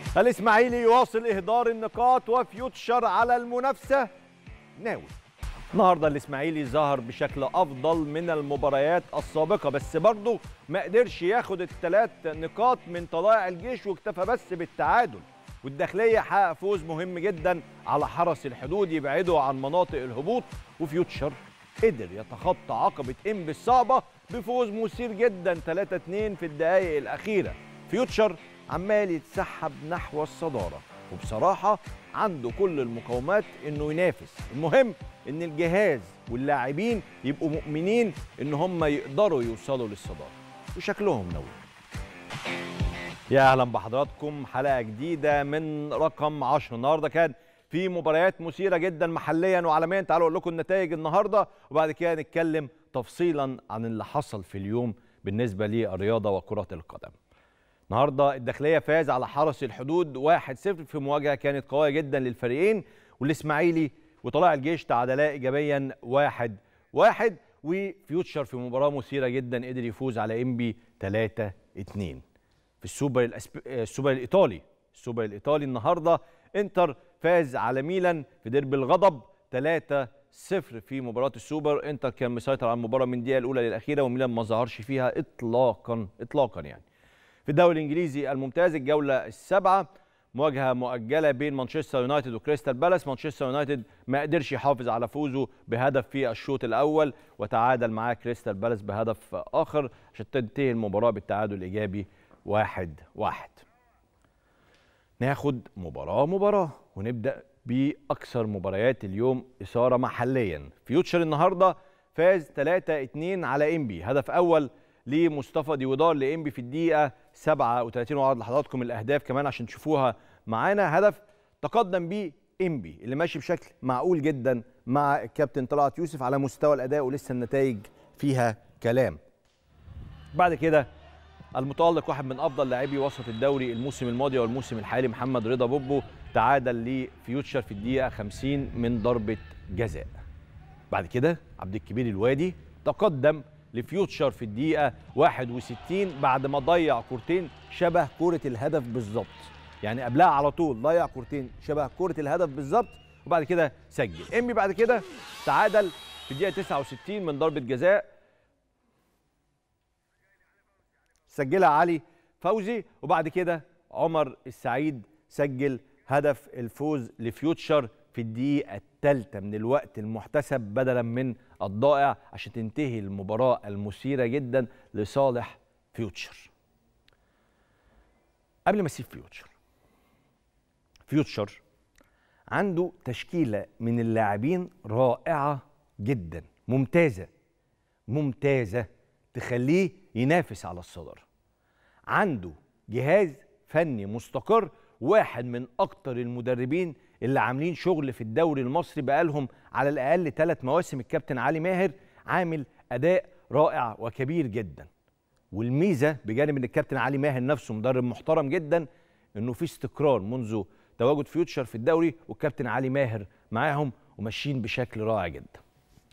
الإسماعيلي يواصل إهدار النقاط وفيوتشر على المنافسة ناوي النهارده الإسماعيلي ظهر بشكل أفضل من المباريات السابقة بس برضه ما قدرش ياخد الثلاث نقاط من طلائع الجيش واكتفى بس بالتعادل والداخلية حقق فوز مهم جدا على حرس الحدود يبعده عن مناطق الهبوط وفيوتشر قدر يتخطى عقبة إنبي الصعبة بفوز مثير جدا 3-2 في الدقائق الأخيرة فيوتشر عمال يتسحب نحو الصدارة وبصراحة عنده كل المقومات انه ينافس المهم ان الجهاز واللاعبين يبقوا مؤمنين ان هم يقدروا يوصلوا للصدارة وشكلهم نوي يا اهلا بحضراتكم حلقة جديدة من رقم 10 النهارده كان في مباريات مثيرة جدا محليا وعالميا تعالوا اقول لكم النتائج النهارده وبعد كده نتكلم تفصيلا عن اللي حصل في اليوم بالنسبة للرياضة وكرة القدم النهارده الداخليه فاز على حرس الحدود 1-0 في مواجهه كانت قويه جدا للفريقين والاسماعيلي وطلائع الجيش تعادلا ايجابيا 1-1 وفيوتشر في مباراه مثيره جدا قدر يفوز على انبي 3-2 في السوبر الأسب... السوبر الايطالي السوبر الايطالي النهارده انتر فاز على ميلان في ديربي الغضب 3 صفر في مباراة السوبر انتر كان مسيطر على المباراة من الدقيقة الأولى للأخيرة وميلان ما ظهرش فيها إطلاقا إطلاقا يعني في الدوري الانجليزي الممتاز الجوله السابعه مواجهه مؤجله بين مانشستر يونايتد وكريستال بالاس مانشستر يونايتد ما قدرش يحافظ على فوزه بهدف في الشوط الاول وتعادل معاه كريستال بالاس بهدف اخر عشان تنتهي المباراه بالتعادل الايجابي واحد واحد ناخد مباراه مباراه ونبدا باكثر مباريات اليوم اثاره محليا فيوتشر النهارده فاز 3-2 على انبي هدف اول لمصطفى ديودار لانبي في الدقيقه 37 وعرض لحضراتكم الاهداف كمان عشان تشوفوها معانا هدف تقدم بيه انبي اللي ماشي بشكل معقول جدا مع الكابتن طلعت يوسف على مستوى الاداء ولسه النتائج فيها كلام بعد كده المتالق واحد من افضل لاعبي وسط الدوري الموسم الماضي والموسم الحالي محمد رضا بوبو تعادل لفيوتشر في الدقيقه 50 من ضربه جزاء بعد كده عبد الكبير الوادي تقدم لفيوتشر في الدقيقة 61 بعد ما ضيع كورتين شبه كرة الهدف بالظبط يعني قبلها على طول ضيع كورتين شبه كرة الهدف بالظبط وبعد كده سجل امي بعد كده تعادل في الدقيقة 69 من ضربة جزاء سجلها علي فوزي وبعد كده عمر السعيد سجل هدف الفوز لفيوتشر في الدقيقة الثالثة من الوقت المحتسب بدلا من الضائع عشان تنتهي المباراة المثيرة جدا لصالح فيوتشر. قبل ما اسيب فيوتشر. فيوتشر عنده تشكيلة من اللاعبين رائعة جدا، ممتازة. ممتازة تخليه ينافس على الصدارة. عنده جهاز فني مستقر واحد من أكتر المدربين اللي عاملين شغل في الدوري المصري بقالهم على الاقل ثلاث مواسم الكابتن علي ماهر عامل اداء رائع وكبير جدا والميزه بجانب ان الكابتن علي ماهر نفسه مدرب محترم جدا انه في استقرار منذ تواجد فيوتشر في الدوري والكابتن علي ماهر معاهم وماشيين بشكل رائع جدا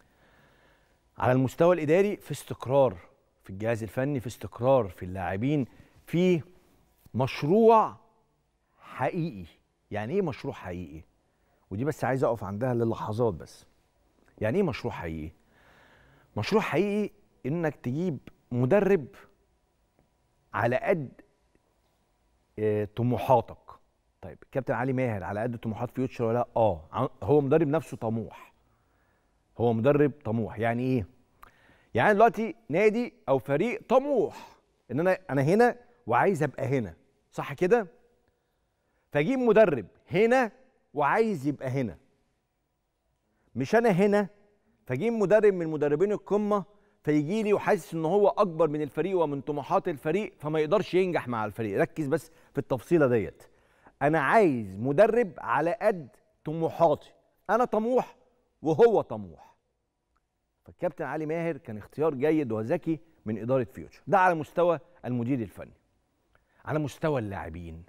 على المستوى الاداري في استقرار في الجهاز الفني في استقرار في اللاعبين في مشروع حقيقي يعني ايه مشروع حقيقي ودي بس عايز اقف عندها للحظات بس يعني ايه مشروع حقيقي مشروع حقيقي انك تجيب مدرب على قد اه طموحاتك طيب كابتن علي ماهر على قد طموحات فيوتشر ولا لا اه هو مدرب نفسه طموح هو مدرب طموح يعني ايه يعني دلوقتي نادي او فريق طموح ان انا انا هنا وعايز ابقى هنا صح كده فاجيب مدرب هنا وعايز يبقى هنا مش انا هنا فاجيب مدرب من مدربين القمه فيجي لي وحاسس ان هو اكبر من الفريق ومن طموحات الفريق فما يقدرش ينجح مع الفريق ركز بس في التفصيله ديت انا عايز مدرب على قد طموحاتي انا طموح وهو طموح فالكابتن علي ماهر كان اختيار جيد وذكي من اداره فيوتشر ده على مستوى المدير الفني على مستوى اللاعبين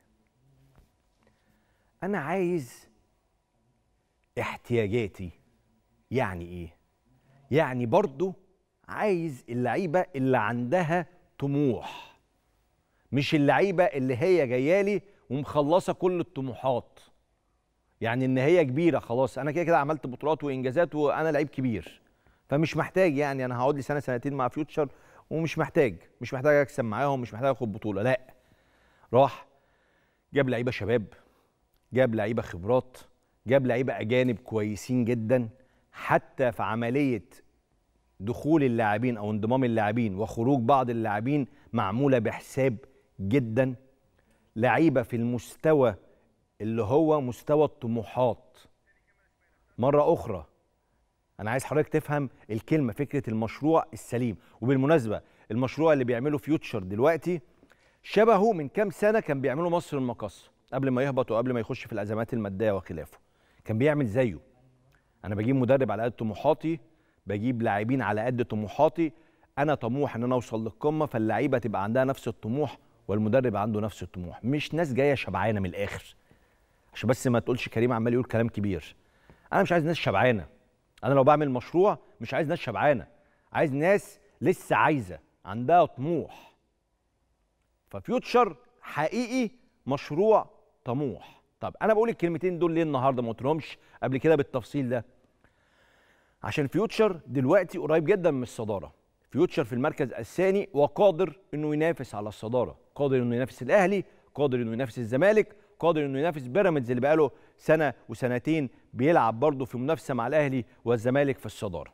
انا عايز احتياجاتي يعني ايه يعني برضو عايز اللعيبه اللي عندها طموح مش اللعيبه اللي هي جايه لي ومخلصه كل الطموحات يعني ان هي كبيره خلاص انا كده كده عملت بطولات وانجازات وانا لعيب كبير فمش محتاج يعني انا هقعد لي سنه سنتين مع فيوتشر ومش محتاج مش محتاج اكسب معاهم مش محتاج اخد بطوله لا راح جاب لعيبه شباب جاب لعيبه خبرات جاب لعيبه اجانب كويسين جدا حتى في عمليه دخول اللاعبين او انضمام اللاعبين وخروج بعض اللاعبين معموله بحساب جدا لعيبه في المستوى اللي هو مستوى الطموحات مره اخرى انا عايز حضرتك تفهم الكلمه فكره المشروع السليم وبالمناسبه المشروع اللي بيعمله فيوتشر دلوقتي شبهه من كام سنه كان بيعمله مصر المقص قبل ما يهبط وقبل ما يخش في الازمات الماديه وخلافه كان بيعمل زيه انا بجيب مدرب على قد طموحاتي بجيب لاعبين على قد طموحاتي انا طموح ان انا اوصل للقمه فاللعيبه تبقى عندها نفس الطموح والمدرب عنده نفس الطموح مش ناس جايه شبعانه من الاخر عشان بس ما تقولش كريم عمال يقول كلام كبير انا مش عايز ناس شبعانه انا لو بعمل مشروع مش عايز ناس شبعانه عايز ناس لسه عايزه عندها طموح ففيوتشر حقيقي مشروع طموح طب انا بقول الكلمتين دول ليه النهارده ما قلتلهمش قبل كده بالتفصيل ده عشان فيوتشر دلوقتي قريب جدا من الصداره فيوتشر في المركز الثاني وقادر انه ينافس على الصداره قادر انه ينافس الاهلي قادر انه ينافس الزمالك قادر انه ينافس بيراميدز اللي بقاله سنه وسنتين بيلعب برضه في منافسه مع الاهلي والزمالك في الصداره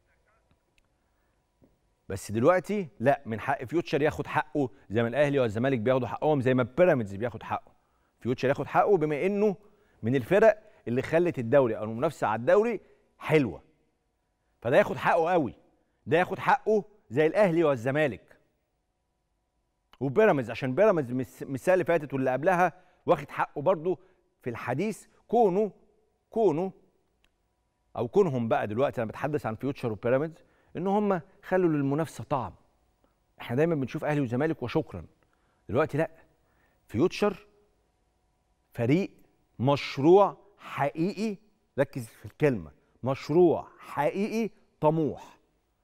بس دلوقتي لا من حق فيوتشر ياخد حقه زي ما الاهلي والزمالك بياخدوا حقهم زي ما بيراميدز بياخد حقه فيوتشر ياخد حقه بما انه من الفرق اللي خلت الدوري او المنافسه على الدوري حلوه فده ياخد حقه قوي ده ياخد حقه زي الاهلي والزمالك وبيراميدز عشان بيراميدز من السنه اللي فاتت واللي قبلها واخد حقه برضه في الحديث كونه كونه او كونهم بقى دلوقتي انا بتحدث عن فيوتشر وبيراميدز ان هم خلوا للمنافسه طعم احنا دايما بنشوف اهلي وزمالك وشكرا دلوقتي لا فيوتشر فريق مشروع حقيقي ركز في الكلمه مشروع حقيقي طموح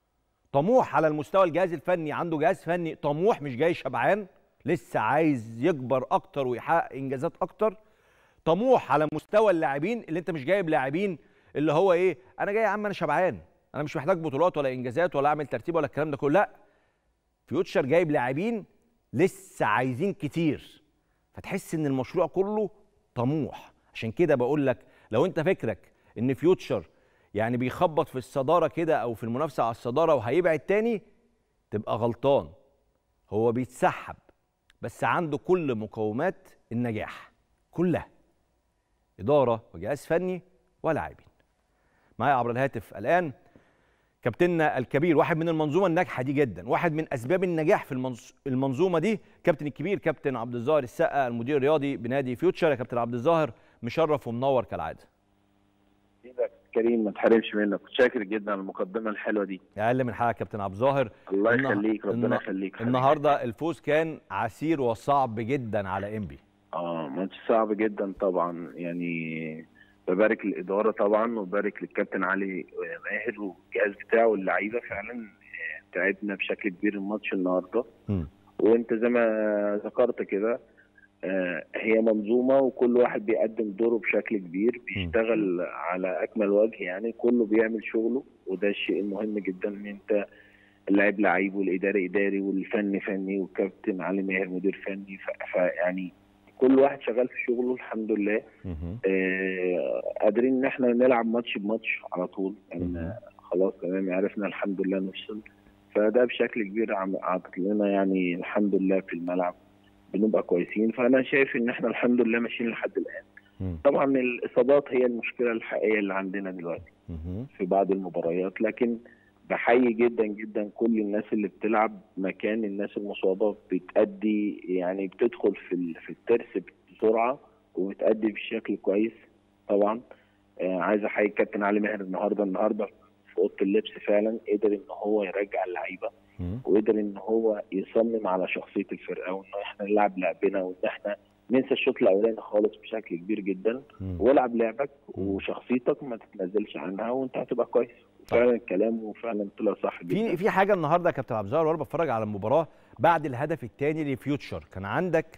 طموح على المستوى الجهاز الفني عنده جهاز فني طموح مش جاي شبعان لسه عايز يكبر اكتر ويحقق انجازات اكتر طموح على مستوى اللاعبين اللي انت مش جايب لاعبين اللي هو ايه انا جاي يا عم انا شبعان انا مش محتاج بطولات ولا انجازات ولا اعمل ترتيب ولا الكلام ده كله لا فيوتشر جايب لاعبين لسه عايزين كتير فتحس ان المشروع كله طموح عشان كده بقول لك لو انت فكرك ان فيوتشر يعني بيخبط في الصداره كده او في المنافسه على الصداره وهيبعد تاني تبقى غلطان هو بيتسحب بس عنده كل مقومات النجاح كلها اداره وجهاز فني ولاعبين معايا عبر الهاتف الان كابتننا الكبير واحد من المنظومه الناجحه دي جدا واحد من اسباب النجاح في المنظومه دي كابتن الكبير كابتن عبد الظاهر السقا المدير الرياضي بنادي فيوتشر يا كابتن عبد الظاهر مشرف ومنور كالعاده كريم ما تحرمش منك شاكر جدا على المقدمه الحلوه دي اقل من حقك كابتن عبد الظاهر الله يخليك ربنا يخليك النهارده الفوز كان عسير وصعب جدا على انبي اه ماتش صعب جدا طبعا يعني ببارك للاداره طبعا وببارك للكابتن علي ماهر والجهاز بتاعه واللعيبه فعلا تعبنا بشكل كبير الماتش النهارده م. وانت زي ما ذكرت كده هي منظومه وكل واحد بيقدم دوره بشكل كبير بيشتغل م. على اكمل وجه يعني كله بيعمل شغله وده الشيء المهم جدا ان انت اللاعب لعيب والاداري اداري والفني فني والكابتن علي ماهر مدير فني فيعني كل واحد شغال في شغله الحمد لله آه قادرين ان احنا نلعب ماتش بماتش على طول يعني خلاص تمام عرفنا الحمد لله نفصل فده بشكل كبير عطت لنا يعني الحمد لله في الملعب بنبقى كويسين فانا شايف ان احنا الحمد لله ماشيين لحد الان مم. طبعا الاصابات هي المشكله الحقيقيه اللي عندنا دلوقتي مهم. في بعض المباريات لكن بحيي جدا جدا كل الناس اللي بتلعب مكان الناس المصابه بتأدي يعني بتدخل في ال- في الترس بسرعه وبتأدي بشكل كويس طبعا آه عايز احيي الكابتن علي ماهر النهارده النهارده في اوضه اللبس فعلا قدر ان هو يرجع اللعيبه مم. وقدر ان هو يصمم على شخصيه الفرقه وان احنا نلعب لعبنا وان احنا ننسى الشوط الاولاني خالص بشكل كبير جدا مم. والعب لعبك وشخصيتك ما تتنزلش عنها وانت هتبقى كويس فعلا كلامه فعلا طلع صح جدا في في حاجه النهارده يا كابتن عبد الظاهر وانا بتفرج على المباراه بعد الهدف الثاني لفيوتشر كان عندك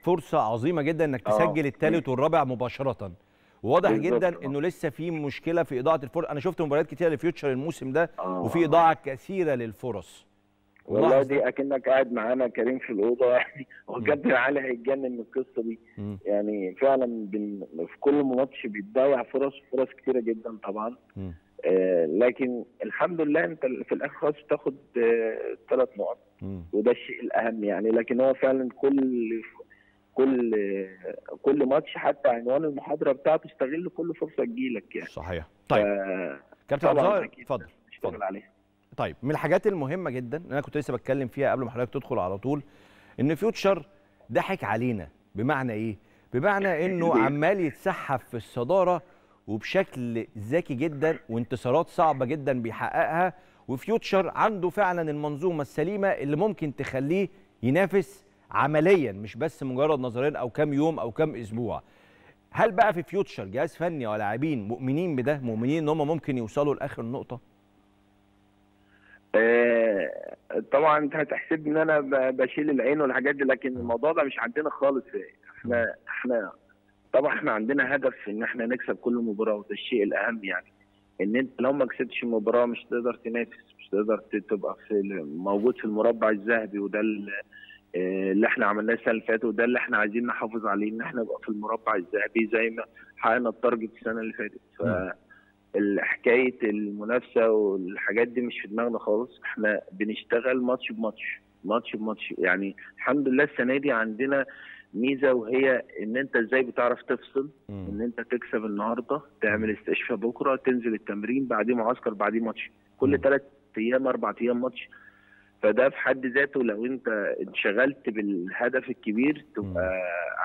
فرصه عظيمه جدا انك آه. تسجل الثالث والرابع مباشره واضح بالظبط، جدا آه. انه لسه في مشكله في اضاعه الفرص انا شفت مباريات كتيره لفيوتشر الموسم ده آه. وفي اضاعه كثيره للفرص والله ملاحظ ده؟ دي اكنك قاعد معانا كريم في الاوضه يعني هو كابتن علي هيتجنن من القصه دي مم. يعني فعلا بن... في كل ماتش بيتضيع فرص فرص كتيره جدا طبعا مم. آه لكن الحمد لله انت في الاخر خالص بتاخد ثلاث نقط مم. وده الشيء الاهم يعني لكن هو فعلا كل كل كل ماتش حتى عنوان المحاضره بتاعته استغل كل فرصه تجيلك يعني صحيح طيب ف- كابتن عبد طبعاً الظاهر أكيد. اتفضل اشتغل اتفضل. عليها طيب من الحاجات المهمه جدا اللي انا كنت لسه بتكلم فيها قبل ما حضرتك تدخل على طول ان فيوتشر ضحك علينا بمعنى ايه بمعنى انه ليه؟ عمال يتسحب في الصداره وبشكل ذكي جدا وانتصارات صعبه جدا بيحققها وفيوتشر عنده فعلا المنظومه السليمه اللي ممكن تخليه ينافس عمليا مش بس مجرد نظريا او كام يوم او كام اسبوع هل بقى في فيوتشر جهاز فني ولاعبين مؤمنين بده مؤمنين ان هم ممكن يوصلوا لاخر النقطه آه، طبعا انت هتحسب ان انا ب- بشيل العين والحاجات دي لكن الموضوع ده مش عندنا خالص احنا احنا طبعا احنا عندنا هدف ان احنا نكسب كل مباراه وده الشيء الاهم يعني ان انت لو ما كسبتش المباراه مش تقدر تنافس مش تقدر ت- تبقى في ال- موجود في المربع الذهبي وده ال- آه، اللي احنا عملناه السنه اللي فاتت وده اللي احنا عايزين نحافظ عليه ان احنا نبقى في المربع الذهبي زي ما حققنا التارجت السنه اللي فاتت ف مم. حكايه المنافسه والحاجات دي مش في دماغنا خالص احنا بنشتغل ماتش بماتش ماتش بماتش يعني الحمد لله السنه دي عندنا ميزه وهي ان انت ازاي بتعرف تفصل ان انت تكسب النهارده تعمل استشفاء بكره تنزل التمرين بعديه معسكر بعديه ماتش مم. كل ثلاث ايام اربع ايام ماتش فده في حد ذاته لو انت انشغلت بالهدف الكبير تبقى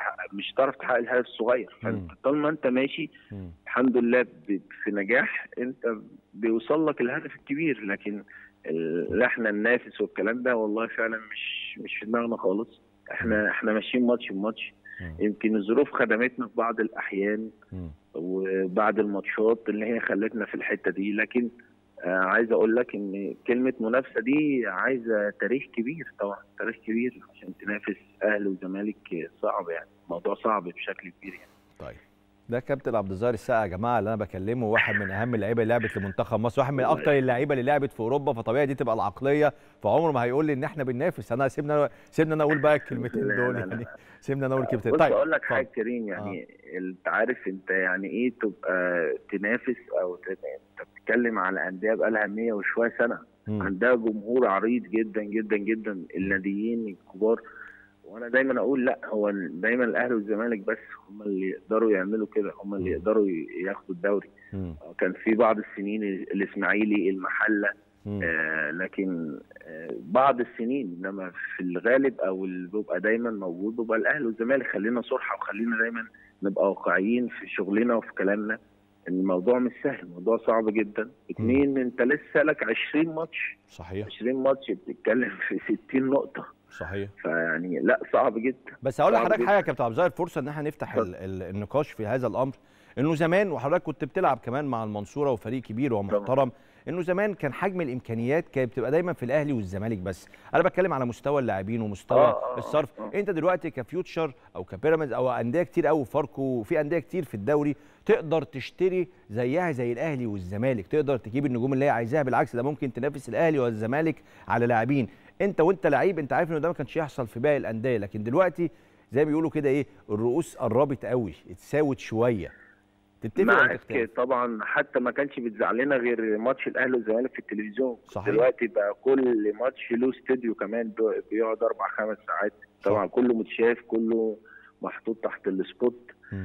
مش هتعرف تحقق الهدف الصغير مم. فطول ما انت ماشي مم. الحمد لله ب- في نجاح انت بيوصل لك الهدف الكبير لكن ال- احنا ننافس والكلام ده والله فعلا مش مش في دماغنا خالص احنا احنا ماشيين ماتش بماتش مم. يمكن الظروف خدمتنا في بعض الاحيان مم. وبعد الماتشات اللي هي خلتنا في الحته دي لكن آه عايز اقول لك ان كلمه منافسه دي عايزه تاريخ كبير طبعا تاريخ كبير عشان تنافس اهلي وزمالك صعب يعني موضوع صعب بشكل كبير يعني طيب ده كابتن عبد الظاهر السقا يا جماعه اللي انا بكلمه واحد من اهم اللعيبه اللي لعبت لمنتخب مصر واحد من اكتر اللعيبه اللي لعبت في اوروبا فطبيعي دي تبقى العقليه فعمره ما هيقول لي ان احنا بننافس انا سيبنا سيبنا انا اقول بقى الكلمتين لا، دول لا، لا. يعني سيبنا انا اقول الكلمتين بص طيب اقول لك اتفضل. حاجه كريم يعني انت عارف انت يعني ايه تبقى تنافس او ت- انت بتتكلم على انديه بقى لها 100 وشويه سنه مم. عندها جمهور عريض جدا جدا جدا الناديين الكبار وانا دايما اقول لا هو دايما الاهلي والزمالك بس هم اللي يقدروا يعملوا كده هم اللي مم. يقدروا ي- ياخدوا الدوري مم. كان في بعض السنين الاسماعيلي المحله مم. آه لكن آه بعض السنين انما في الغالب او اللي بيبقى دايما موجود بيبقى الاهلي والزمالك خلينا صرحه وخلينا دايما نبقى واقعيين في شغلنا وفي كلامنا الموضوع مش سهل الموضوع صعب جدا اثنين انت لسه لك 20 ماتش صحيح 20 ماتش بتتكلم في 60 نقطه صحيح فيعني لا صعب جدا بس هقول صعب لحضرتك جدا. حاجه يا كابتن عبد الظاهر فرصه ان احنا نفتح اتفضل. ال- ال- النقاش في هذا الامر انه زمان وحضرتك كنت بتلعب كمان مع المنصوره وفريق كبير ومحترم انه زمان كان حجم الامكانيات كانت بتبقى دايما في الاهلي والزمالك بس انا بتكلم على مستوى اللاعبين ومستوى آه، آه، الصرف آه. انت دلوقتي كفيوتشر او كبيراميدز او انديه كتير قوي فاركو وفي انديه كتير في الدوري تقدر تشتري زيها زي الاهلي والزمالك تقدر تجيب النجوم اللي هي عايزاها بالعكس ده ممكن تنافس الاهلي والزمالك على لاعبين انت وانت لعيب انت عارف انه ده ما كانش يحصل في باقي الانديه لكن دلوقتي زي ما بيقولوا كده ايه الرؤوس قربت قوي اتساوت شويه تتفق ولا معاك تختلف طبعا حتى ما كانش بتزعلنا غير ماتش الاهلي والزمالك في التلفزيون صحيح. دلوقتي بقى كل ماتش له استوديو كمان بي- بيقعد اربع خمس ساعات طبعا كله متشاف كله محطوط تحت السبوت مم.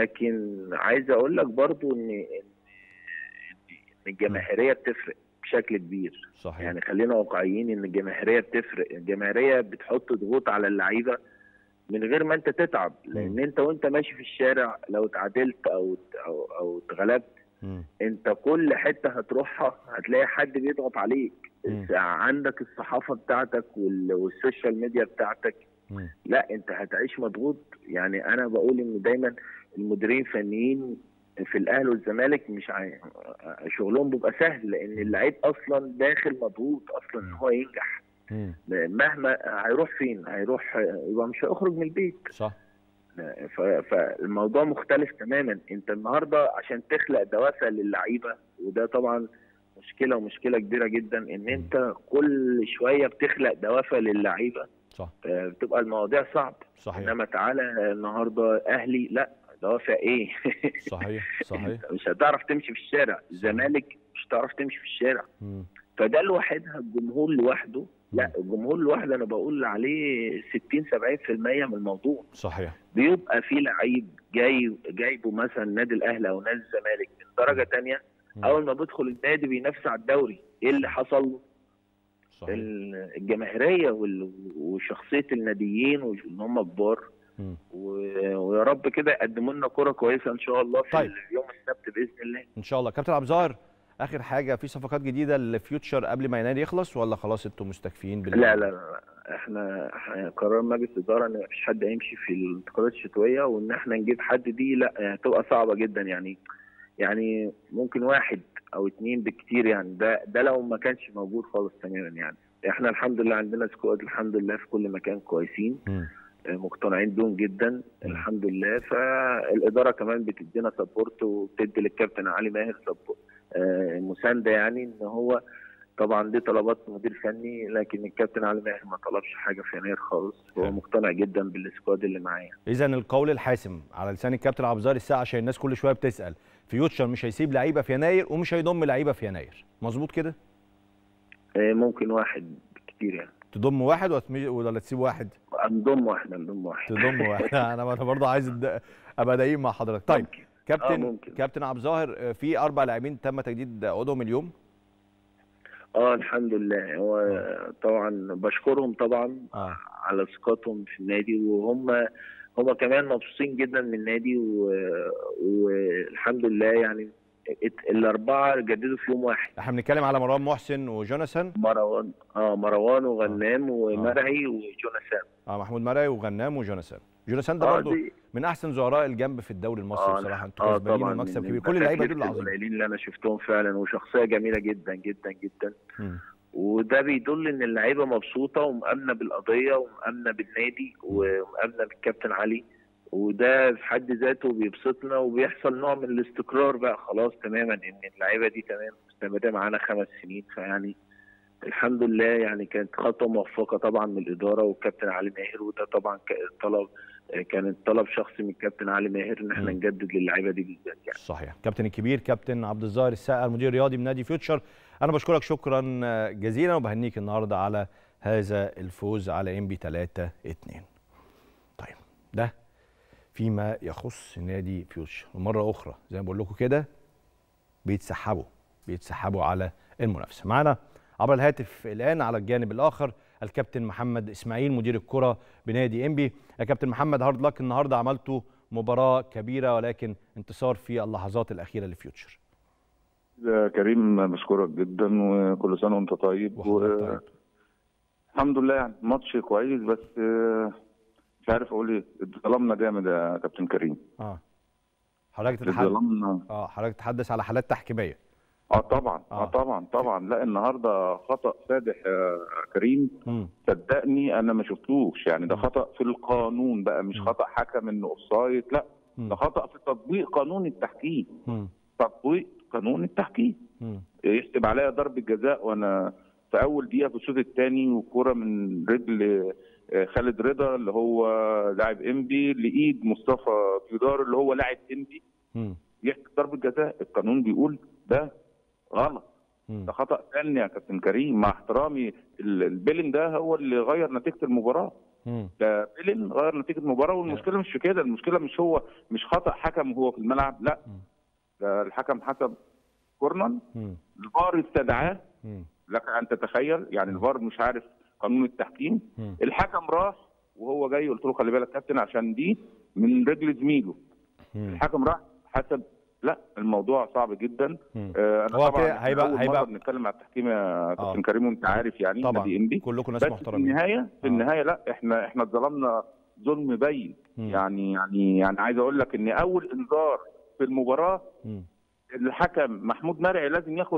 لكن عايز اقول لك برضو ان ان إن الجماهيريه بتفرق بشكل كبير صحيح يعني خلينا واقعيين ان الجماهيريه بتفرق الجماهيريه بتحط ضغوط على اللعيبه من غير ما انت تتعب لان انت وانت ماشي في الشارع لو اتعادلت او او او اتغلبت مم. انت كل حته هتروحها هتلاقي حد بيضغط عليك مم. عندك الصحافه بتاعتك وال- والسوشيال ميديا بتاعتك مم. لا انت هتعيش مضغوط يعني انا بقول ان دايما المديرين الفنيين في الاهلي والزمالك مش عاي... شغلهم بيبقى سهل لان اللعيب اصلا داخل مضغوط اصلا ان هو ينجح مم. مهما هيروح فين هيروح يبقى مش هيخرج من البيت صح ف- فالموضوع مختلف تماما انت النهارده عشان تخلق دوافع للعيبه وده طبعا مشكله ومشكله كبيره جدا ان انت كل شويه بتخلق دوافع للعيبه صح آه، بتبقى المواضيع صعب صحيح انما تعالى النهارده اهلي لا دوافع ايه صحيح صحيح انت مش هتعرف تمشي في الشارع الزمالك مش هتعرف تمشي في الشارع مم. فده لوحدها الجمهور لوحده لا الجمهور لوحده انا بقول عليه 60 70% من الموضوع صحيح بيبقى في لعيب جاي جايبه مثلا نادي الاهلي او نادي الزمالك من درجه تانية مم. اول ما بيدخل النادي بينافس على الدوري ايه اللي حصل له؟ صحيح ال- الجماهيريه وال- وشخصيه الناديين وان هم كبار مم. و- ويا رب كده يقدموا لنا كره كويسه ان شاء الله في طيب. يوم السبت باذن الله ان شاء الله كابتن عبد الظاهر اخر حاجه في صفقات جديده لفيوتشر قبل ما يناير يخلص ولا خلاص انتم مستكفيين بال لا لا لا احنا إحنا قرار مجلس الاداره ان مفيش حد هيمشي في الانتقالات الشتويه وان احنا نجيب حد دي لا هتبقى صعبه جدا يعني يعني ممكن واحد او اتنين بالكتير يعني ده ده لو ما كانش موجود خالص تماما يعني احنا الحمد لله عندنا سكواد الحمد لله في كل مكان كويسين مم. آه، مقتنعين بيهم جدا الحمد لله فالاداره كمان بتدينا سبورت وبتدي للكابتن علي ماهر سبورت آه، مسانده يعني ان هو طبعا دي طلبات مدير فني لكن الكابتن علي ماهر ما طلبش حاجه في يناير خالص هو حلو. مقتنع جدا بالسكواد اللي معايا اذا القول الحاسم على لسان الكابتن عبد الظاهر الساعه عشان الناس كل شويه بتسال فيوتشر مش هيسيب لعيبه في يناير ومش هيضم لعيبه في يناير مظبوط كده آه، ممكن واحد كتير يعني تضم واحد ولا تمي- ولا تسيب واحد نضم واحد نضم واحد تضم واحد انا انا برضه عايز الد- ابقى دقيق مع حضرتك طيب ممكن. كابتن ممكن. كابتن عبد الظاهر آه، في اربع لاعبين تم تجديد عقودهم اليوم اه الحمد لله هو طبعا بشكرهم طبعا اه على ثقتهم في النادي وهم هم كمان مبسوطين جدا من النادي و- والحمد لله يعني ات- الاربعه جددوا في يوم واحد احنا بنتكلم على مروان محسن وجوناثان مروان اه مروان وغنام ومرعي وجوناثان اه محمود مرعي وغنام وجوناثان جوناثان ده اه برضه دي من احسن زهراء الجنب في الدوري المصري اه بصراحه انتوا اه كسبانين طبعا ومكسب من كبير كل اللعيبه دول الأساتذة عظيمه القليلين اللي انا شفتهم فعلا وشخصيه جميله جدا جدا جدا مم. وده بيدل ان اللعيبه مبسوطه ومامنه بالقضيه ومامنه بالنادي ومامنه بالكابتن علي وده في حد ذاته بيبسطنا وبيحصل نوع من الاستقرار بقى خلاص تماما ان اللعيبه دي تمام مستمره معانا خمس سنين فيعني الحمد لله يعني كانت خطوه موفقه طبعا من الاداره والكابتن علي ماهر وده طبعا ك- طلب كان طلب شخصي من الكابتن علي ماهر ان احنا مم. نجدد للعيبه دي بالذات يعني صحيح كابتن الكبير كابتن عبد الظاهر السقا المدير الرياضي من نادي فيوتشر انا بشكرك شكرا جزيلا وبهنيك النهارده على هذا الفوز على ام بي 3 2 طيب ده فيما يخص نادي فيوتشر ومره اخرى زي ما بقول لكم كده بيتسحبوا بيتسحبوا على المنافسه معانا عبر الهاتف الان على الجانب الاخر الكابتن محمد اسماعيل مدير الكره بنادي انبي يا كابتن محمد هارد لك النهارده عملتوا مباراه كبيره ولكن انتصار في اللحظات الاخيره لفيوتشر يا كريم بشكرك جدا وكل سنه وانت طيب وحضرتك طيب. الحمد لله يعني ماتش كويس بس آه، مش عارف اقول ايه اتظلمنا جامد يا كابتن كريم اه حضرتك تتحدث اتظلمنا اه حضرتك تتحدث على حالات تحكيميه اه طبعا آه. اه طبعا طبعا لا النهارده خطا فادح يا كريم امم صدقني انا ما شفتوش يعني ده مم. خطا في القانون بقى مش مم. خطا حكم انه اوفسايد لا ده خطا في تطبيق قانون التحكيم امم تطبيق قانون التحكيم امم يحسب عليا ضربة جزاء وانا في اول دقيقه في الشوط الثاني وكوره من رجل آه، خالد رضا اللي هو لاعب انبي لايد مصطفى جدار اللي هو لاعب انبي امم يحسب ضربه جزاء القانون بيقول ده غلط ده خطا فني يا كابتن كريم مع احترامي ال- البيلين ده هو اللي غير نتيجه المباراه امم ده بيلين غير نتيجه المباراه والمشكله مش في كده المشكله مش هو مش خطا حكم هو في الملعب لا مم. ده الحكم حسب كورنر امم الفار استدعاه امم لك ان تتخيل يعني الفار مش عارف قانون التحكيم مم. الحكم راح وهو جاي قلت له خلي بالك يا كابتن عشان دي من رجل زميله مم. الحكم راح حسب لا الموضوع صعب جدا مم. آه انا هو طبعا كده هيبقى- أول هيبقى- مرة بنتكلم على التحكيم يا كابتن كريم وانت عارف يعني طبعا نادي انبي كلكم ناس بس في محترمين النهايه في آه. النهايه لا احنا احنا اتظلمنا ظلم باين مم. يعني يعني يعني عايز اقول لك ان اول انذار في المباراه مم. الحكم محمود مرعي لازم ياخد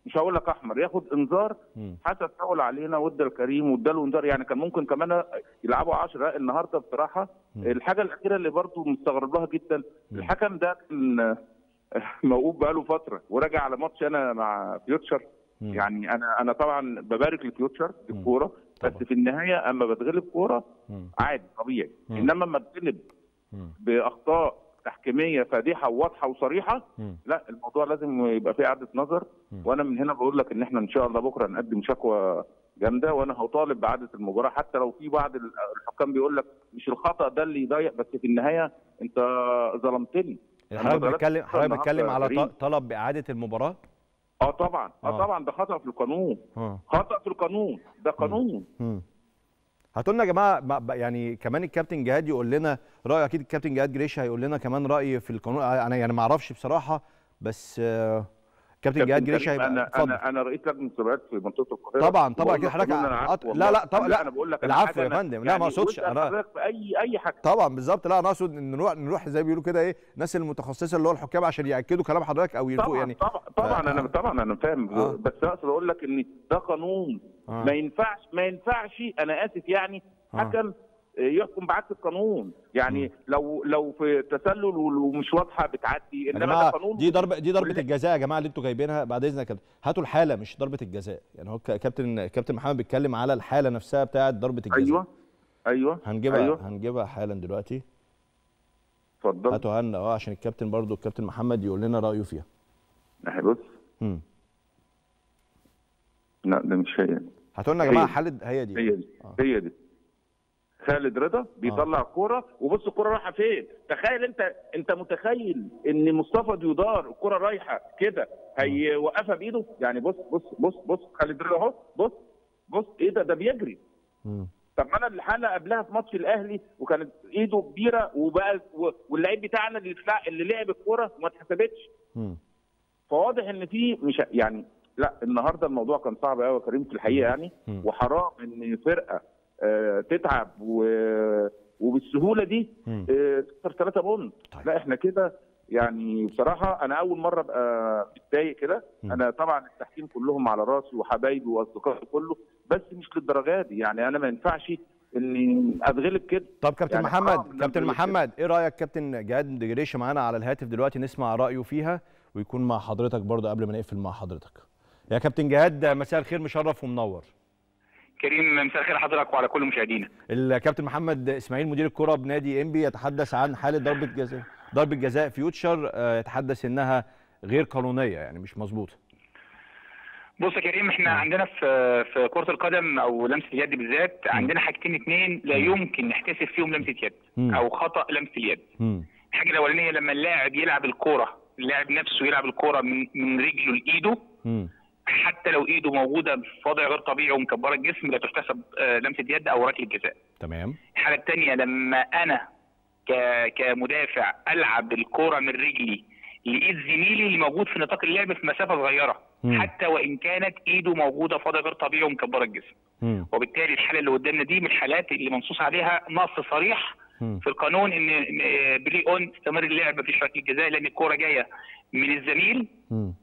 مش هقول لك احمر ياخد انذار مم. حسب فاول علينا وادى الكريم واداله انذار يعني كان ممكن كمان يلعبوا 10 النهارده بصراحه مم. الحاجه الاخيره اللي برضو مستغرب لها جدا الحكم ده كان موقوف بقاله فتره وراجع على ماتش انا مع فيوتشر مم. يعني انا انا طبعا ببارك لفيوتشر في مم. الكوره بس طبعا. في النهايه اما بتغلب كوره مم. عادي طبيعي مم. انما اما بتغلب مم. باخطاء تحكيميه فادحه وواضحه وصريحه مم. لا الموضوع لازم يبقى فيه اعاده نظر مم. وانا من هنا بقول لك ان احنا ان شاء الله بكره نقدم شكوى جامده وانا هطالب باعاده المباراه حتى لو في بعض ال- الحكام بيقول لك مش الخطا ده اللي يضيع بس في النهايه انت ظلمتني أنا حضرتك ما بتتكلم ضربتش حضرتك النهاردة بتتكلم يا على كريم. ط- طلب باعاده المباراه اه طبعا اه, آه. طبعا ده خطا في القانون اه خطا في القانون ده قانون مم. هاتوا لنا يا جماعه ما- ب- يعني كمان الكابتن جهاد يقول لنا راي اكيد الكابتن جهاد جريشه هيقول لنا كمان راي في القانون انا يعني ما اعرفش بصراحه بس آه، كابتن جهاد جريشه كريم، هيبقى انا اتفضل انا انا رئيس لجنه مسابقات في منطقه القاهره طبعا طبعا وبقول اكيد لك حضرتك قانون أنا عارفه عط- والله. لا لا طبعا لا لا انا بقول لك أنا العفو حاجة يا أنا- فندم لا يعني ما اقصدش واسأل انا حضرتك في اي اي حاجه طبعا بالظبط لا انا اقصد ان نروح نروح زي ما بيقولوا كده ايه الناس المتخصصه اللي هو الحكام عشان ياكدوا كلام حضرتك او يلفوا طبعا يعني طبعا طبعا ف- انا طبعا انا فاهم آه. بس اقصد اقول لك ان ده قانون آه. ما ينفعش ما ينفعش انا اسف يعني آه. حكم يحكم بعكس القانون يعني لو لو في تسلل ومش واضحه بتعدي يا انما ده جماعه قانون دي ضربه دي ضربه ولا- الجزاء يا جماعه اللي انتوا جايبينها بعد اذنك يا كابتن هاتوا الحاله مش ضربه الجزاء يعني هو ك- كابتن كابتن محمد بيتكلم على الحاله نفسها بتاعه ضربه الجزاء ايوه ايوه هنجيبها ايوه هنجيبها حالا دلوقتي اتفضل هاتوا هنا اه عشان الكابتن برضو الكابتن محمد يقول لنا رايه فيها اهي بص امم لا ده مش هي هاتوا لنا يا هي جماعه دي. حاله هي دي هي دي آه. هي دي خالد رضا بيطلع الكوره وبص الكوره رايحه فين تخيل انت انت متخيل ان مصطفى ديودار الكوره رايحه كده هيوقفها بايده يعني بص بص بص بص خالد رضا اهو بص بص ايه ده ده بيجري مم. طب ما انا الحاله قبلها في ماتش الاهلي وكانت ايده كبيره وبقى و- واللعيب بتاعنا اللي تلع- اللي لعب الكوره وما اتحسبتش مم. فواضح ان في مش يعني لا النهارده الموضوع كان صعب قوي يا كريم في الحقيقه يعني مم. وحرام ان فرقه آه، تتعب و- وبالسهوله دي مم. آه، تخسر 3 بونت طيب. لا احنا كده يعني بصراحه انا اول مره ابقى متضايق كده مم. انا طبعا التحكيم كلهم على راسي وحبايبي واصدقائي كله بس مش للدرجه دي يعني انا ما ينفعش اني اتغلب كده طب كابتن يعني حرام محمد إن كابتن أنا محمد ايه رايك كابتن جهاد جريشه معانا على الهاتف دلوقتي نسمع رايه فيها ويكون مع حضرتك برضه قبل ما نقفل مع حضرتك يا كابتن جهاد مساء الخير مشرف ومنور كريم مساء الخير حضرتك وعلى كل مشاهدينا الكابتن محمد اسماعيل مدير الكره بنادي انبي يتحدث عن حاله ضربه جزاء ضربه جزاء فيوتشر آه، يتحدث انها غير قانونيه يعني مش مظبوطه بص يا كريم احنا عندنا في في كره القدم او لمسه اليد بالذات عندنا حاجتين اتنين لا يمكن نحتسب فيهم لمسه يد مم. او خطا لمسه اليد مم. الحاجه الاولانيه لما اللاعب يلعب الكوره اللاعب نفسه يلعب الكوره من من رجله لايده مم. حتى لو ايده موجوده في وضع غير طبيعي ومكبره الجسم لا تحتسب آه، لمسه يد او ركله جزاء تمام الحاله الثانيه لما انا ك... كمدافع العب الكوره من رجلي لايد زميلي اللي موجود في نطاق اللعب في مسافه صغيره مم. حتى وان كانت ايده موجوده في وضع غير طبيعي ومكبره الجسم مم. وبالتالي الحاله اللي قدامنا دي من الحالات اللي منصوص عليها نص صريح مم. في القانون ان إن، آه، بلي اون استمر اللعب مفيش ركله جزاء لان الكوره جايه من الزميل مم.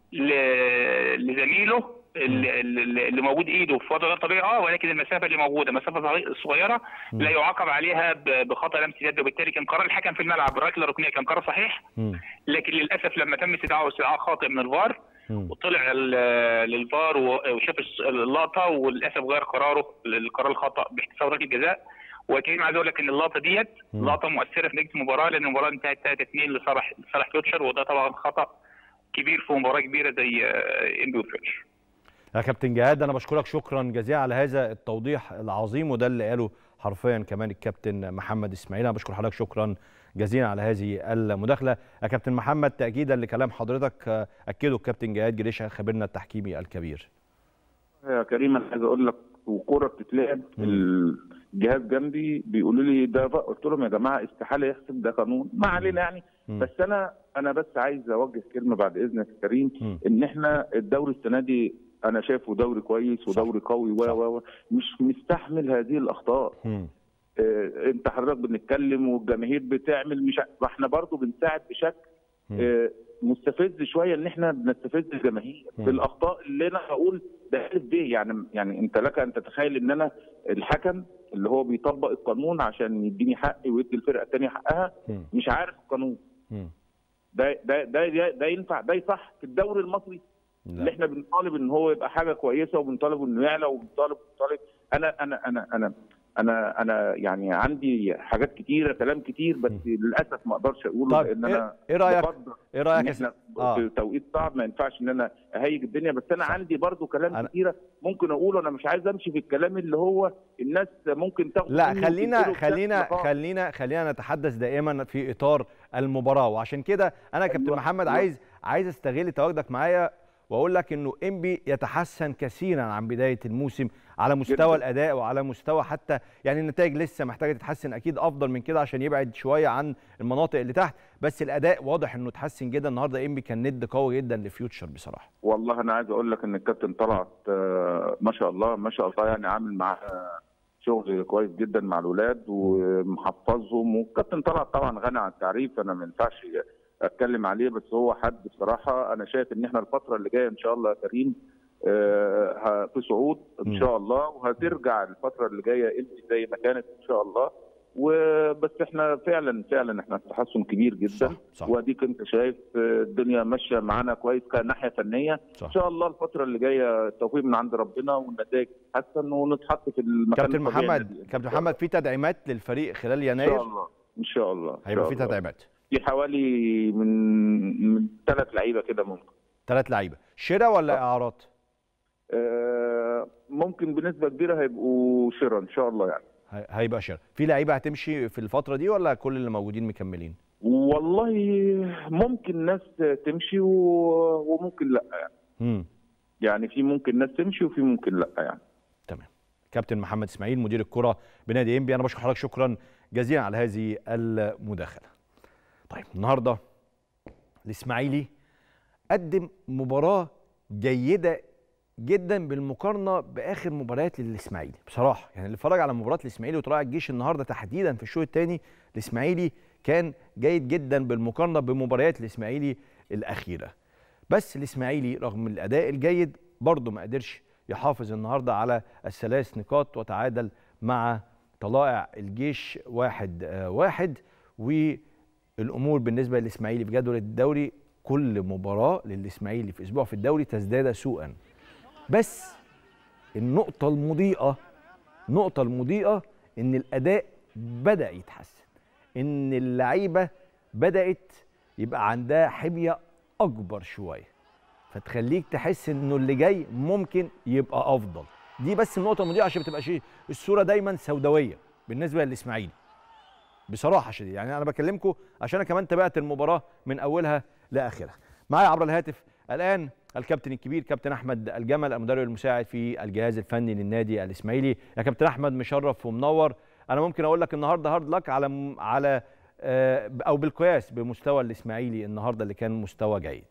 ل- لزميله اللي, اللي موجود ايده في وضع غير طبيعي اه ولكن المسافه اللي موجوده مسافه صغي- صغيره لا يعاقب عليها ب- بخطا لمس يد وبالتالي كان قرار الحكم في الملعب الركله الركنيه كان قرار صحيح مم. لكن للاسف لما تم استدعاء استدعاء خاطئ من الفار مم. وطلع ال- للفار و- وشاف الس- اللقطه وللاسف غير قراره القرار الخطا باحتساب ركله جزاء وكريم عايز اقول لك ان اللقطه ديت مم. لقطه مؤثره في نتيجه المباراه لان المباراه انتهت 3 2 لصالح لصالح فيوتشر وده طبعا خطا كبير في مباراه كبيره زي آه، انبي وفيوتشر يا كابتن جهاد انا بشكرك شكرا جزيلا على هذا التوضيح العظيم وده اللي قاله حرفيا كمان الكابتن محمد اسماعيل انا بشكر حضرتك شكرا جزيلا على هذه المداخله يا كابتن محمد تاكيدا لكلام حضرتك آه، اكده الكابتن جهاد جريشه خبيرنا التحكيمي الكبير يا كريم انا عايز اقول لك وكوره بتتلعب الجهاز جنبي بيقولوا لي ده بقى قلت لهم يا جماعه استحاله يحسب ده قانون ما علينا يعني مم. بس انا انا بس عايز اوجه كلمه بعد اذنك يا كريم مم. ان احنا الدوري السنه دي انا شايفه دوري كويس ودوري قوي و صح. و و مش مستحمل هذه الاخطاء مم. آه، انت حضرتك بنتكلم والجماهير بتعمل مش ع- ما احنا برضو بنساعد بشكل آه، مستفز شويه ان احنا بنستفز الجماهير مم. في الاخطاء اللي انا بقول ده الف ب يعني يعني انت لك ان تتخيل ان انا الحكم اللي هو بيطبق القانون عشان يديني حقي ويدي الفرقه الثانيه حقها مم. مش عارف القانون مم. ده ده ده ده, ده ينفع ده يصح في الدوري المصري اللي لا احنا بنطالب ان هو يبقى حاجه كويسه وبنطالب انه يعلى وبنطالب بنطالب انا انا انا انا انا انا يعني عندي حاجات كتيره كلام كتير بس للاسف ما اقدرش اقوله طيب لان ايه انا إيه رايك بقدر ايه رايك ان يا احنا س- آه. في توقيت صعب ما ينفعش ان انا اهيج الدنيا بس انا صح. عندي برضو كلام أنا- كتيره ممكن اقوله انا مش عايز امشي في الكلام اللي هو الناس ممكن تاخد لا منه خلينا وتنقله بشكل خلينا خاص. خلينا خلينا نتحدث دائما في اطار المباراه وعشان كده انا كابتن أيوة، محمد أيوة. عايز عايز استغل تواجدك معايا واقول لك انه انبي يتحسن كثيرا عن بدايه الموسم على مستوى جداً. الاداء وعلى مستوى حتى يعني النتائج لسه محتاجه تتحسن اكيد افضل من كده عشان يبعد شويه عن المناطق اللي تحت بس الاداء واضح انه اتحسن جدا النهارده انبي كان ند قوي جدا لفيوتشر بصراحه والله انا عايز اقول لك ان الكابتن طلعت آه، ما شاء الله ما شاء الله يعني عامل معاه شغل كويس جدا مع الاولاد ومحفظهم والكابتن طلعت طبعا غني عن التعريف انا ما ينفعش اتكلم عليه بس هو حد بصراحه انا شايف ان احنا الفتره اللي جايه ان شاء الله يا كريم آه، ه- في صعود مم. ان شاء الله وهترجع الفتره اللي جايه انت زي ما كانت ان شاء الله وبس احنا فعلا فعلا احنا في تحسن كبير جدا صح صح واديك انت شايف آه، الدنيا ماشيه معانا كويس كناحيه فنيه صح ان شاء الله الفتره اللي جايه التوفيق من عند ربنا والنتائج تتحسن ونتحط في المكان كابتن الطبيعي محمد للنادي. كابتن محمد في تدعيمات للفريق خلال ان شاء يناير الله ان شاء الله إن هيبقى شاء في الله. تدعيمات في حوالي من من ثلاث لعيبه كده ممكن ثلاث لعيبه شراء ولا اعارات آه، ممكن بنسبه كبيره هيبقوا شراء ان شاء الله يعني هي- هيبقى شراء في لعيبه هتمشي في الفتره دي ولا كل اللي موجودين مكملين والله ممكن ناس تمشي و- وممكن لا يعني امم يعني في ممكن ناس تمشي وفي ممكن لا يعني تمام كابتن محمد اسماعيل مدير الكره بنادي انبي انا بشكر حضرتك شكرا جزيلا على هذه المداخله طيب النهارده الاسماعيلي قدم مباراه جيده جدا بالمقارنه باخر مباريات للاسماعيلي بصراحه يعني اللي اتفرج على مباراه الاسماعيلي وطلائع الجيش النهارده تحديدا في الشوط الثاني الاسماعيلي كان جيد جدا بالمقارنه بمباريات الاسماعيلي الاخيره بس الاسماعيلي رغم الاداء الجيد برضه ما قدرش يحافظ النهارده على الثلاث نقاط وتعادل مع طلائع الجيش واحد آه واحد والامور بالنسبه للاسماعيلي في جدول الدوري كل مباراه للاسماعيلي في اسبوع في الدوري تزداد سوءا بس النقطه المضيئه النقطه المضيئه ان الاداء بدا يتحسن ان اللعيبه بدات يبقى عندها حميه اكبر شويه فتخليك تحس انه اللي جاي ممكن يبقى افضل دي بس النقطه المضيئه عشان ما تبقاش إيه، الصوره دايما سوداويه بالنسبه للاسماعيلي بصراحه شديد يعني انا بكلمكم عشان انا كمان تابعت المباراه من اولها لاخرها معايا عبر الهاتف الان الكابتن الكبير كابتن احمد الجمل المدرب المساعد في الجهاز الفني للنادي الاسماعيلي يا كابتن احمد مشرف ومنور انا ممكن اقول لك النهارده هارد لك على على آه، او بالقياس بمستوى الاسماعيلي النهارده اللي كان مستوى جيد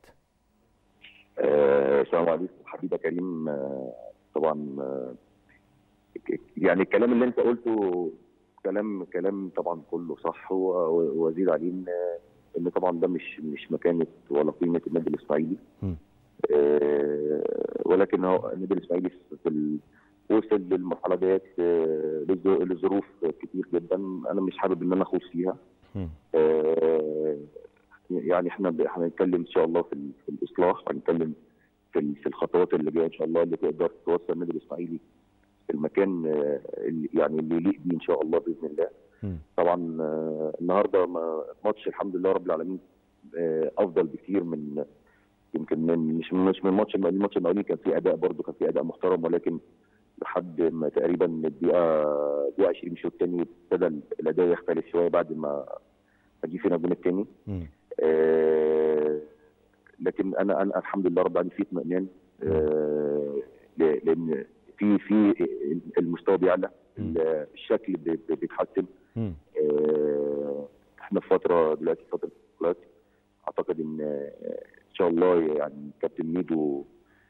آه، السلام عليكم حبيبي يا كريم آه، طبعا آه، ك- يعني الكلام اللي انت قلته كلام كلام طبعا كله صح و- و- وازيد عليه ان ان طبعا ده مش مش مكانه ولا قيمه النادي الاسماعيلي م. آه، ولكن هو النادي الاسماعيلي في ال- وصل للمرحله ديت آه، لظ- لظروف كتير جدا انا مش حابب ان انا اخوض فيها م. آه، يعني احنا ب- هنتكلم ان شاء الله في, ال- في الاصلاح هنتكلم في ال- في الخطوات اللي جايه ان شاء الله اللي تقدر توصل النادي الاسماعيلي في المكان آه، اللي يعني اللي يليق بيه ان شاء الله باذن الله. م. طبعا آه، النهارده ما- ماتش الحمد لله رب العالمين آه، افضل بكتير من يمكن من مش مش من الماتش المقاولين الماتش المقاولين كان فيه اداء برده كان فيه اداء محترم ولكن لحد ما تقريبا الدقيقه دقيقه 20 الشوط الثاني ابتدى الاداء يختلف شويه بعد ما ما جه فينا الجون الثاني م. آه، لكن انا انا الحمد لله رب العالمين في اطمئنان آه، ل- لان في في المستوى بيعلى مم. الشكل بي- بي- بيتحسن م. آه، احنا في فتره دلوقتي فتره بطولات اعتقد ان آه، ان شاء الله يعني كابتن ميدو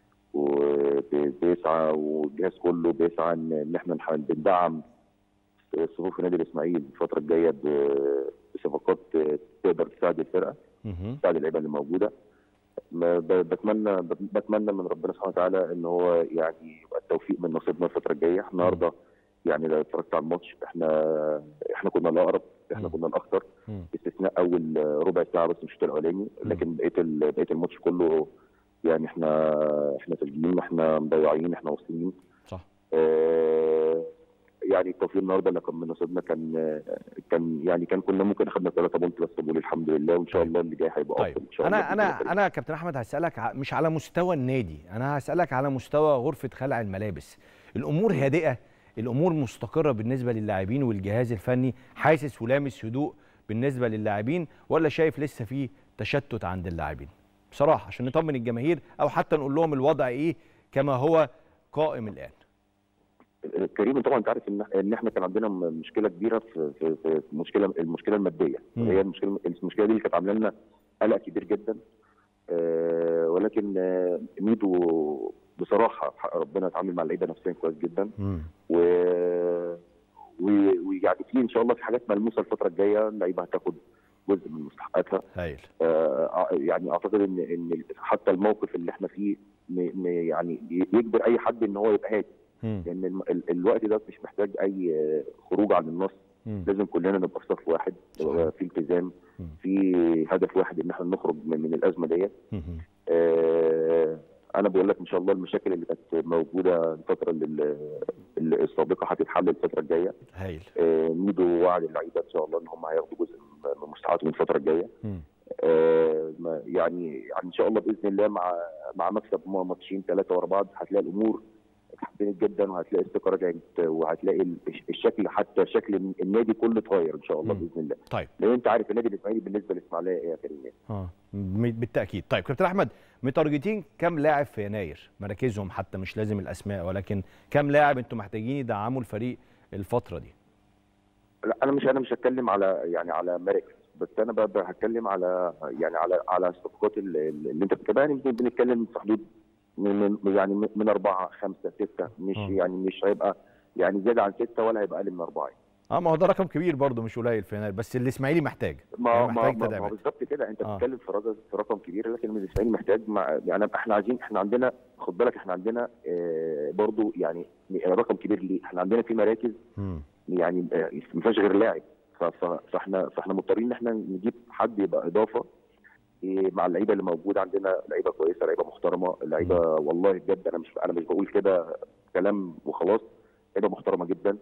وبيسعى والجهاز كله بيسعى ان إن احنا نح- بندعم صفوف النادي الاسماعيلي الفتره الجايه ب- بصفقات آه، تقدر تساعد الفرقه مهم. تساعد اللعيبه اللي موجوده ما ب- بتمنى بتمنى من ربنا سبحانه وتعالى ان هو يعني يبقى التوفيق من نصيبنا الفتره الجايه احنا النهارده يعني لو اتفرجت على الماتش احنا احنا كنا الاقرب احنا مم. كنا الاخطر مم. باستثناء اول ربع ساعه بس مش الشوط الاولاني لكن بقيه ال- بقيه الماتش كله يعني احنا احنا سجلين احنا مضيعين احنا واصلين صح آه، يعني التوفيق النهارده اللي كان من نصيبنا كان كان يعني كان كنا ممكن اخدنا ثلاثه بونت بس بقول الحمد لله وان شاء طيب. الله اللي جاي هيبقى طيب افضل ان شاء الله انا بإذن الله. انا انا كابتن احمد هسالك ع- مش على مستوى النادي انا هسالك على مستوى غرفه خلع الملابس الامور هادئه الامور مستقره بالنسبه للاعبين والجهاز الفني حاسس ولامس هدوء بالنسبه للاعبين ولا شايف لسه في تشتت عند اللاعبين بصراحه عشان نطمن الجماهير او حتى نقول لهم الوضع ايه كما هو قائم الان كريم طبعا انت عارف ان ان احنا كان عندنا م- مشكله كبيره في في, في مشكله المشكله الماديه مم. وهي المشكله المشكله دي اللي كانت عامله لنا قلق كبير جدا آه ولكن آه ميدو بصراحه حق ربنا اتعامل مع اللعيبه نفسيا كويس جدا و و- ويعني في ان شاء الله في حاجات ملموسه الفتره الجايه اللعيبه هتاخد جزء من مستحقاتها هايل آه، يعني اعتقد ان ان حتى الموقف اللي احنا فيه م- م- يعني يجبر اي حد ان هو يبقى هادي مم. لان الم- ال- الوقت ده مش محتاج اي آه، خروج عن النص مم. لازم كلنا نبقى في صف واحد يبقى في التزام مم. في هدف واحد ان احنا نخرج من, من الازمه ديت مم. آه، انا بقول لك ان شاء الله المشاكل اللي كانت موجوده الفتره اللي اللي السابقه هتتحل الفتره الجايه هايل آه، ميدو وعد اللعيبه ان شاء الله ان هم هياخدوا جزء من من مستحقاتهم الفتره الجايه مم. آه، ما- يعني يعني ان شاء الله باذن الله مع مع مكسب م- ماتشين ثلاثه ورا بعض هتلاقي الامور اتحسنت جدا وهتلاقي الثقه رجعت وهتلاقي ال- الشكل حتى شكل النادي كله اتغير ان شاء الله مم. باذن الله طيب لان انت عارف النادي الاسماعيلي بالنسبه للاسماعيليه ايه يا كريم اه م- بالتاكيد طيب كابتن احمد متارجتين كام لاعب في يناير مراكزهم حتى مش لازم الاسماء ولكن كام لاعب انتم محتاجين يدعموا الفريق الفتره دي لا انا مش انا مش هتكلم على يعني على مراكز بس انا بقى بقى هتكلم على يعني على على الصفقات اللي, اللي انت بتتابعها يعني يمكن بنتكلم في حدود من من- يعني من من اربعه خمسه سته مش آه. يعني مش هيبقى يعني زياده عن سته ولا هيبقى اقل من اربعه اه ما هو ده رقم كبير برضه مش قليل في يناير بس الاسماعيلي محتاج ما يعني ما محتاج ما, ما تدعيمات بالظبط كده انت آه. بتتكلم في رقم في رقم كبير لكن الاسماعيلي محتاج مع يعني احنا عايزين احنا عندنا خد بالك احنا عندنا اه برضو يعني رقم كبير ليه احنا عندنا في مراكز مم. يعني آه، ما فيهاش غير لاعب ف- ف- فاحنا فاحنا مضطرين ان احنا نجيب حد يبقى اضافه إيه، مع اللعيبه اللي موجوده عندنا لعيبه كويسه لعيبه محترمه لعيبه والله بجد انا مش انا مش بقول كده كلام وخلاص لعيبه محترمه جدا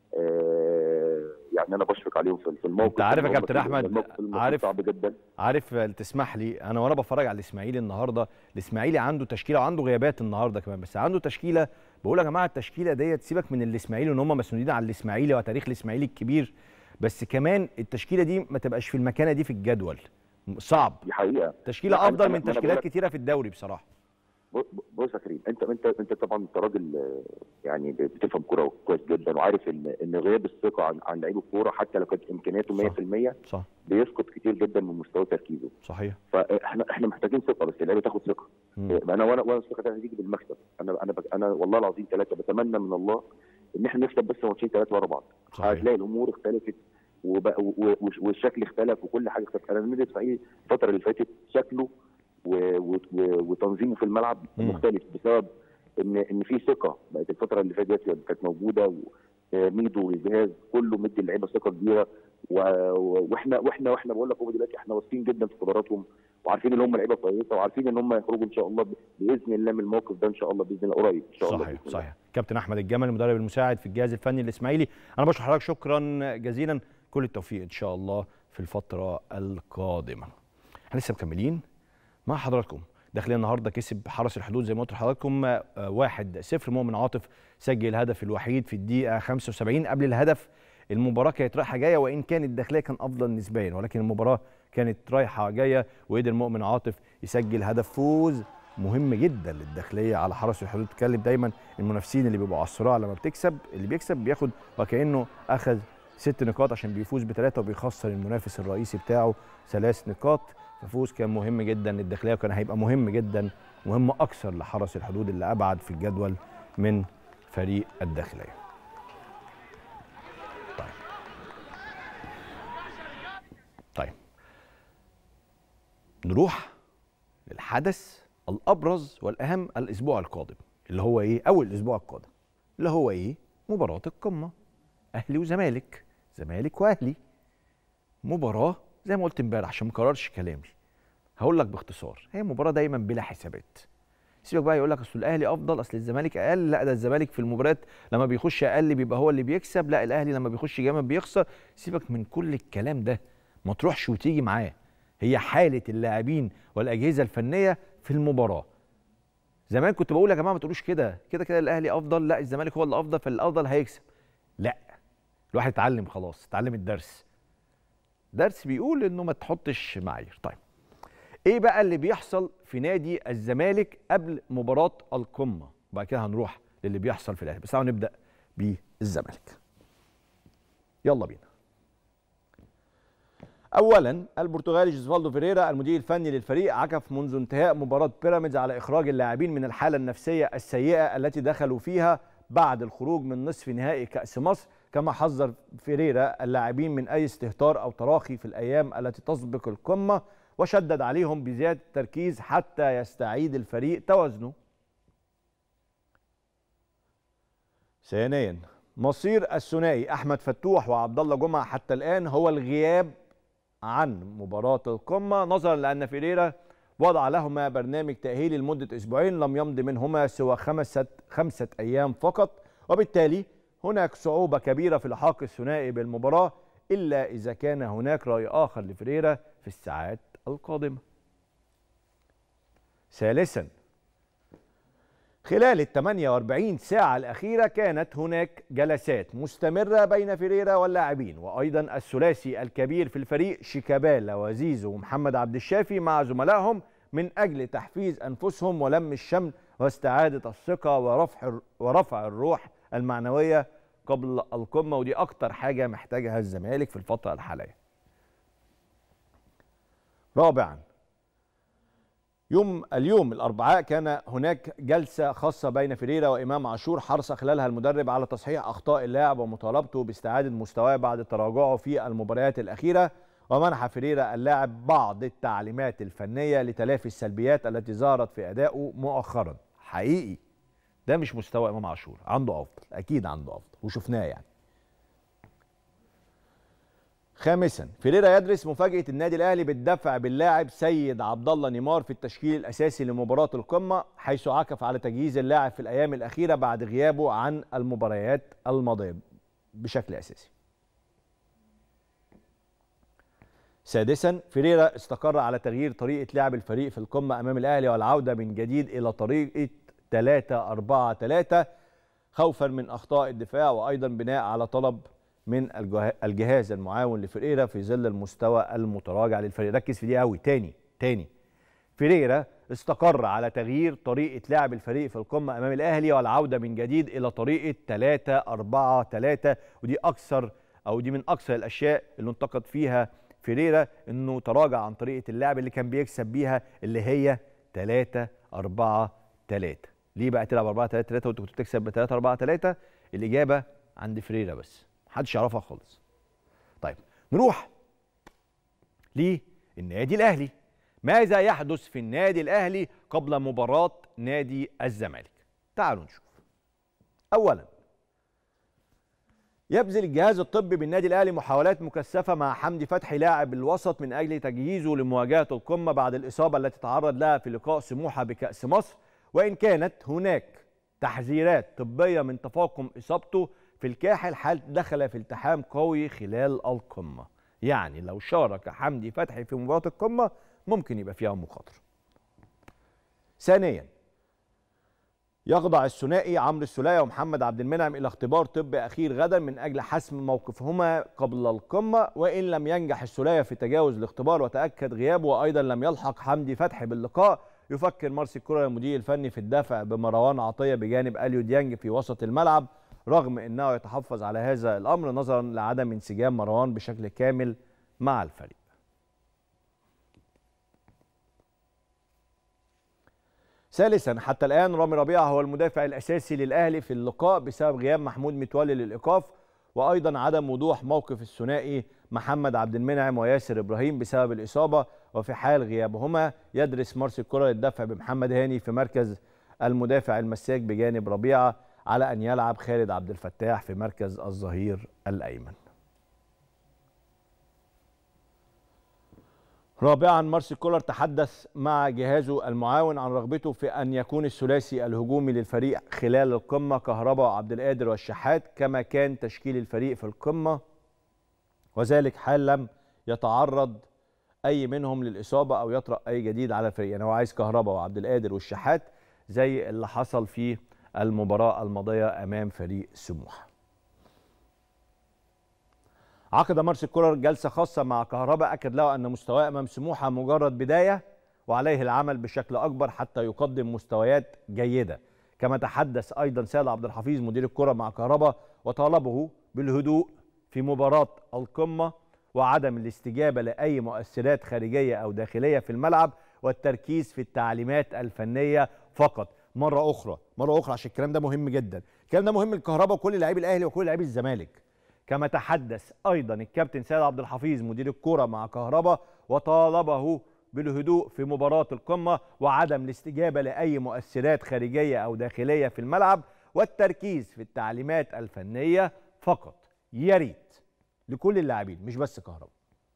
آه، يعني انا بشفق عليهم في في الموقف أنت عارف يا اللي هم كابتن فيه. أحمد، الموقف الموقف عارف- صعب جدا عارف تسمح لي انا وانا بتفرج على الاسماعيلي النهارده الاسماعيلي عنده تشكيله وعنده غيابات النهارده كمان بس عنده تشكيله بقول يا جماعه التشكيله ديت سيبك من الاسماعيلي ان هم مسنودين على الاسماعيلي وتاريخ الاسماعيلي الكبير بس كمان التشكيله دي ما تبقاش في المكانه دي في الجدول صعب دي حقيقه تشكيله لا، أنا- افضل أنا- من أنا بقول تشكيلات لك- كتيره في الدوري بصراحه ب- بص يا كريم انت انت انت طبعا انت راجل آه، يعني بتفهم كوره كويس جدا وعارف ان ان غياب الثقه عن عن لعيب الكوره حتى لو كانت امكانياته 100% صح بيفقد كتير جدا من مستوى تركيزه صحيح فاحنا احنا محتاجين ثقه بس اللعيبه تاخد ثقه مم. انا وانا وانا الثقه دي هتيجي بالمكسب انا انا بك- انا والله العظيم ثلاثه بتمنى من الله ان احنا نكسب بس ماتشين ثلاثه ورا بعض صحيح هتلاقي الامور اختلفت وبقى و- و- والشكل اختلف وكل حاجه اختلفت انا النادي الاسماعيلي الفتره اللي فاتت شكله و- و- و- وتنظيمه في الملعب مم. مختلف بسبب ان ان في ثقه بقت الفتره اللي فاتت كانت موجوده و- آه، ميدو والجهاز كله مدي اللعيبه ثقه كبيره و- و- واحنا واحنا واحنا بقول لك هو دلوقتي احنا واثقين جدا في قدراتهم وعارفين ان هم لعيبه كويسه وعارفين ان هم هيخرجوا ان شاء الله ب- باذن الله من الموقف ده ان شاء الله باذن الله قريب ان شاء الله صحيح بإذن الله. صحيح كابتن احمد الجمل المدرب المساعد في الجهاز الفني الاسماعيلي انا بشكر حضرتك شكرا جزيلا كل التوفيق ان شاء الله في الفتره القادمه احنا لسه مكملين مع حضراتكم داخلين النهارده كسب حرس الحدود زي ما قلت لحضراتكم آه، واحد صفر مؤمن عاطف سجل الهدف الوحيد في الدقيقه 75 قبل الهدف المباراه كانت رايحه جايه وان كان الداخليه كان افضل نسبيا ولكن المباراه كانت رايحه جايه وقدر مؤمن عاطف يسجل هدف فوز مهم جدا للداخليه على حرس الحدود تتكلم دايما المنافسين اللي بيبقوا على الصراع لما بتكسب اللي بيكسب بياخد وكانه اخذ ست نقاط عشان بيفوز بثلاثه وبيخسر المنافس الرئيسي بتاعه ثلاث نقاط ففوز كان مهم جدا للداخليه وكان هيبقى مهم جدا مهم اكثر لحرس الحدود اللي ابعد في الجدول من فريق الداخليه. طيب. نروح للحدث الابرز والاهم الاسبوع القادم اللي هو ايه اول الاسبوع القادم اللي هو ايه مباراه القمه اهلي وزمالك زمالك واهلي مباراه زي ما قلت امبارح عشان ما اكررش كلامي هقول لك باختصار هي مباراه دايما بلا حسابات سيبك بقى يقول لك اصل الاهلي افضل اصل الزمالك اقل لا ده الزمالك في المباريات لما بيخش اقل بيبقى هو اللي بيكسب لا الاهلي لما بيخش جامد بيخسر سيبك من كل الكلام ده ما تروحش وتيجي معاه هي حاله اللاعبين والاجهزه الفنيه في المباراه زمان كنت بقول يا جماعه ما تقولوش كده كده كده الاهلي افضل لا الزمالك هو اللي افضل فالافضل هيكسب لا الواحد اتعلم خلاص اتعلم الدرس درس بيقول انه ما تحطش معايير طيب ايه بقى اللي بيحصل في نادي الزمالك قبل مباراه القمه وبعد كده هنروح للي بيحصل في الاهلي بس تعالوا نبدا بالزمالك يلا بينا اولا البرتغالي جوزفالدو فيريرا المدير الفني للفريق عكف منذ انتهاء مباراه بيراميدز على اخراج اللاعبين من الحاله النفسيه السيئه التي دخلوا فيها بعد الخروج من نصف نهائي كاس مصر كما حذر فيريرا اللاعبين من اي استهتار او تراخي في الايام التي تسبق القمه وشدد عليهم بزياده التركيز حتى يستعيد الفريق توازنه. ثانيا مصير الثنائي احمد فتوح وعبد الله جمعه حتى الان هو الغياب عن مباراه القمه نظرا لان فيريرا وضع لهما برنامج تاهيلي لمده اسبوعين لم يمض منهما سوى خمسه خمسه ايام فقط وبالتالي هناك صعوبه كبيره في الحاق الثنائي بالمباراه الا اذا كان هناك راي اخر لفريرا في الساعات القادمه. ثالثا خلال ال 48 ساعة الأخيرة كانت هناك جلسات مستمرة بين فيريرا واللاعبين وأيضا الثلاثي الكبير في الفريق شيكابالا وزيزو ومحمد عبد الشافي مع زملائهم من أجل تحفيز أنفسهم ولم الشمل واستعادة الثقة ورفع ورفع الروح المعنوية قبل القمة ودي أكتر حاجة محتاجها الزمالك في الفترة الحالية. رابعا يوم اليوم الاربعاء كان هناك جلسه خاصه بين فيريرا وامام عاشور حرص خلالها المدرب على تصحيح اخطاء اللاعب ومطالبته باستعاده مستواه بعد تراجعه في المباريات الاخيره ومنح فيريرا اللاعب بعض التعليمات الفنيه لتلافي السلبيات التي ظهرت في ادائه مؤخرا حقيقي ده مش مستوى امام عاشور عنده افضل اكيد عنده افضل وشفناه يعني خامسا فيريرا يدرس مفاجاه النادي الاهلي بالدفع باللاعب سيد عبد الله نيمار في التشكيل الاساسي لمباراه القمه حيث عكف على تجهيز اللاعب في الايام الاخيره بعد غيابه عن المباريات الماضيه بشكل اساسي. سادسا فيريرا استقر على تغيير طريقه لعب الفريق في القمه امام الاهلي والعوده من جديد الى طريقه 3 4 3 خوفا من اخطاء الدفاع وايضا بناء على طلب من الجهاز المعاون لفريرا في ظل المستوى المتراجع للفريق ركز في دي قوي تاني تاني فيريرا استقر على تغيير طريقة لعب الفريق في القمة أمام الأهلي والعودة من جديد إلى طريقة 3 4 3 ودي أكثر أو دي من أكثر الأشياء اللي انتقد فيها فيريرا إنه تراجع عن طريقة اللعب اللي كان بيكسب بيها اللي هي 3 4 3 ليه بقى تلعب 4 3 3 وأنت كنت بتكسب ب 3 4 3 الإجابة عند فيريرا بس محدش يعرفها خالص طيب نروح للنادي الاهلي ماذا يحدث في النادي الاهلي قبل مباراه نادي الزمالك تعالوا نشوف اولا يبذل الجهاز الطبي بالنادي الاهلي محاولات مكثفه مع حمدي فتحي لاعب الوسط من اجل تجهيزه لمواجهه القمه بعد الاصابه التي تعرض لها في لقاء سموحه بكاس مصر وان كانت هناك تحذيرات طبيه من تفاقم اصابته في الكاحل حال دخل في التحام قوي خلال القمة يعني لو شارك حمدي فتحي في مباراة القمة ممكن يبقى فيها مخاطرة ثانيا يخضع الثنائي عمرو السولية ومحمد عبد المنعم إلى اختبار طبي أخير غدا من أجل حسم موقفهما قبل القمة وإن لم ينجح السولية في تجاوز الاختبار وتأكد غيابه وأيضا لم يلحق حمدي فتحي باللقاء يفكر مارسي كولر المدير الفني في الدفع بمروان عطية بجانب أليو ديانج في وسط الملعب رغم انه يتحفظ على هذا الامر نظرا لعدم انسجام مروان بشكل كامل مع الفريق. ثالثا حتى الان رامي ربيعه هو المدافع الاساسي للاهلي في اللقاء بسبب غياب محمود متولي للايقاف وايضا عدم وضوح موقف الثنائي محمد عبد المنعم وياسر ابراهيم بسبب الاصابه وفي حال غيابهما يدرس مارسيل كولر الدفع بمحمد هاني في مركز المدافع المساك بجانب ربيعه على ان يلعب خالد عبد الفتاح في مركز الظهير الايمن. رابعا مارسيل كولر تحدث مع جهازه المعاون عن رغبته في ان يكون الثلاثي الهجومي للفريق خلال القمه كهرباء وعبد القادر والشحات كما كان تشكيل الفريق في القمه وذلك حال لم يتعرض اي منهم للاصابه او يطرا اي جديد على الفريق يعني هو عايز كهرباء وعبد القادر والشحات زي اللي حصل في المباراه الماضيه امام فريق سموحه عقد مارسيل كولر جلسه خاصه مع كهرباء اكد له ان مستواه امام سموحه مجرد بدايه وعليه العمل بشكل اكبر حتى يقدم مستويات جيده كما تحدث ايضا سيد عبد الحفيظ مدير الكره مع كهرباء وطالبه بالهدوء في مباراه القمه وعدم الاستجابه لاي مؤثرات خارجيه او داخليه في الملعب والتركيز في التعليمات الفنيه فقط مره اخرى مره اخرى عشان الكلام ده مهم جدا الكلام ده مهم للكهرباء وكل لاعبي الاهلي وكل لاعبي الزمالك كما تحدث ايضا الكابتن سيد عبد الحفيظ مدير الكره مع كهرباء وطالبه بالهدوء في مباراه القمه وعدم الاستجابه لاي مؤثرات خارجيه او داخليه في الملعب والتركيز في التعليمات الفنيه فقط يا ريت لكل اللاعبين مش بس كهرباء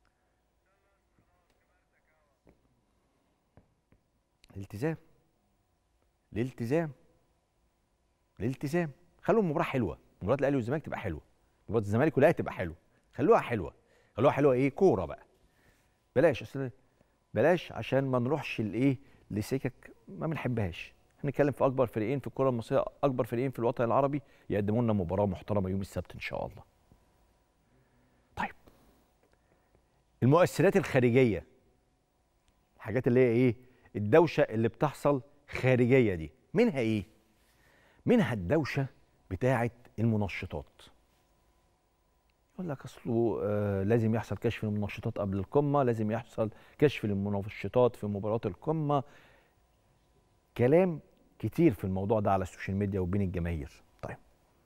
الالتزام الالتزام الالتزام خلوا المباراه حلوه مباراه الاهلي والزمالك تبقى حلوه مباراه الزمالك والاهلي تبقى حلوه خلوها حلوه خلوها حلوه ايه كوره بقى بلاش اصل بلاش عشان ما نروحش لايه لسكك ما بنحبهاش هنتكلم في اكبر فريقين في الكره المصريه اكبر فريقين في الوطن العربي يقدموا لنا مباراه محترمه يوم السبت ان شاء الله طيب المؤثرات الخارجيه الحاجات اللي هي ايه الدوشه اللي بتحصل خارجيه دي منها ايه منها الدوشه بتاعه المنشطات يقول لك اصله آه لازم يحصل كشف للمنشطات قبل القمه لازم يحصل كشف للمنشطات في مباراه القمه كلام كتير في الموضوع ده على السوشيال ميديا وبين الجماهير طيب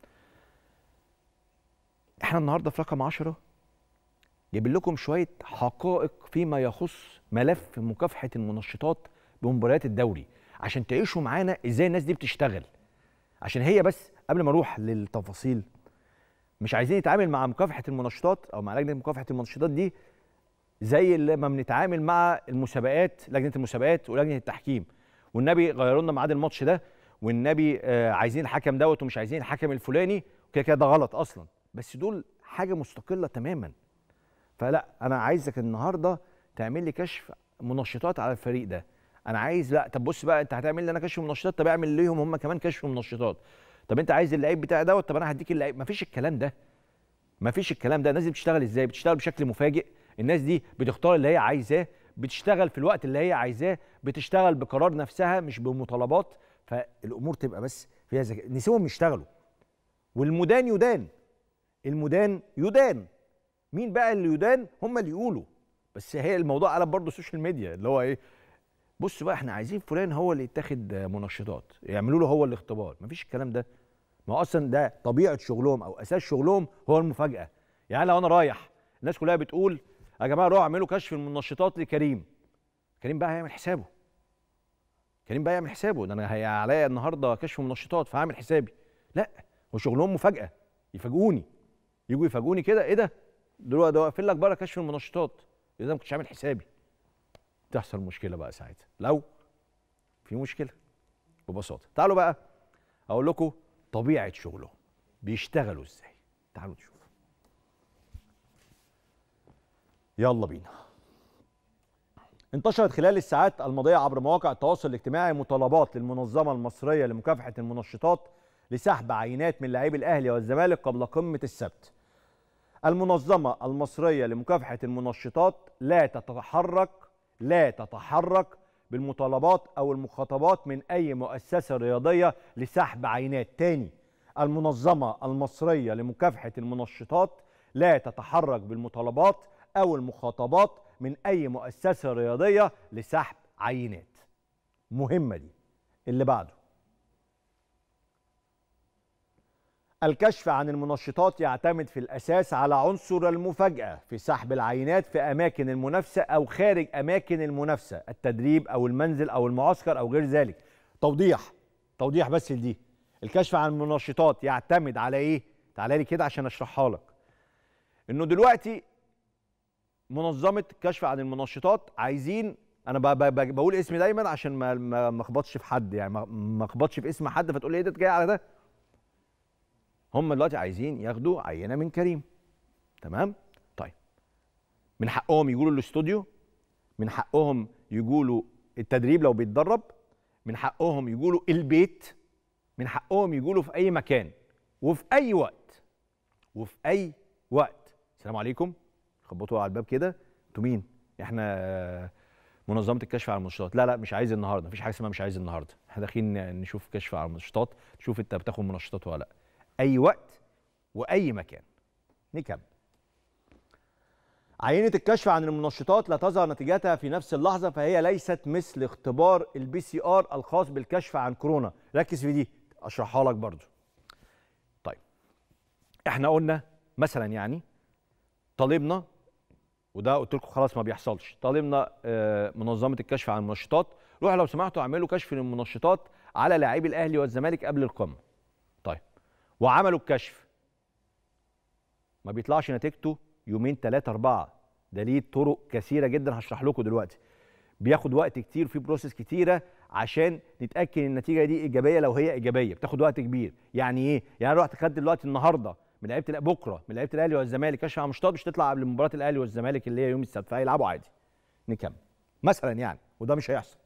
احنا النهارده في رقم 10 جايبين لكم شويه حقائق فيما يخص ملف مكافحه المنشطات بمباريات الدوري عشان تعيشوا معانا ازاي الناس دي بتشتغل عشان هي بس قبل ما اروح للتفاصيل مش عايزين نتعامل مع مكافحه المنشطات او مع لجنه مكافحه المنشطات دي زي اللي ما بنتعامل مع المسابقات لجنه المسابقات ولجنه التحكيم والنبي غيروا لنا ميعاد الماتش ده والنبي آه عايزين الحكم دوت ومش عايزين الحكم الفلاني كده كده ده غلط اصلا بس دول حاجه مستقله تماما فلا انا عايزك النهارده تعمل لي كشف منشطات على الفريق ده انا عايز لا طب بص بقى انت هتعمل لي انا كشف منشطات طب اعمل ليهم هم كمان كشف منشطات طب انت عايز اللعيب بتاعي دوت طب انا هديك اللعيب مفيش الكلام ده مفيش الكلام ده الناس دي بتشتغل ازاي بتشتغل بشكل مفاجئ الناس دي بتختار اللي هي عايزاه بتشتغل في الوقت اللي هي عايزاه بتشتغل بقرار نفسها مش بمطالبات فالامور تبقى بس فيها ذكاء نسيبهم يشتغلوا والمدان يدان المدان يدان مين بقى اللي يدان هم اللي يقولوا بس هي الموضوع قلب برضه السوشيال ميديا اللي هو ايه بص بقى احنا عايزين فلان هو اللي يتاخد منشطات يعملوا له هو الاختبار مفيش الكلام ده ما هو اصلا ده طبيعه شغلهم او اساس شغلهم هو المفاجاه يعني لو انا رايح الناس كلها بتقول يا جماعه روحوا اعملوا كشف المنشطات لكريم كريم بقى هيعمل حسابه كريم بقى يعمل حسابه ده انا هي عليا النهارده كشف منشطات فهعمل حسابي لا هو شغلهم مفاجاه يفاجئوني يجوا يفاجئوني كده ايه ده دلوقتي ده واقفين لك بره كشف المنشطات اذا ما كنتش عامل حسابي تحصل مشكله بقى ساعتها لو في مشكله ببساطه تعالوا بقى اقول لكم طبيعه شغلهم بيشتغلوا ازاي تعالوا نشوف يلا بينا انتشرت خلال الساعات الماضيه عبر مواقع التواصل الاجتماعي مطالبات للمنظمه المصريه لمكافحه المنشطات لسحب عينات من لاعبي الاهلي والزمالك قبل قمه السبت المنظمه المصريه لمكافحه المنشطات لا تتحرك لا تتحرك بالمطالبات او المخاطبات من اي مؤسسه رياضيه لسحب عينات تاني المنظمه المصريه لمكافحه المنشطات لا تتحرك بالمطالبات او المخاطبات من اي مؤسسه رياضيه لسحب عينات مهمه دي اللي بعده الكشف عن المنشطات يعتمد في الأساس على عنصر المفاجأة في سحب العينات في أماكن المنافسة أو خارج أماكن المنافسة التدريب أو المنزل أو المعسكر أو غير ذلك توضيح توضيح بس لدي الكشف عن المنشطات يعتمد على إيه؟ تعالى لي كده عشان أشرحها لك إنه دلوقتي منظمة الكشف عن المنشطات عايزين انا ب- ب- ب- بقول اسمي دايما عشان ما ما ما اخبطش في حد يعني ما- ما اخبطش في اسم حد فتقول لي ايه ده جاي على ده هم دلوقتي عايزين ياخدوا عينه من كريم تمام طيب من حقهم يجوا له الاستوديو من حقهم يجوا له التدريب لو بيتدرب من حقهم يجوا له البيت من حقهم يجوا له في اي مكان وفي اي وقت وفي اي وقت السلام عليكم خبطوا على الباب كده انتوا مين احنا آه، منظمه الكشف على المنشطات لا لا مش عايز النهارده مفيش حاجه اسمها مش عايز النهارده احنا داخلين نشوف كشف على المنشطات تشوف انت بتاخد منشطات ولا لا اي وقت واي مكان نكمل عينة الكشف عن المنشطات لا تظهر نتيجتها في نفس اللحظة فهي ليست مثل اختبار البي سي ار الخاص بالكشف عن كورونا ركز في دي اشرحها لك برضو طيب احنا قلنا مثلا يعني طالبنا وده قلت لكم خلاص ما بيحصلش طالبنا آه، منظمه الكشف عن المنشطات روح لو سمحتوا اعملوا كشف للمنشطات على لاعبي الاهلي والزمالك قبل القمه طيب وعملوا الكشف ما بيطلعش نتيجته يومين ثلاثة أربعة ده ليه طرق كثيرة جدا هشرح لكم دلوقتي بياخد وقت كتير في بروسيس كتيرة عشان نتأكد إن النتيجة دي إيجابية لو هي إيجابية بتاخد وقت كبير يعني إيه؟ يعني أنا رحت خدت دلوقتي النهاردة من لعيبة الأ- بكرة من لعيبة الأهلي والزمالك كشف عن المنشطات مش تطلع قبل مباراة الأهلي والزمالك اللي هي يوم السبت فهيلعبوا عادي نكمل مثلا يعني وده مش هيحصل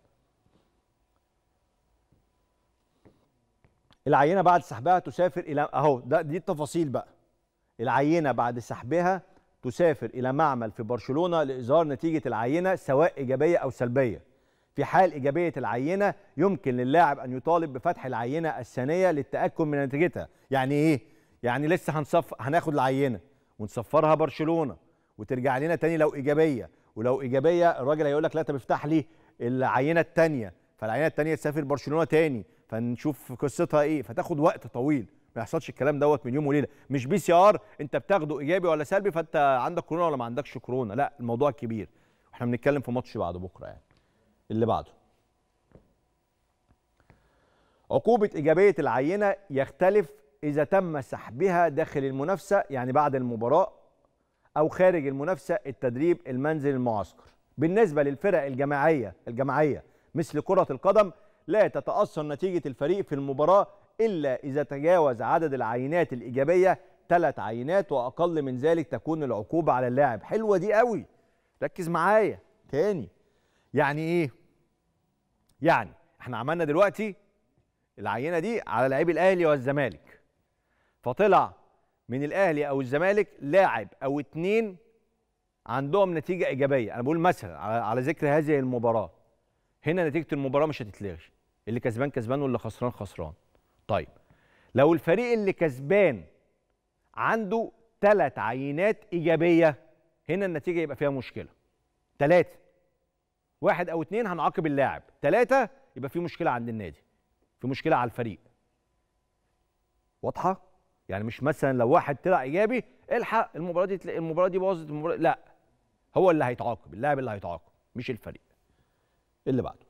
العينة بعد سحبها تسافر إلى أهو ده دي التفاصيل بقى العينة بعد سحبها تسافر إلى معمل في برشلونة لإظهار نتيجة العينة سواء إيجابية أو سلبية في حال إيجابية العينة يمكن للاعب أن يطالب بفتح العينة الثانية للتأكد من نتيجتها يعني إيه؟ يعني لسه هنصف هناخد العينة ونصفرها برشلونة وترجع لنا تاني لو إيجابية ولو إيجابية الراجل هيقول لك لا طب افتح لي العينة التانية فالعينة التانية تسافر برشلونة تاني فنشوف قصتها إيه فتاخد وقت طويل ما يحصلش الكلام دوت من يوم وليله مش بي سي ار انت بتاخده ايجابي ولا سلبي فانت عندك كورونا ولا ما عندكش كورونا لا الموضوع كبير احنا بنتكلم في ماتش بعد بكره يعني اللي بعده عقوبة إيجابية العينة يختلف إذا تم سحبها داخل المنافسة يعني بعد المباراة أو خارج المنافسة التدريب المنزل المعسكر بالنسبة للفرق الجماعية الجماعية مثل كرة القدم لا تتأثر نتيجة الفريق في المباراة إلا إذا تجاوز عدد العينات الإيجابية ثلاث عينات وأقل من ذلك تكون العقوبة على اللاعب حلوة دي قوي ركز معايا تاني يعني إيه؟ يعني احنا عملنا دلوقتي العينة دي على لاعبي الأهلي والزمالك فطلع من الأهلي أو الزمالك لاعب أو اتنين عندهم نتيجة إيجابية أنا بقول مثلا على, على ذكر هذه المباراة هنا نتيجة المباراة مش هتتلغي اللي كسبان كسبان واللي خسران خسران طيب لو الفريق اللي كسبان عنده ثلاث عينات إيجابية هنا النتيجة يبقى فيها مشكلة ثلاثة واحد أو اتنين هنعاقب اللاعب ثلاثة يبقى في مشكلة عند النادي في مشكلة على الفريق واضحة؟ يعني مش مثلا لو واحد طلع إيجابي الحق المباراة دي تلاقي المباراة دي باظت المباراة لا هو اللي هيتعاقب اللاعب اللي هيتعاقب مش الفريق اللي بعده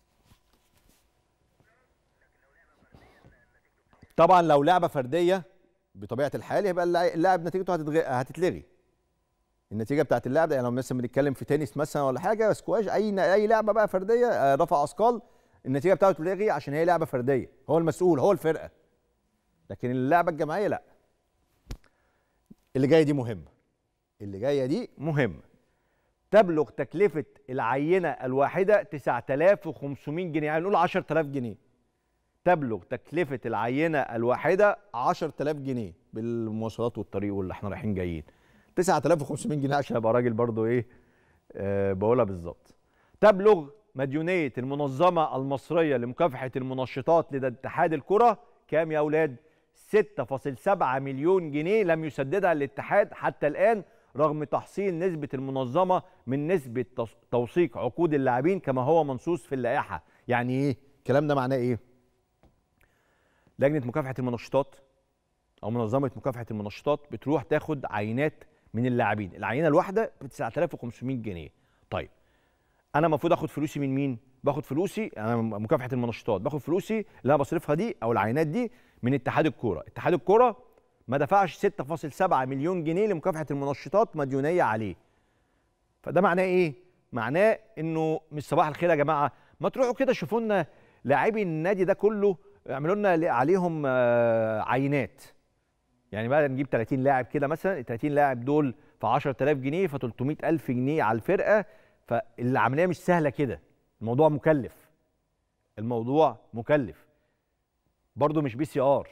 طبعا لو لعبه فرديه بطبيعه الحال يبقى اللاع- اللاعب نتيجته هتتغ- هتتلغي النتيجه بتاعت اللاعب ده يعني لو مثلا بنتكلم في تنس مثلا ولا حاجه سكواش اي اي لعبه بقى فرديه آه، رفع اثقال النتيجه بتاعته تتلغي عشان هي لعبه فرديه هو المسؤول هو الفرقه لكن اللعبه الجماعيه لا اللي جايه دي مهمه اللي جايه دي مهمه تبلغ تكلفه العينه الواحده 9500 جنيه يعني نقول 10000 جنيه تبلغ تكلفة العينة الواحدة 10000 جنيه بالمواصلات والطريق واللي احنا رايحين جايين 9500 جنيه عشان ابقى راجل برضو ايه آه بقولها بالظبط تبلغ مديونية المنظمة المصرية لمكافحة المنشطات لدى اتحاد الكرة كام يا أولاد؟ 6.7 مليون جنيه لم يسددها الاتحاد حتى الآن رغم تحصيل نسبة المنظمة من نسبة تص- توثيق عقود اللاعبين كما هو منصوص في اللائحة يعني ايه؟ الكلام ده معناه ايه؟ لجنه مكافحه المنشطات او منظمه مكافحه المنشطات بتروح تاخد عينات من اللاعبين العينه الواحده ب 9500 جنيه طيب انا المفروض اخد فلوسي من مين باخد فلوسي انا مكافحه المنشطات باخد فلوسي اللي انا بصرفها دي او العينات دي من اتحاد الكوره اتحاد الكوره ما دفعش 6.7 مليون جنيه لمكافحه المنشطات مديونيه عليه فده معناه ايه معناه انه مش صباح الخير يا جماعه ما تروحوا كده شوفوا لنا لاعبي النادي ده كله اعملوا لنا عليهم آه، عينات يعني بقى نجيب 30 لاعب كده مثلا ال 30 لاعب دول في 10000 جنيه ف 300000 جنيه على الفرقه فالعمليه مش سهله كده الموضوع مكلف الموضوع مكلف برضه مش بي سي ار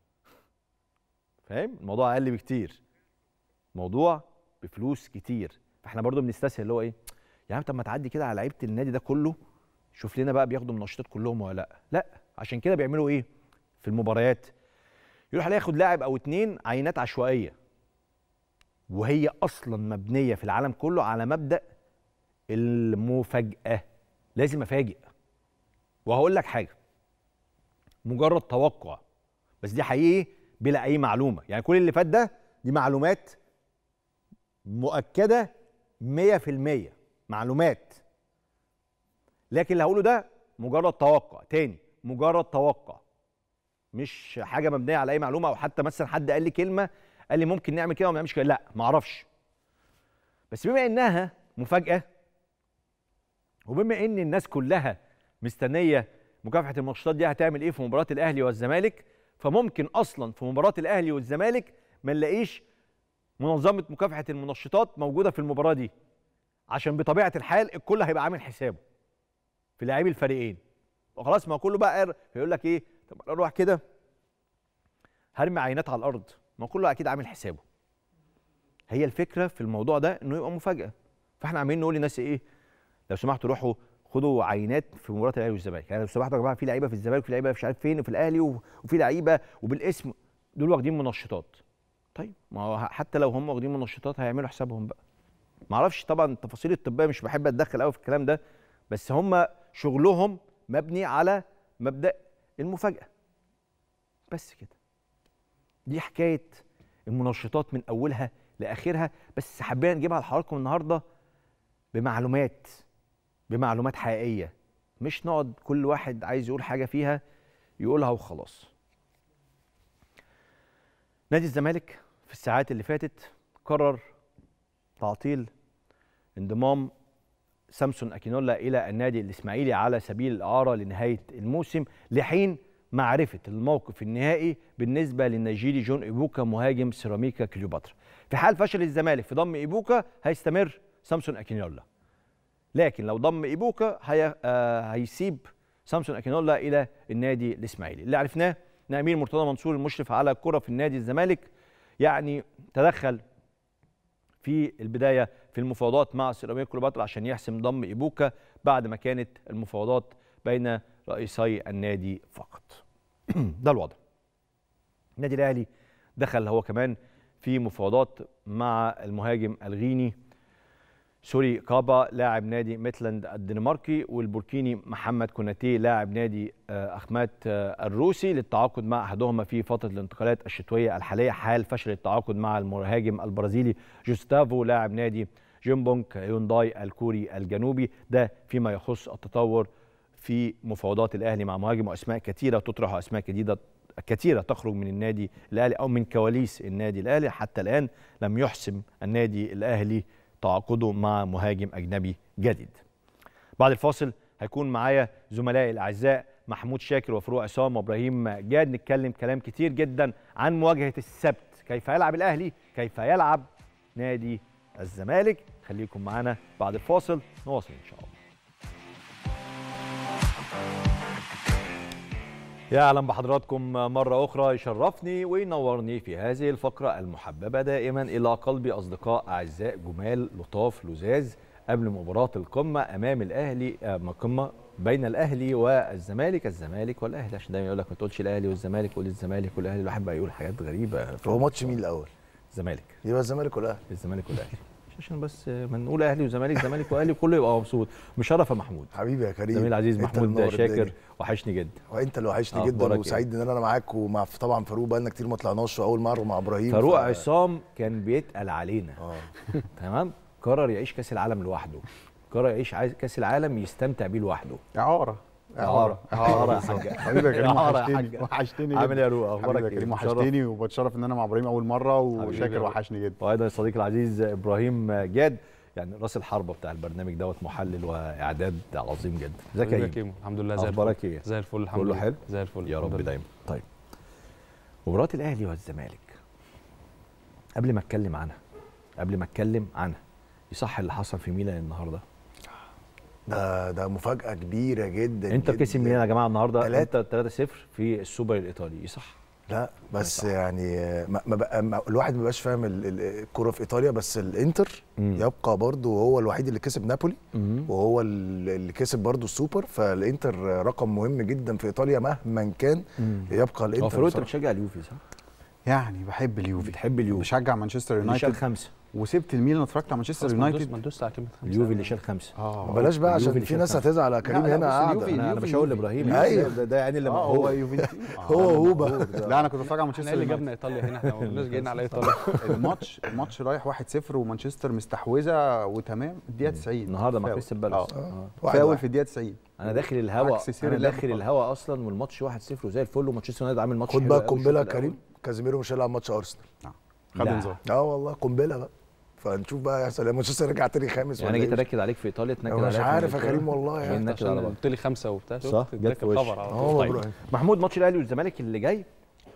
فاهم الموضوع اقل بكتير موضوع بفلوس كتير فاحنا برضه بنستسهل اللي هو ايه يا عم طب ما تعدي كده على لعيبه النادي ده كله شوف لنا بقى بياخدوا منشطات كلهم ولا لا لا عشان كده بيعملوا ايه في المباريات يروح عليه ياخد لاعب او اتنين عينات عشوائيه وهي اصلا مبنيه في العالم كله على مبدا المفاجاه لازم افاجئ وهقول لك حاجه مجرد توقع بس دي حقيقي بلا اي معلومه يعني كل اللي فات ده دي معلومات مؤكده 100% معلومات لكن اللي هقوله ده مجرد توقع تاني مجرد توقع مش حاجه مبنيه على اي معلومه او حتى مثلا حد قال لي كلمه قال لي ممكن نعمل كده وما نعملش كده لا ما اعرفش بس بما انها مفاجاه وبما ان الناس كلها مستنيه مكافحه الماتشات دي هتعمل ايه في مباراه الاهلي والزمالك فممكن اصلا في مباراه الاهلي والزمالك ما نلاقيش منظمه مكافحه المنشطات موجوده في المباراه دي عشان بطبيعه الحال الكل هيبقى عامل حسابه في لاعبي الفريقين وخلاص ما هو كله بقى قر فيقول لك ايه طب أنا اروح كده هرمي عينات على الارض ما كله اكيد عامل حسابه هي الفكره في الموضوع ده انه يبقى مفاجاه فاحنا عمالين نقول للناس ايه لو سمحتوا روحوا خدوا عينات في مباراه الاهلي والزمالك يعني لو سمحتوا يا جماعه في لعيبه في الزمالك وفي لعيبه مش عارف فين وفي الاهلي و- وفي لعيبه وبالاسم دول واخدين منشطات طيب ما هو حتى لو هم واخدين منشطات هيعملوا حسابهم بقى ما اعرفش طبعا التفاصيل الطبيه مش بحب اتدخل قوي في الكلام ده بس هم شغلهم مبني على مبدا المفاجاه بس كده دي حكايه المنشطات من اولها لاخرها بس حبينا نجيبها لحضراتكم النهارده بمعلومات بمعلومات حقيقيه مش نقعد كل واحد عايز يقول حاجه فيها يقولها وخلاص نادي الزمالك في الساعات اللي فاتت قرر تعطيل انضمام سامسون اكينولا الى النادي الاسماعيلي على سبيل الاعاره لنهايه الموسم لحين معرفه الموقف النهائي بالنسبه للنيجيري جون ايبوكا مهاجم سيراميكا كليوباترا. في حال فشل الزمالك في ضم ايبوكا هيستمر سامسون اكينولا. لكن لو ضم ايبوكا هي آه هيسيب سامسون اكينولا الى النادي الاسماعيلي. اللي عرفناه ان امير مرتضى منصور المشرف على الكره في النادي الزمالك يعني تدخل في البدايه في المفاوضات مع سيراميكا كليوباترا عشان يحسم ضم ايبوكا بعد ما كانت المفاوضات بين رئيسي النادي فقط. ده الوضع. النادي الاهلي دخل هو كمان في مفاوضات مع المهاجم الغيني سوري كابا لاعب نادي ميتلاند الدنماركي والبوركيني محمد كوناتي لاعب نادي آه، اخمات آه، الروسي للتعاقد مع احدهما في فتره الانتقالات الشتويه الحاليه حال فشل التعاقد مع المهاجم البرازيلي جوستافو لاعب نادي جيمبونك هيونداي الكوري الجنوبي ده فيما يخص التطور في مفاوضات الاهلي مع مهاجم واسماء كثيره تطرح اسماء جديده كثيره تخرج من النادي الاهلي او من كواليس النادي الاهلي حتى الان لم يحسم النادي الاهلي تعاقده مع مهاجم اجنبي جديد. بعد الفاصل هيكون معايا زملائي الاعزاء محمود شاكر وفاروق عصام وابراهيم جاد نتكلم كلام كتير جدا عن مواجهه السبت كيف يلعب الاهلي كيف يلعب نادي الزمالك خليكم معانا بعد الفاصل نواصل ان شاء الله يا اهلا بحضراتكم مره اخرى يشرفني وينورني في هذه الفقره المحببه دائما الى قلبي اصدقاء اعزاء جمال لطاف لزاز قبل مباراه القمه امام الاهلي آه، قمه بين الاهلي والزمالك الزمالك والاهلي عشان دايما يقول لك ما تقولش الاهلي والزمالك قول الزمالك والاهلي الواحد بقى يقول حاجات غريبه هو ماتش مين الاول؟ الزمالك يبقى الزمالك والاهلي الزمالك والاهلي عشان بس ما نقول اهلي وزمالك زمالك واهلي كله يبقى مبسوط مشرف يا محمود حبيبي يا كريم زميل العزيز أنت محمود منور شاكر الدنيا. وحشني جدا وانت اللي وحشني أخبارك جدا إيه؟ وسعيد ان انا معاك ومع طبعا فاروق بقالنا كتير ما طلعناش واول مره مع ابراهيم فاروق ف- عصام كان بيتقل علينا اه تمام قرر يعيش كاس العالم لوحده قرر يعيش عايز كاس العالم يستمتع بيه لوحده اعاره إعارة. إعارة يا بالظبط. حاج. حبيبي يا كريم إعارة يا وحشتني حاج. وحشتني عامل جدا. ايه يا روق اخبارك حبيبي يا كريم مشرف. وحشتني وبتشرف ان انا مع ابراهيم اول مره حبيبي وشاكر يا روق. وحشني جدا وايضا صديقي العزيز ابراهيم جاد يعني راس الحربه بتاع البرنامج دوت محلل واعداد عظيم جدا ازيك يا حبيبي يا ايمن كيمو الحمد لله زي اخبارك الفل ايه زي الفل الحمد كله لله حلو؟ زي الفل يا الحمد رب لله. دايما طيب مباراه الاهلي والزمالك قبل ما اتكلم عنها قبل ما اتكلم عنها يصح اللي حصل في ميلان النهارده ده ده مفاجاه كبيره جدا انت جداً. كسب ميلان يا جماعه النهارده تلاتة. انت 3-0 في السوبر الايطالي يصح لا بس صح. يعني ما ما بقى ما الواحد ما بقاش فاهم ال- ال- الكوره في ايطاليا بس الانتر مم. يبقى برضه هو الوحيد اللي كسب نابولي وهو ال- اللي كسب برضه السوبر فالانتر رقم مهم جدا في ايطاليا مهما كان يبقى هو الانتر فاروق انت بصراحة. بتشجع اليوفي صح؟ يعني بحب اليوفي بتحب اليوفي بشجع مانشستر اللي شال يونايتد خمسه وسبت الميلان اتفرجت على مانشستر خلاص ما ندوس- يونايتد ما ندوس على كلمه خمسة. اليوفي اللي شال خمسه اه بلاش بقى اليوفي عشان اللي في شال ناس خمسة. هتزعل على كريم لا، لا، هنا بص، قاعده اليوفي- انا انا اليوفي- بشاور اليوفي. لابراهيم أيوة. ده, ده يعني اللي اه موهوب هو يوفنتوس هو هوبا لا انا كنت بتفرج على احنا مانشستر اللي يونايتد جبنا ايطاليا هنا احنا ما كناش جايين على ايطاليا الماتش الماتش رايح 1-0 ومانشستر مستحوذه وتمام الدقيقه 90 النهارده مع فاول. كريستال بالاس اه آه. واحد فاول واحد. في الدقيقه 90 انا داخل الهوا عكس سير انا اللعب داخل خالص. الهوا اصلا والماتش 1-0 وزي الفل ومانشستر يونايتد عامل ماتش خد حلو بقى أوي قنبله يا الشوط كريم كازيميرو مش هيلعب ماتش ارسنال خد لا. انذار اه والله قنبله بقى فنشوف بقى يحصل إيه. مانشستر رجع تاني خامس يعني انا ولا جيت إيه؟ انكد عليك في ايطاليا تنكد أنا عليك مش في عارف يا إنجلترا. كريم والله جايين يعني نكد على عشان بعض قلت لي خمسه وبتاع شفت؟ صح، جت اداك في وشي. الخبر على طول. اه طيب. إبراهيم. محمود ماتش الاهلي والزمالك اللي جاي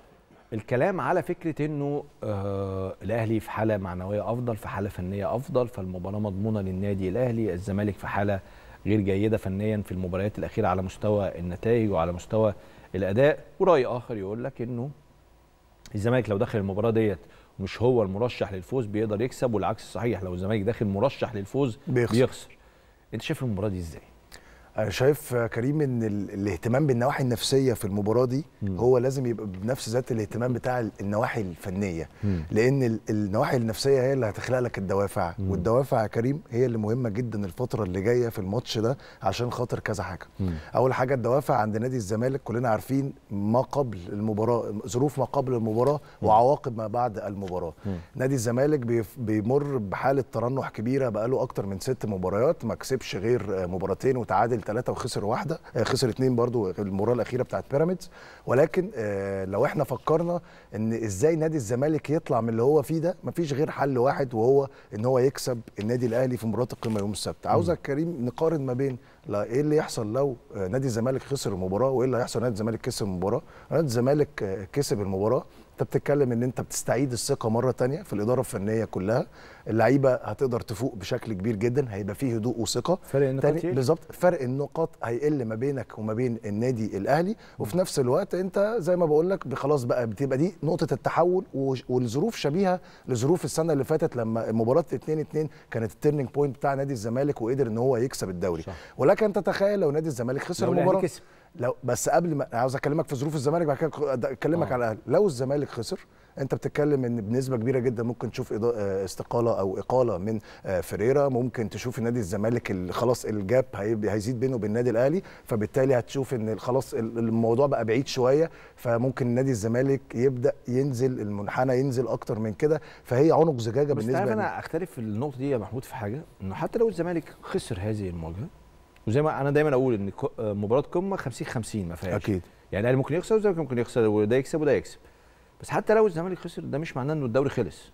الكلام على فكره انه آه الاهلي في حاله معنويه افضل في حاله فنيه افضل فالمباراه مضمونه للنادي الاهلي الزمالك في حاله غير جيده فنيا في المباريات الاخيره على مستوى النتائج وعلى مستوى الاداء وراي اخر يقول لك انه الزمالك لو دخل المباراه ديت مش هو المرشح للفوز بيقدر يكسب والعكس صحيح لو الزمالك داخل مرشح للفوز بيخسر. بيخسر انت شايف المباراه دي ازاي انا شايف يا كريم ان ال- الاهتمام بالنواحي النفسيه في المباراه دي هو لازم يبقى بنفس ذات الاهتمام بتاع ال- النواحي الفنيه لان ال- النواحي النفسيه هي اللي هتخلق لك الدوافع والدوافع يا كريم هي اللي مهمه جدا الفتره اللي جايه في الماتش ده عشان خاطر كذا حاجه اول حاجه الدوافع عند نادي الزمالك كلنا عارفين ما قبل المباراه ظروف ما قبل المباراه وعواقب ما بعد المباراه نادي الزمالك بيف- بيمر بحاله ترنح كبيره بقاله اكتر من ست مباريات ما كسبش غير آه، مباراتين وتعادل ثلاثه وخسر واحده آه، خسر اثنين برضو المباراه الاخيره بتاعت بيراميدز ولكن آه، لو احنا فكرنا ان ازاي نادي الزمالك يطلع من اللي هو فيه ده مفيش غير حل واحد وهو ان هو يكسب النادي الاهلي في مباراه القمه يوم السبت عاوزك كريم نقارن ما بين لا ايه اللي يحصل لو آه، نادي الزمالك خسر المباراه وايه اللي هيحصل لو نادي الزمالك كسب المباراه نادي الزمالك آه، كسب المباراه انت بتتكلم ان انت بتستعيد الثقه مره تانية في الاداره الفنيه كلها اللعيبه هتقدر تفوق بشكل كبير جدا هيبقى فيه هدوء وثقه فرق النقاط تاني يقل. بالظبط فرق النقاط هيقل ما بينك وما بين النادي الاهلي وفي نفس الوقت انت زي ما بقول لك خلاص بقى بتبقى دي نقطه التحول وش- والظروف شبيهه لظروف السنه اللي فاتت لما مباراه 2 2 كانت التيرنينج بوينت بتاع نادي الزمالك وقدر ان هو يكسب الدوري صح. ولكن تتخيل لو نادي الزمالك خسر لو الأهلي المباراه كسب. لو بس قبل ما أنا عاوز اكلمك في ظروف الزمالك بعد كده اكلمك آه. على الاهلي لو الزمالك خسر انت بتتكلم ان بنسبه كبيره جدا ممكن تشوف إضاء- آه، استقاله او اقاله من آه، فيريرا ممكن تشوف النادي الزمالك اللي خلاص الجاب هيبقى- هيزيد بينه وبين النادي الاهلي فبالتالي هتشوف ان خلاص ال- الموضوع بقى بعيد شويه فممكن نادي الزمالك يبدا ينزل المنحنى ينزل اكتر من كده فهي عنق زجاجه بس بالنسبه تعرف لي انا اختلف في النقطه دي يا محمود في حاجه انه حتى لو الزمالك خسر هذه المواجهه وزي ما انا دايما اقول ان ك- آه، مباراه قمه 50 50 ما فيهاش اكيد يعني الاهلي ممكن يخسر والزمالك ممكن يخسر وده يكسب وده يكسب بس حتى لو الزمالك خسر ده مش معناه انه الدوري خلص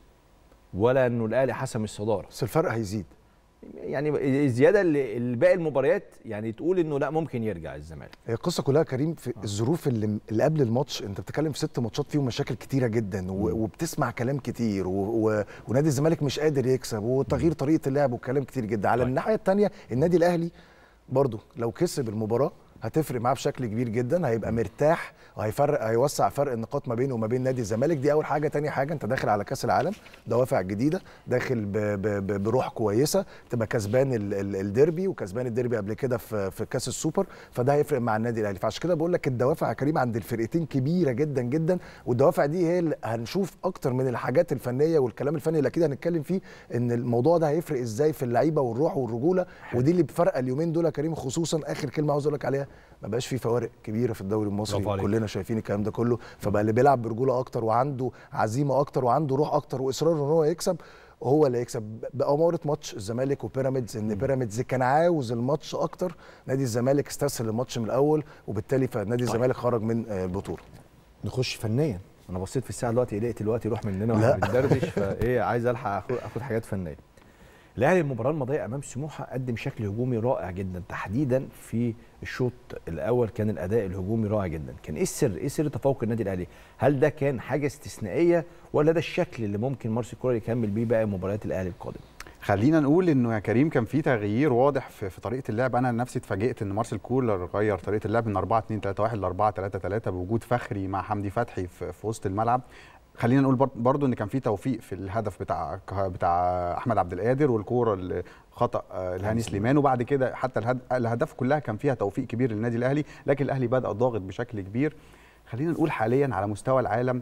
ولا انه الاهلي حسم الصداره بس الفرق هيزيد يعني الزياده اللي اللي باقي المباريات يعني تقول انه لا ممكن يرجع الزمالك هي القصه كلها يا كريم في الظروف اللي, اللي قبل الماتش انت بتتكلم في ست ماتشات فيهم مشاكل كتيره جدا و... وبتسمع كلام كتير و... و... ونادي الزمالك مش قادر يكسب وتغيير طريقه اللعب وكلام كتير جدا على طيب. الناحيه الثانيه النادي الاهلي برضو لو كسب المباراه هتفرق معاه بشكل كبير جدا هيبقى مرتاح وهيفرق هيوسع فرق النقاط ما بينه وما بين نادي الزمالك دي اول حاجه تاني حاجه انت داخل على كاس العالم دوافع جديده داخل ب ب ب بروح كويسه تبقى كسبان ال ال الديربي وكسبان الديربي قبل كده في في كاس السوبر فده هيفرق مع النادي الاهلي فعشان كده بقول لك الدوافع يا كريم عند الفرقتين كبيره جدا جدا والدوافع دي هي اللي هنشوف اكتر من الحاجات الفنيه والكلام الفني اللي اكيد هنتكلم فيه ان الموضوع ده هيفرق ازاي في اللعيبه والروح والرجوله ودي اللي بفرق اليومين دول يا كريم خصوصا اخر كلمه عاوز اقول لك عليها ما بقاش في فوارق كبيره في الدوري المصري برافو عليك. كلنا شايفين الكلام ده كله فبقى اللي بيلعب برجوله اكتر وعنده عزيمه اكتر وعنده روح اكتر واصرار ان هو يكسب هو اللي يكسب بأمارة ماتش الزمالك وبيراميدز ان بيراميدز كان عاوز الماتش اكتر نادي الزمالك استسهل الماتش من الاول وبالتالي فنادي الزمالك خرج من آه، البطوله نخش فنيا انا بصيت في الساعه دلوقتي قلقت الوقت يروح مننا لا. واحنا بندردش فايه عايز الحق اخد اخد حاجات فنيه الاهلي المباراه الماضيه امام سموحه قدم شكل هجومي رائع جدا تحديدا في الشوط الاول كان الاداء الهجومي رائع جدا كان ايه السر ايه سر تفوق النادي الاهلي هل ده كان حاجه استثنائيه ولا ده الشكل اللي ممكن مارسيل كولر يكمل بيه باقي مباريات الاهلي القادمه خلينا نقول انه يا كريم كان في تغيير واضح في, في طريقه اللعب انا نفسي اتفاجئت ان مارسيل كولر غير طريقه اللعب من 4 2 3 1 ل 4 3 3 بوجود فخري مع حمدي فتحي في, في وسط الملعب خلينا نقول بر- برضو ان كان في توفيق في الهدف بتاع بتاع احمد عبد القادر والكوره اللي خطا آه، الهاني سليمان وبعد كده حتى الهد- الاهداف كلها كان فيها توفيق كبير للنادي الاهلي لكن الاهلي بدا ضاغط بشكل كبير خلينا نقول حاليا على مستوى العالم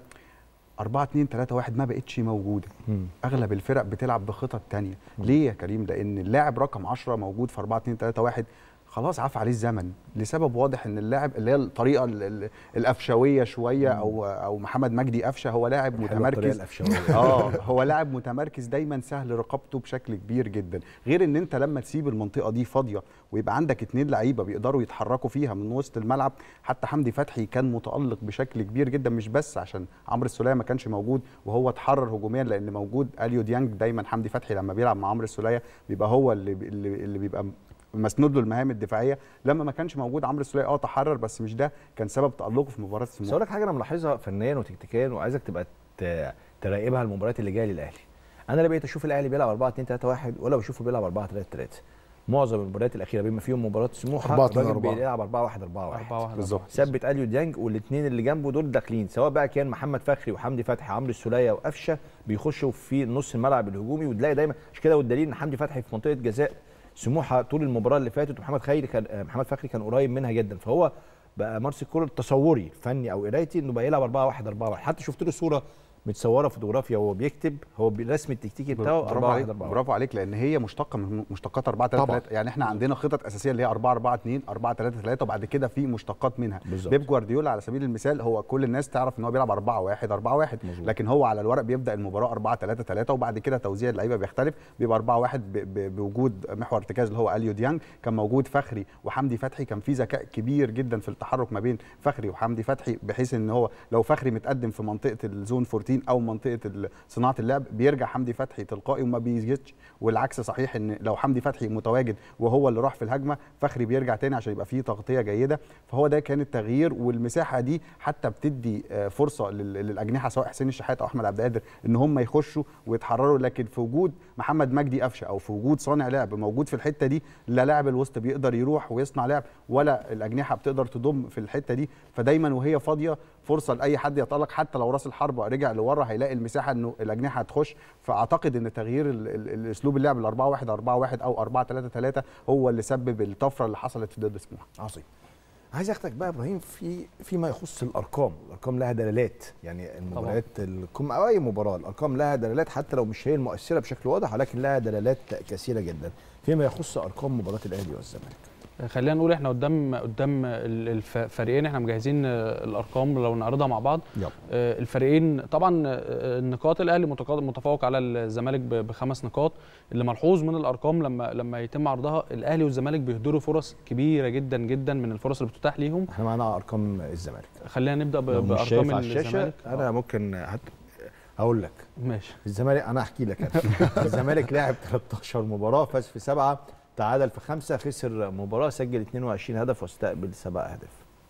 4 2 3 1 ما بقتش موجوده اغلب الفرق بتلعب بخطط تانية ليه يا كريم لان اللاعب رقم 10 موجود في 4 2 3 1 خلاص عفى عليه الزمن لسبب واضح ان اللاعب اللي هي الطريقه ال- ال- القفشويه شويه او او محمد مجدي قفشه هو لاعب حلوة الطريقة متمركز القفشوية. اه هو لاعب متمركز دايما سهل رقابته بشكل كبير جدا غير ان انت لما تسيب المنطقه دي فاضيه ويبقى عندك اتنين لعيبه بيقدروا يتحركوا فيها من وسط الملعب حتى حمدي فتحي كان متالق بشكل كبير جدا مش بس عشان عمرو السوليه ما كانش موجود وهو اتحرر هجوميا لان موجود اليو ديانج دايما حمدي فتحي لما بيلعب مع عمرو السوليه بيبقى هو اللي اللي, اللي بيبقى مسنود له المهام الدفاعيه لما ما كانش موجود عمرو السوليه اه تحرر بس مش ده كان سبب تالقه في مباراه بس سموحه اقول لك حاجه انا ملاحظها فنيا وتكتيكيا وعايزك تبقى ت- تراقبها المباريات اللي جايه للاهلي انا لا بقيت اشوف الاهلي بيلعب 4 2 3 1 ولا بشوفه بيلعب 4 3 3 معظم المباريات الاخيره بما فيهم مباراه سموحه 4 2 الراجل 4. بيلعب 4 1 4 1 4 1 بالظبط ثبت اليو ديانج والاثنين اللي جنبه دول داخلين سواء بقى كان محمد فخري وحمدي فتحي عمرو السوليه وقفشه بيخشوا في نص الملعب الهجومي وتلاقي دايما عشان كده والدليل ان حمدي فتحي في منطقه جزاء سموحه طول المباراه اللي فاتت ومحمد خيري كان آه، محمد فخري كان قريب منها جدا فهو بقى مارسيل كولر تصوري فني او قرايتي انه بقى يلعب 4 1 4 1 حتى شفت له صوره متصوره فوتوغرافيا وهو بيكتب هو بالرسم التكتيكي بتاعه 4 برافو 1 عليك 4 1 برافو عليك لان هي مشتقه من مشتقات 4 3 طبعاً. 3 يعني احنا عندنا خطط اساسيه اللي هي 4 4 2 4 3 3 وبعد كده في مشتقات منها بالظبط. بيب جوارديولا على سبيل المثال هو كل الناس تعرف ان هو بيلعب 4 1 4 1 مظبوط. لكن هو على الورق بيبدا المباراه 4 3 3 وبعد كده توزيع اللعيبه بيختلف بيبقى 4 1 ب- ب- بوجود محور ارتكاز اللي هو اليو ديانج كان موجود فخري وحمدي فتحي كان في ذكاء كبير جدا في التحرك ما بين فخري وحمدي فتحي بحيث ان هو لو فخري متقدم في منطقه الزون 14 او منطقه ال- صناعه اللعب بيرجع حمدي فتحي تلقائي وما بيزيدش والعكس صحيح ان لو حمدي فتحي متواجد وهو اللي راح في الهجمه فخري بيرجع تاني عشان يبقى فيه تغطيه جيده فهو ده كان التغيير والمساحه دي حتى بتدي آه، فرصه لل- للاجنحه سواء حسين الشحات او احمد عبد القادر ان هم يخشوا ويتحرروا لكن في وجود محمد مجدي قفشه او في وجود صانع لعب موجود في الحته دي لا لاعب الوسط بيقدر يروح ويصنع لعب ولا الاجنحه بتقدر تضم في الحته دي فدايما وهي فاضيه فرصه لاي حد يتالق حتى لو راس الحربه رجع لورا هيلاقي المساحه انه الاجنحه هتخش فاعتقد ان تغيير ال- ال- الاسلوب اللعب ال 4 1 4 1 او 4 3 3 هو اللي سبب الطفره اللي حصلت في ضد سموحه عظيم عايز اخدك بقى يا ابراهيم في فيما يخص الارقام الارقام لها دلالات يعني المباريات الكم او اي مباراه الارقام لها دلالات حتى لو مش هي المؤثره بشكل واضح ولكن لها دلالات كثيره جدا فيما يخص ارقام مباراه الاهلي والزمالك خلينا نقول احنا قدام قدام ال- الفريقين احنا مجهزين آه، الارقام لو نعرضها مع بعض يلا آه، الفريقين طبعا آه، النقاط الاهلي متقا- متفوق على الزمالك ب- بخمس نقاط اللي ملحوظ من الارقام لما لما يتم عرضها الاهلي والزمالك بيهدروا فرص كبيره جدا جدا من الفرص اللي بتتاح ليهم احنا معانا ارقام الزمالك خلينا نبدا ب- لو مش شايف بارقام على الشاشه الزمالك انا ممكن هت... هقول لك ماشي الزمالك انا احكي لك أنا. الزمالك لعب 13 مباراه فاز في سبعه تعادل في خمسه خسر مباراه سجل 22 هدف واستقبل سبع اهداف.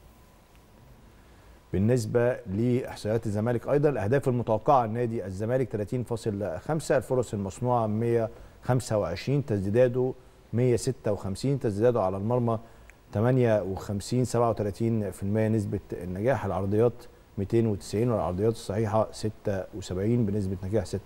بالنسبه لاحصائيات الزمالك ايضا الاهداف المتوقعه لنادي الزمالك 30.5 الفرص المصنوعه 125 تسديداته 156 تسديداته على المرمى 58 37% نسبه النجاح العرضيات 290 والعرضيات الصحيحه 76 بنسبه نجاح 26%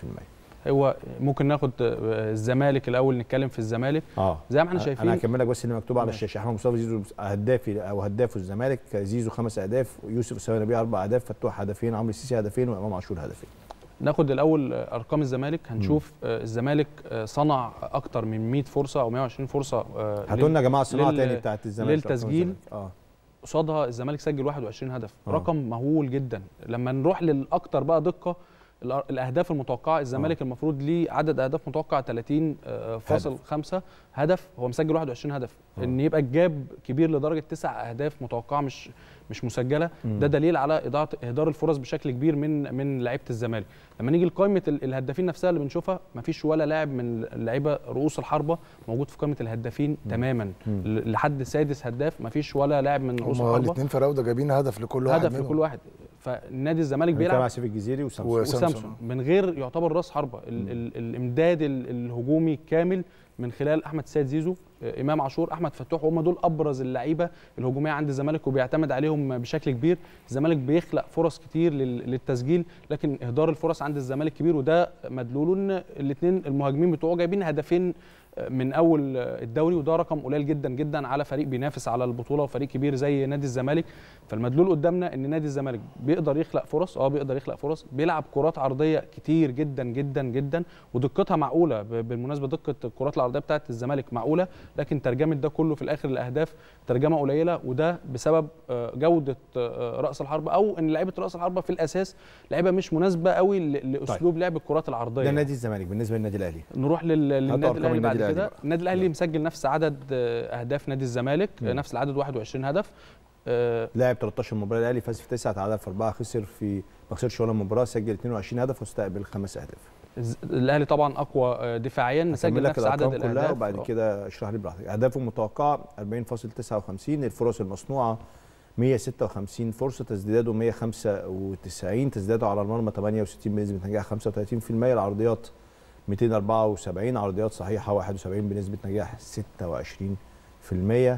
هو ممكن ناخد آه، الزمالك الاول نتكلم في الزمالك اه زي ما احنا انا شايفين هكمل لك بس اللي مكتوب على ماشي. الشاشه احمد مصطفى زيزو هدافي او هداف الزمالك زيزو خمس اهداف يوسف اسامه نبيه اربع اهداف فتوح هدفين عمرو السيسي هدفين وامام عاشور هدفين ناخد الاول آه، ارقام الزمالك هنشوف آه، الزمالك آه، صنع اكتر من 100 فرصه او 120 فرصه آه، هاتوا لنا يا جماعه الصناعه لل- تاني بتاعت الزمالك للتسجيل. أرقام الزمالك. اه قصادها الزمالك سجل 21 هدف آه. رقم مهول جدا لما نروح للاكتر بقى دقه الأ- الاهداف المتوقعه الزمالك آه. المفروض ليه عدد اهداف متوقع 30 آه، فاصل 5 هدف هو مسجل 21 هدف آه. ان يبقى الجاب كبير لدرجه تسع اهداف متوقعه مش مش مسجله مم. ده دليل على اضاعه اهدار الفرص بشكل كبير من من لعيبه الزمالك لما نيجي لقائمه ال- الهدافين نفسها اللي بنشوفها مفيش ولا لاعب من اللعيبه رؤوس الحربه موجود في قائمه الهدافين تماما مم. ل- لحد سادس هداف مفيش ولا لاعب من رؤوس هما الحربه الاثنين فراوده جايبين هدف لكل واحد هدف منهم. لكل واحد فنادي الزمالك بنتكلم بيلعب على سيف الجزيري وسامسون وسامسون. وسامسون من غير يعتبر راس حربه ال ال الامداد ال الهجومي كامل من خلال احمد سيد زيزو آه، امام عاشور احمد فتوح هم دول ابرز اللعيبه الهجوميه عند الزمالك وبيعتمد عليهم بشكل كبير الزمالك بيخلق فرص كتير لل- للتسجيل لكن اهدار الفرص عند الزمالك كبير وده مدلوله ان الاثنين المهاجمين بتوعه جايبين هدفين آه، من اول آه، الدوري وده رقم قليل جدا جدا على فريق بينافس على البطوله وفريق كبير زي نادي الزمالك فالمدلول قدامنا ان نادي الزمالك بيقدر يخلق فرص اه بيقدر يخلق فرص بيلعب كرات عرضيه كتير جدا جدا جدا ودقتها معقوله ب- بالمناسبه دقه الكرات العرضيه بتاعت الزمالك معقوله لكن ترجمه ده كله في الاخر الاهداف ترجمه قليله وده بسبب آه، جوده آه، راس الحربه او ان لعيبه راس الحربه في الاساس لعيبه مش مناسبه قوي ل- لاسلوب لعب الكرات العرضيه ده نادي الزمالك بالنسبه للنادي الاهلي نروح لل- للنادي أرقام الاهلي بعد النادي كده الأهلي بقى. النادي الاهلي مسجل نفس عدد آه، اهداف نادي الزمالك مم. آه، نفس العدد 21 هدف آه، لعب 13 مباراه الاهلي فاز في 9 تعادل في 4 خسر في ما خسرش ولا مباراه سجل 22 هدف واستقبل خمس اهداف الز- الاهلي طبعا اقوى آه، دفاعيا مسجل هكمل لك نفس عدد الارقام كلها الاهداف وبعد آه. كده اشرح لي براحتك اهدافه المتوقعه 40.59 الفرص المصنوعه 156 فرصه تسديداته 195 تسديداته على المرمى 68 بنسبه نجاح 35% العرضيات 274 عرضيات صحيحه 71 بنسبه نجاح 26%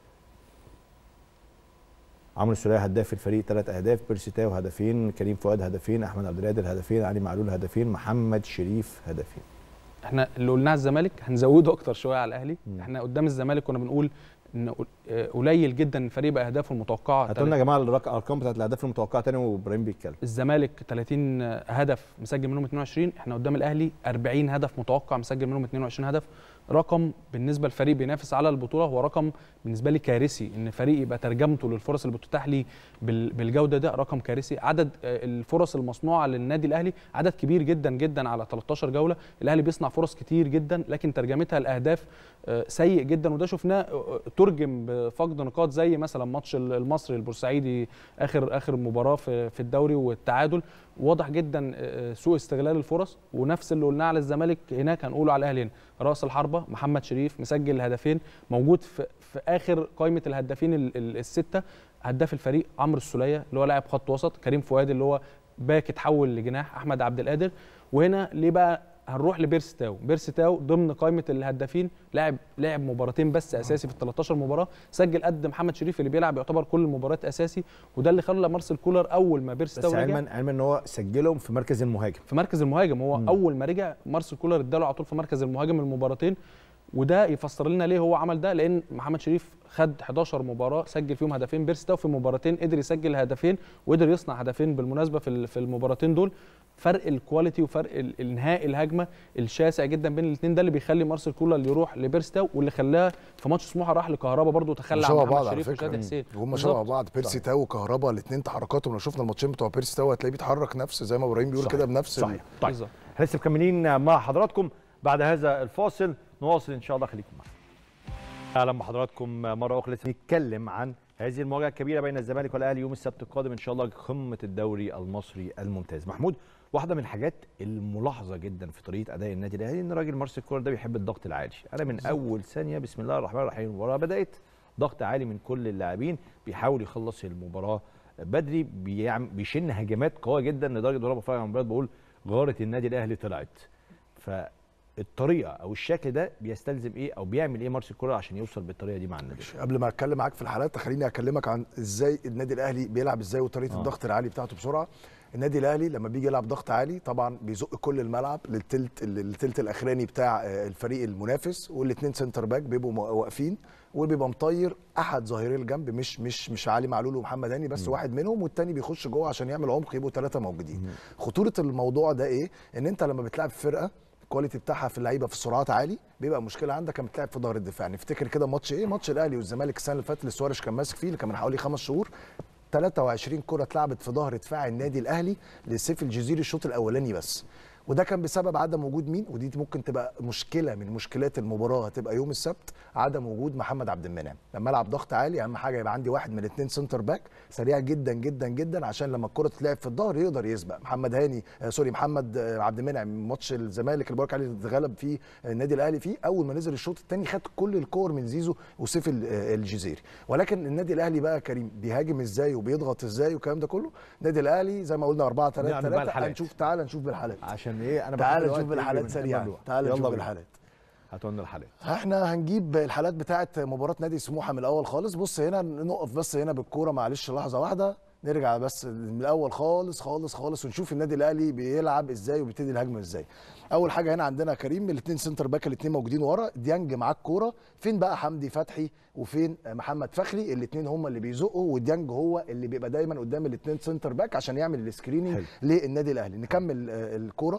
عمرو السوليه هداف الفريق ثلاث اهداف بيرسي تاو هدفين كريم فؤاد هدفين احمد عبد القادر هدفين علي معلول هدفين محمد شريف هدفين احنا اللي قلناه على الزمالك هنزوده اكتر شويه على الاهلي مم. احنا قدام الزمالك كنا بنقول ان قل- آه، قليل جدا الفريق باهدافه المتوقعه هاتوا لنا يا جماعه الرق- الارقام بتاعت الاهداف المتوقعه تاني وابراهيم بيتكلم الزمالك 30 هدف مسجل منهم 22 احنا قدام الاهلي 40 هدف متوقع مسجل منهم 22 هدف رقم بالنسبه لفريق بينافس على البطوله هو رقم بالنسبه لي كارثي ان فريق يبقى ترجمته للفرص اللي بتتاح لي بال- بالجوده ده رقم كارثي عدد آه، الفرص المصنوعه للنادي الاهلي عدد كبير جدا جدا على 13 جوله الاهلي بيصنع فرص كتير جدا لكن ترجمتها الاهداف آه، سيء جدا وده شفناه آه، ترجم بفقد نقاط زي مثلا ماتش ال- المصري البورسعيدي اخر اخر مباراه في في الدوري والتعادل واضح جدا آه، سوء استغلال الفرص ونفس اللي قلناه على الزمالك هناك هنقوله على الاهلي هنا راس الحربه محمد شريف مسجل هدفين موجود في في اخر قائمه الهدافين ال- ال- السته هداف الفريق عمرو السوليه اللي هو لاعب خط وسط كريم فؤاد اللي هو باك اتحول لجناح احمد عبد القادر وهنا ليه بقى هنروح لبيرس تاو بيرس تاو ضمن قائمه الهدافين لاعب لعب مباراتين بس اساسي في ال 13 مباراه سجل قد محمد شريف اللي بيلعب يعتبر كل المباريات اساسي وده اللي خلى مارسيل كولر اول ما بيرس بس تاو رجع علما علما ان هو سجلهم في مركز المهاجم في مركز المهاجم هو مم. مم. اول ما رجع مارسيل كولر اداله على طول في مركز المهاجم المباراتين وده يفسر لنا ليه هو عمل ده لان محمد شريف خد 11 مباراه سجل فيهم هدفين بيرس تاو في مباراتين قدر يسجل هدفين وقدر يصنع هدفين بالمناسبه في ال- في المباراتين دول فرق الكواليتي وفرق ال- انهاء الهجمه الشاسع جدا بين الاثنين ده اللي بيخلي مارسيل كولر يروح لبيرس تاو واللي خلاه في ماتش سموحه راح لكهربا برضه وتخلى عن شبه محمد بعض على شريف فكره وشادي حسين هم شبه بالظبط. بعض بيرسي تاو وكهربا الاثنين تحركاتهم لو شفنا الماتشين بتوع بيرسي تاو هتلاقيه بيتحرك نفس زي ما ابراهيم بيقول صحيح. كده بنفس ال- صحيح طيب بالظبط. احنا لسه مكملين مع حضراتكم بعد هذا الفاصل نواصل ان شاء الله خليكم معنا اهلا بحضراتكم مره اخرى لسه نتكلم عن هذه المواجهه الكبيره بين الزمالك والاهلي يوم السبت القادم ان شاء الله قمه الدوري المصري الممتاز محمود واحده من الحاجات الملاحظه جدا في طريقه اداء النادي الاهلي ان راجل مارسيل كولر ده بيحب الضغط العالي انا من اول ثانيه بسم الله الرحمن الرحيم المباراه بدات ضغط عالي من كل اللاعبين بيحاول يخلص المباراه بدري بيعمل بيشن هجمات قويه جدا لدرجه وانا بتفرج على المباراه بقول غاره النادي الاهلي طلعت ف الطريقه او الشكل ده بيستلزم ايه او بيعمل ايه مارسيل كولر عشان يوصل بالطريقه دي مع النادي قبل ما اتكلم معاك في الحالات خليني اكلمك عن ازاي النادي الاهلي بيلعب ازاي وطريقه آه. آه. الضغط العالي بتاعته بسرعه النادي الاهلي لما بيجي يلعب ضغط عالي طبعا بيزق كل الملعب للتلت للتلت الاخراني بتاع آه، الفريق المنافس والاثنين سنتر باك بيبقوا م- واقفين وبيبقى مطير احد ظهيري الجنب مش مش مش علي معلول ومحمد هاني بس واحد منهم والتاني بيخش جوه عشان يعمل عمق يبقوا ثلاثه موجودين خطوره الموضوع ده ايه ان انت لما بتلعب فرقه الكواليتي بتاعها في اللعيبه في السرعات عالي بيبقى مشكله عندك لما بتلعب في ظهر الدفاع نفتكر كده ماتش ايه ماتش الاهلي والزمالك السنه اللي فاتت اللي سواريش كان ماسك فيه اللي كان من حوالي خمس شهور 23 كره اتلعبت في ظهر دفاع النادي الاهلي لسيف الجزيري الشوط الاولاني بس وده كان بسبب عدم وجود مين ودي ممكن تبقى مشكله من مشكلات المباراه هتبقى يوم السبت عدم وجود محمد عبد المنعم لما العب ضغط عالي اهم حاجه يبقى عندي واحد من الاثنين سنتر باك سريع جدا جدا جدا عشان لما الكره تتلعب في الظهر يقدر يسبق محمد هاني آه سوري محمد آه عبد المنعم ماتش الزمالك اللي بقولك عليه اللي اتغلب فيه النادي الاهلي فيه اول ما نزل الشوط الثاني خد كل الكور من زيزو وسيف ال- آه الجزيري ولكن النادي الاهلي بقى كريم بيهاجم ازاي وبيضغط ازاي والكلام ده كله النادي الاهلي زي ما قلنا 4 3 نعمل بقى 3 الحالات. هنشوف تعالى نشوف بالحالات عشان ايه انا تعال بحب نشوف الوقت يجري بالحالات من سريعا قبل الوقت. تعال يلا نشوف بينا. بالحالات هاتوا لنا الحالات احنا هنجيب الحالات بتاعه مباراه نادي سموحه من الاول خالص بص هنا نقف بس هنا بالكوره معلش لحظه واحده نرجع بس من الاول خالص خالص خالص ونشوف النادي الاهلي بيلعب ازاي وبيبتدي الهجمه ازاي اول حاجه هنا عندنا كريم الاثنين سنتر باك الاثنين موجودين ورا ديانج معاه الكوره فين بقى حمدي فتحي وفين محمد فخري الاثنين هم اللي بيزقوا وديانج هو اللي بيبقى دايما قدام الاثنين سنتر باك عشان يعمل السكريننج حلو. للنادي الاهلي نكمل آه، الكوره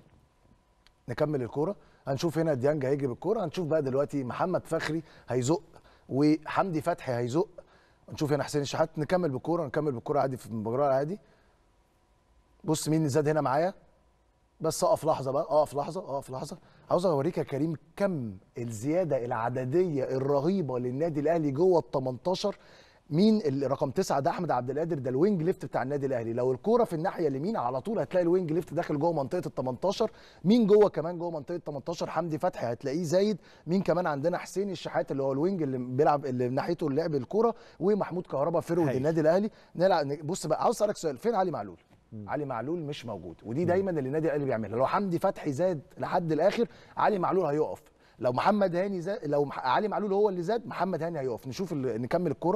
نكمل الكوره هنشوف هنا ديانج هيجي بالكوره هنشوف بقى دلوقتي محمد فخري هيزق وحمدي فتحي هيزق نشوف هنا حسين الشحات نكمل بالكوره نكمل بالكوره عادي في المباراه عادي بص مين اللي زاد هنا معايا بس اقف لحظه بقى اقف لحظه اقف لحظه عاوز اوريك يا كريم كم الزياده العدديه الرهيبه للنادي الاهلي جوه ال 18 مين اللي رقم تسعة ده احمد عبد القادر ده الوينج ليفت بتاع النادي الاهلي لو الكوره في الناحيه اليمين على طول هتلاقي الوينج ليفت داخل جوه منطقه ال 18 مين جوه كمان جوه منطقه 18 حمدي فتحي هتلاقيه زايد مين كمان عندنا حسين الشحات اللي هو الوينج اللي بيلعب اللي ناحيته لعب الكوره ومحمود كهربا فيرود هايل. النادي الاهلي نلعب بص بقى عاوز اسالك سؤال فين علي معلول علي معلول مش موجود ودي دايما اللي النادي الاهلي بيعملها لو حمدي فتحي زاد لحد الاخر علي معلول هيقف لو محمد هاني زاد لو مح- علي معلول هو اللي زاد محمد هاني هيقف نشوف ال- نكمل الكوره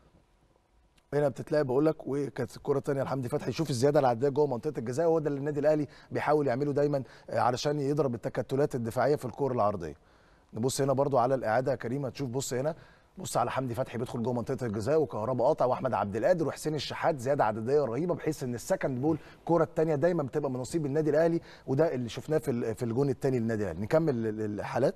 هنا بتتلعب بقول لك وكانت الكره الثانيه لحمدي فتحي يشوف الزياده العدديه جوه منطقه الجزاء وهو ده اللي النادي الاهلي بيحاول يعمله دايما آه، علشان يضرب التكتلات الدفاعيه في الكور العرضيه نبص هنا برضو على الاعاده يا كريم هتشوف بص هنا بص على حمدي فتحي بيدخل جوه منطقه الجزاء وكهربا قاطع واحمد عبد القادر وحسين الشحات زياده عدديه رهيبه بحيث ان السكند بول الكره الثانيه دايما بتبقى من نصيب النادي الاهلي وده اللي شفناه في ال- في الجون الثاني للنادي الاهلي نكمل ال- الحالات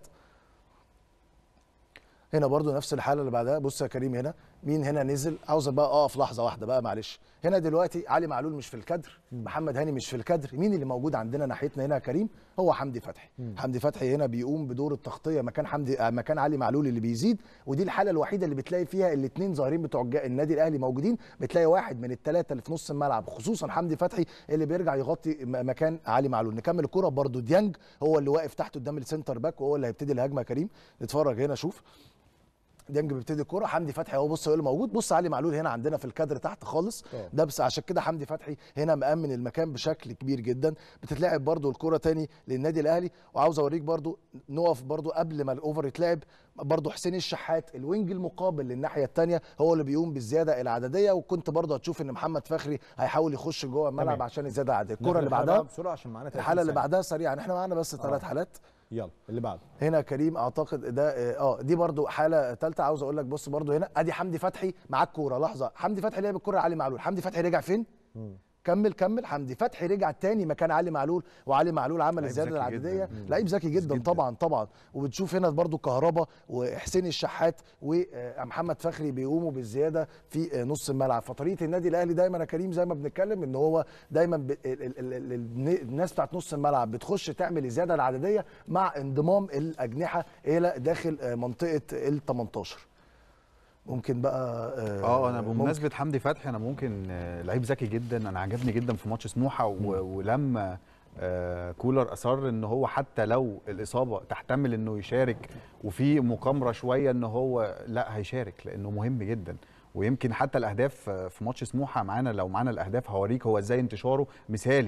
هنا برضو نفس الحاله اللي بعدها بص يا كريم هنا مين هنا نزل عاوز بقى اقف لحظه واحده بقى معلش هنا دلوقتي علي معلول مش في الكادر محمد هاني مش في الكادر مين اللي موجود عندنا ناحيتنا هنا يا كريم هو حمدي فتحي حمدي فتحي هنا بيقوم بدور التغطيه مكان حمدي آه، مكان علي معلول اللي بيزيد ودي الحاله الوحيده اللي بتلاقي فيها الاثنين ظاهرين بتوع الج- النادي الاهلي موجودين بتلاقي واحد من الثلاثه اللي في نص الملعب خصوصا حمدي فتحي اللي بيرجع يغطي م- مكان علي معلول نكمل الكره برضو ديانج هو اللي واقف تحت قدام السنتر باك وهو اللي هيبتدي الهجمه يا كريم نتفرج هنا شوف ديانج بيبتدي الكوره حمدي فتحي اهو بص هو اللي موجود بص علي معلول هنا عندنا في الكادر تحت خالص ده بس عشان كده حمدي فتحي هنا مأمن المكان بشكل كبير جدا بتتلعب برضو الكوره تاني للنادي الاهلي وعاوز اوريك برضو نقف برضو قبل ما الاوفر يتلعب برضو حسين الشحات الوينج المقابل للناحيه الثانيه هو اللي بيقوم بالزياده العدديه وكنت برضو هتشوف ان محمد فخري هيحاول يخش جوه الملعب تمام. عشان الزياده العدديه ناخد الكوره اللي الحالة بعدها بقى بسرعه عشان معانا 30 الحاله اللي ثانية. بعدها سريعا احنا معانا بس ثلاث حالات يلا اللي بعده هنا كريم اعتقد ده اه آه، دي برضو حاله ثالثه عاوز اقول لك بص برضو هنا ادي حمدي فتحي معاك كوره لحظه حمدي فتحي لعب الكوره علي معلول حمدي فتحي رجع فين كمل كمل حمدي فتحي رجع تاني مكان علي معلول وعلي معلول عمل لعيب الزياده ذكي العدديه جداً. لعيب ذكي جدا, جداً. طبعا طبعا وبتشوف هنا برضو كهربا وحسين الشحات ومحمد فخري بيقوموا بالزياده في آه، نص الملعب فطريقه النادي الاهلي دايما يا كريم زي ما بنتكلم ان هو دايما ب... ال... ال... ال... ال... الناس بتاعت نص الملعب بتخش تعمل الزياده العدديه مع انضمام الاجنحه الى داخل آه، منطقه ال 18 ممكن بقى اه انا ممكن- بمناسبه حمدي فتحي انا ممكن آه، لعيب ذكي جدا انا عجبني جدا في ماتش سموحه و- ولما آه، كولر اصر ان هو حتى لو الاصابه تحتمل انه يشارك وفي مقامره شويه ان هو لا هيشارك لانه مهم جدا ويمكن حتى الاهداف آه، في ماتش سموحه معانا لو معانا الاهداف هوريك هو ازاي انتشاره مثالي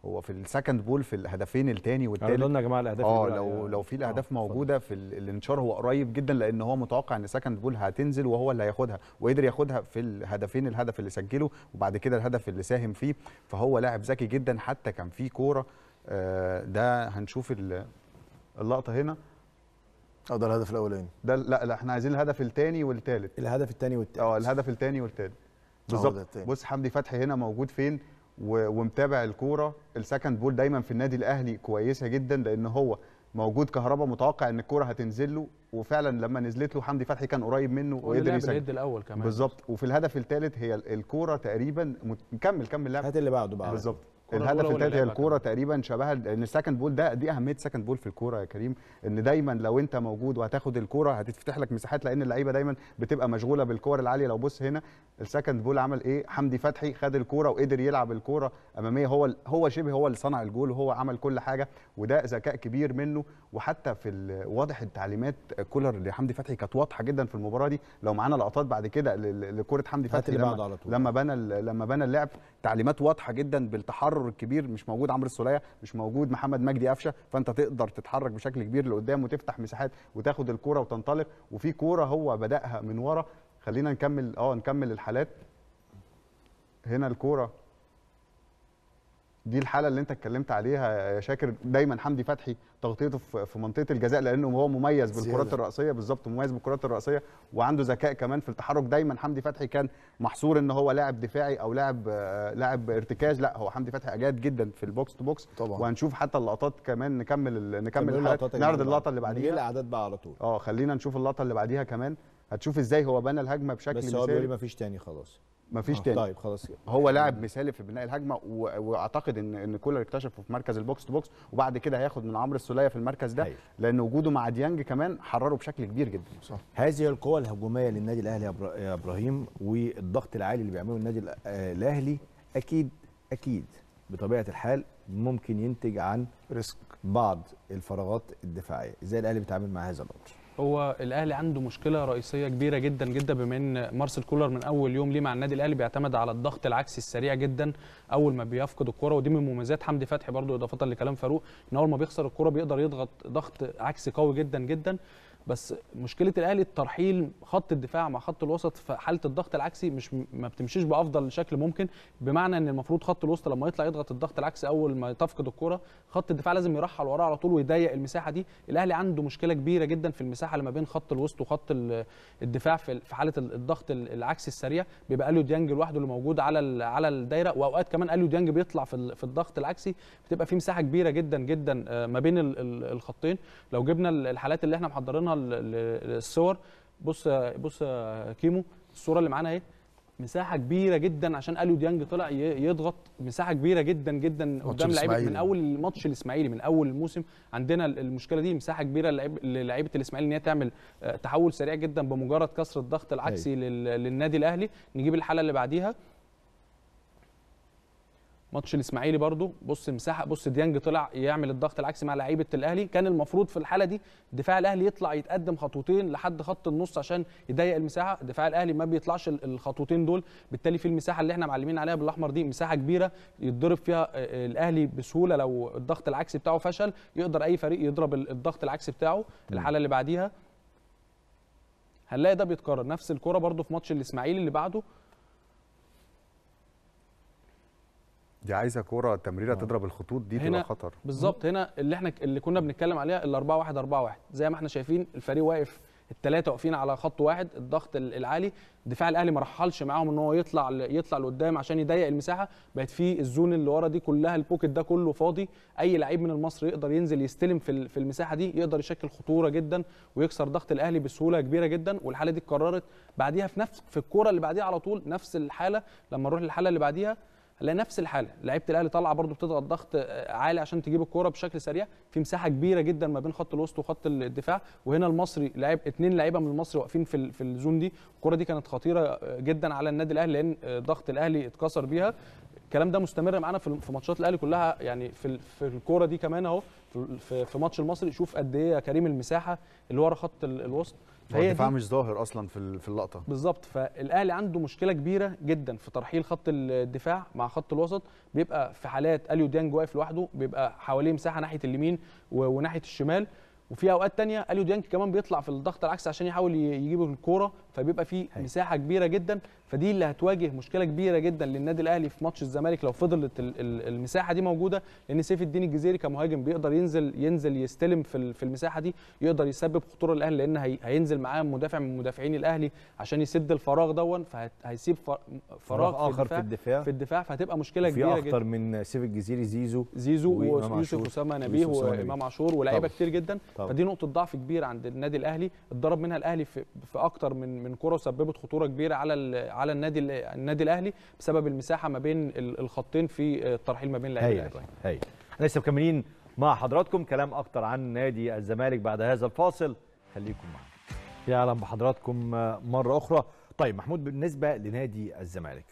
هو في السكند بول في الهدفين الثاني والثالث قالوا لنا يا جماعه الاهداف اه اللي- لو لو في الاهداف آه، موجوده في ال- الانتشار هو قريب جدا لان هو متوقع ان سكند بول هتنزل وهو اللي هياخدها وقدر ياخدها في الهدفين الهدف اللي سجله وبعد كده الهدف اللي ساهم فيه فهو لاعب ذكي جدا حتى كان في كوره آه، ده هنشوف ال- اللقطه هنا اه ده الهدف الاولاني ده لا لا احنا عايزين الهدف الثاني والثالث الهدف الثاني والثالث اه الهدف الثاني والثالث ده بالظبط التاني. بص حمدي فتحي هنا موجود فين و- ومتابع الكوره السكند بول دايما في النادي الاهلي كويسه جدا لان هو موجود كهربا متوقع ان الكوره هتنزل له وفعلا لما نزلت له حمدي فتحي كان قريب منه هو وقدر لعب يسجل اليد الاول كمان بالظبط وفي الهدف الثالث هي ال- الكوره تقريبا مت- كمل كمل لعب هات اللي بعده بقى بالظبط الكرة الهدف الأولى هو اللي الثالث هي لعبها الكوره تقريبا شبهها لان السكند بول ده دي اهميه سكند بول في الكوره يا كريم ان دايما لو انت موجود وهتاخد الكوره هتتفتح لك مساحات لان اللعيبه دايما بتبقى مشغوله بالكور العاليه لو بص هنا السكند بول عمل ايه حمدي فتحي خد الكوره وقدر يلعب الكوره اماميه هو ال- هو شبه هو اللي صنع الجول وهو عمل كل حاجه وده ذكاء كبير منه وحتى في ال- واضح التعليمات كولر لحمدي فتحي كانت واضحه جدا في المباراه دي لو معانا لقطات بعد كده ل- لكره حمدي هات فتحي اللي لما, بعده على طول. لما بنى ال- لما بنى اللعب تعليمات واضحه جدا بالتحرر الكبير مش موجود عمرو السوليه مش موجود محمد مجدي قفشه فانت تقدر تتحرك بشكل كبير لقدام وتفتح مساحات وتاخد الكوره وتنطلق وفي كوره هو بداها من ورا خلينا نكمل اه نكمل الحالات هنا الكوره دي الحاله اللي انت اتكلمت عليها يا شاكر دايما حمدي فتحي تغطيته في في منطقه الجزاء لانه هو مميز بالكرات زيادة. الرأسيه بالظبط مميز بالكرات الرأسيه وعنده ذكاء كمان في التحرك دايما حمدي فتحي كان محصور ان هو لاعب دفاعي او لاعب آه، لاعب ارتكاز لا هو حمدي فتحي اجاد جدا في البوكس تو بوكس طبعا. وهنشوف حتى اللقطات كمان نكمل ال- نكمل كملوا الحلقات اللقطات يا نعرض جماعة. اللقطه اللي نجيب بعديها الاعداد بقى على طول اه خلينا نشوف اللقطه اللي بعديها كمان هتشوف ازاي هو بنى الهجمه بشكل بس هو بيقول لي مثالي مفيش تاني خلاص مفيش آه، تاني طيب خلاص كده. هو لاعب مثالي في بناء الهجمه و... واعتقد ان ان كولر اكتشفه في مركز البوكس تو بوكس وبعد كده هياخد من عمرو السوليه في المركز ده هايل. لان وجوده مع ديانج كمان حرره بشكل كبير جدا صح هذه القوة الهجومية للنادي الأهلي يا إبرا- يا إبراهيم والضغط العالي اللي بيعمله النادي الأ- آه، الأهلي أكيد أكيد بطبيعة الحال ممكن ينتج عن ريسك بعض الفراغات الدفاعية إزاي الأهلي بيتعامل مع هذا الأمر هو الاهلي عنده مشكله رئيسيه كبيره جدا جدا بما ان مارسيل كولر من اول يوم ليه مع النادي الاهلي بيعتمد على الضغط العكسي السريع جدا اول ما بيفقد الكره ودي من مميزات حمدي فتحي برضو اضافه لكلام فاروق ان اول ما بيخسر الكره بيقدر يضغط ضغط عكسي قوي جدا جدا بس مشكله الاهلي الترحيل خط الدفاع مع خط الوسط في حاله الضغط العكسي مش ما بتمشيش بافضل شكل ممكن بمعنى ان المفروض خط الوسط لما يطلع يضغط الضغط العكسي اول ما تفقد الكره خط الدفاع لازم يرحل وراه على طول ويضيق المساحه دي الاهلي عنده مشكله كبيره جدا في المساحه اللي ما بين خط الوسط وخط ال- الدفاع في في حاله ال- الضغط ال- العكسي السريع بيبقى اليو ديانج لوحده اللي موجود على ال- على الدايره واوقات كمان اليو ديانج بيطلع في ال- في الضغط العكسي بتبقى في مساحه كبيره جدا جدا آه، ما بين ال- ال- الخطين لو جبنا ال- الحالات اللي احنا محضرينها ال- ال- الصور بص يا- بص يا كيمو الصوره اللي معانا اهي مساحه كبيره جدا عشان اليو ديانج طلع ي- يضغط مساحه كبيره جدا جدا قدام لعيبه الإسماعيلي. من اول الماتش الاسماعيلي من اول الموسم عندنا ال- المشكله دي مساحه كبيره للعيب- للعيبه الاسماعيلي ان هي تعمل آه، تحول سريع جدا بمجرد كسر الضغط العكسي لل- للنادي الاهلي نجيب الحاله اللي بعديها ماتش الاسماعيلي برضو بص مساحه بص ديانج طلع يعمل الضغط العكسي مع لعيبه الاهلي كان المفروض في الحاله دي دفاع الاهلي يطلع يتقدم خطوتين لحد خط النص عشان يضيق المساحه دفاع الاهلي ما بيطلعش ال- الخطوتين دول بالتالي في المساحه اللي احنا معلمين عليها بالاحمر دي مساحه كبيره يتضرب فيها آه، الاهلي بسهوله لو الضغط العكسي بتاعه فشل يقدر اي فريق يضرب ال- الضغط العكسي بتاعه الحاله اللي بعديها هنلاقي ده بيتكرر نفس الكره برضو في ماتش الاسماعيلي اللي بعده دي عايزه كوره تمريره تضرب الخطوط دي هنا تبقى خطر بالظبط هنا اللي احنا اللي كنا بنتكلم عليها ال 4 1 4 1 زي ما احنا شايفين الفريق واقف الثلاثه واقفين على خط واحد الضغط ال- العالي دفاع الاهلي ما رحلش معاهم ان هو يطلع ل- يطلع لقدام عشان يضيق المساحه بقت في الزون اللي ورا دي كلها البوكيت ده كله فاضي اي لعيب من المصري يقدر ينزل يستلم في ال- في المساحه دي يقدر يشكل خطوره جدا ويكسر ضغط الاهلي بسهوله كبيره جدا والحاله دي اتكررت بعديها في نفس في الكوره اللي بعديها على طول نفس الحاله لما نروح للحاله اللي بعديها هنلاقي نفس الحاله لعيبه الاهلي طالعه برضو بتضغط ضغط آه، عالي عشان تجيب الكوره بشكل سريع في مساحه كبيره جدا ما بين خط الوسط وخط الدفاع وهنا المصري لعيب اتنين لعيبه من المصري واقفين في ال- في الزون دي الكوره دي كانت خطيره آه، جدا على النادي الاهلي لان آه، ضغط الاهلي اتكسر بيها الكلام ده مستمر معانا في في ماتشات الاهلي كلها يعني في ال- في الكوره دي كمان اهو في- في في ماتش المصري شوف قد ايه يا كريم المساحه اللي ورا خط ال- الوسط فهي الدفاع دي مش ظاهر اصلا في ال- في اللقطه بالظبط فالاهلي عنده مشكله كبيره جدا في ترحيل خط الدفاع مع خط الوسط بيبقى في حالات اليو ديانج واقف لوحده بيبقى حواليه مساحه ناحيه اليمين و- وناحيه الشمال وفي اوقات تانية اليو ديانج كمان بيطلع في الضغط العكسي عشان يحاول ي- يجيب الكوره فبيبقى في هي. مساحه كبيره جدا فدي اللي هتواجه مشكله كبيره جدا للنادي الاهلي في ماتش الزمالك لو فضلت ال- ال- المساحه دي موجوده لان سيف الدين الجزيري كمهاجم بيقدر ينزل ينزل يستلم في ال- في المساحه دي يقدر يسبب خطوره للاهلي لان هي- هينزل معاه مدافع من مدافعين الاهلي عشان يسد الفراغ دون فهيسيب فراغ اخر في الدفاع في الدفاع فهتبقى مشكله في كبيره جدا اخطر من سيف الجزيري زيزو زيزو وإمام ويوسف عاشور. اسامه ويوسف نبيه أسامة نبيه. وامام عاشور ولاعيبه طبعا. كتير جدا طبعا. فدي نقطه ضعف كبيره عند النادي الاهلي اتضرب منها الاهلي في, في اكتر من من كره وسببت خطوره كبيره على ال- على النادي ال- النادي الاهلي بسبب المساحه ما بين ال- الخطين في الترحيل ما بين لاعبي هايل الاهلي هايل احنا لسه مكملين مع حضراتكم كلام اكتر عن نادي الزمالك بعد هذا الفاصل خليكم معنا يا اهلا بحضراتكم مره اخرى طيب محمود بالنسبه لنادي الزمالك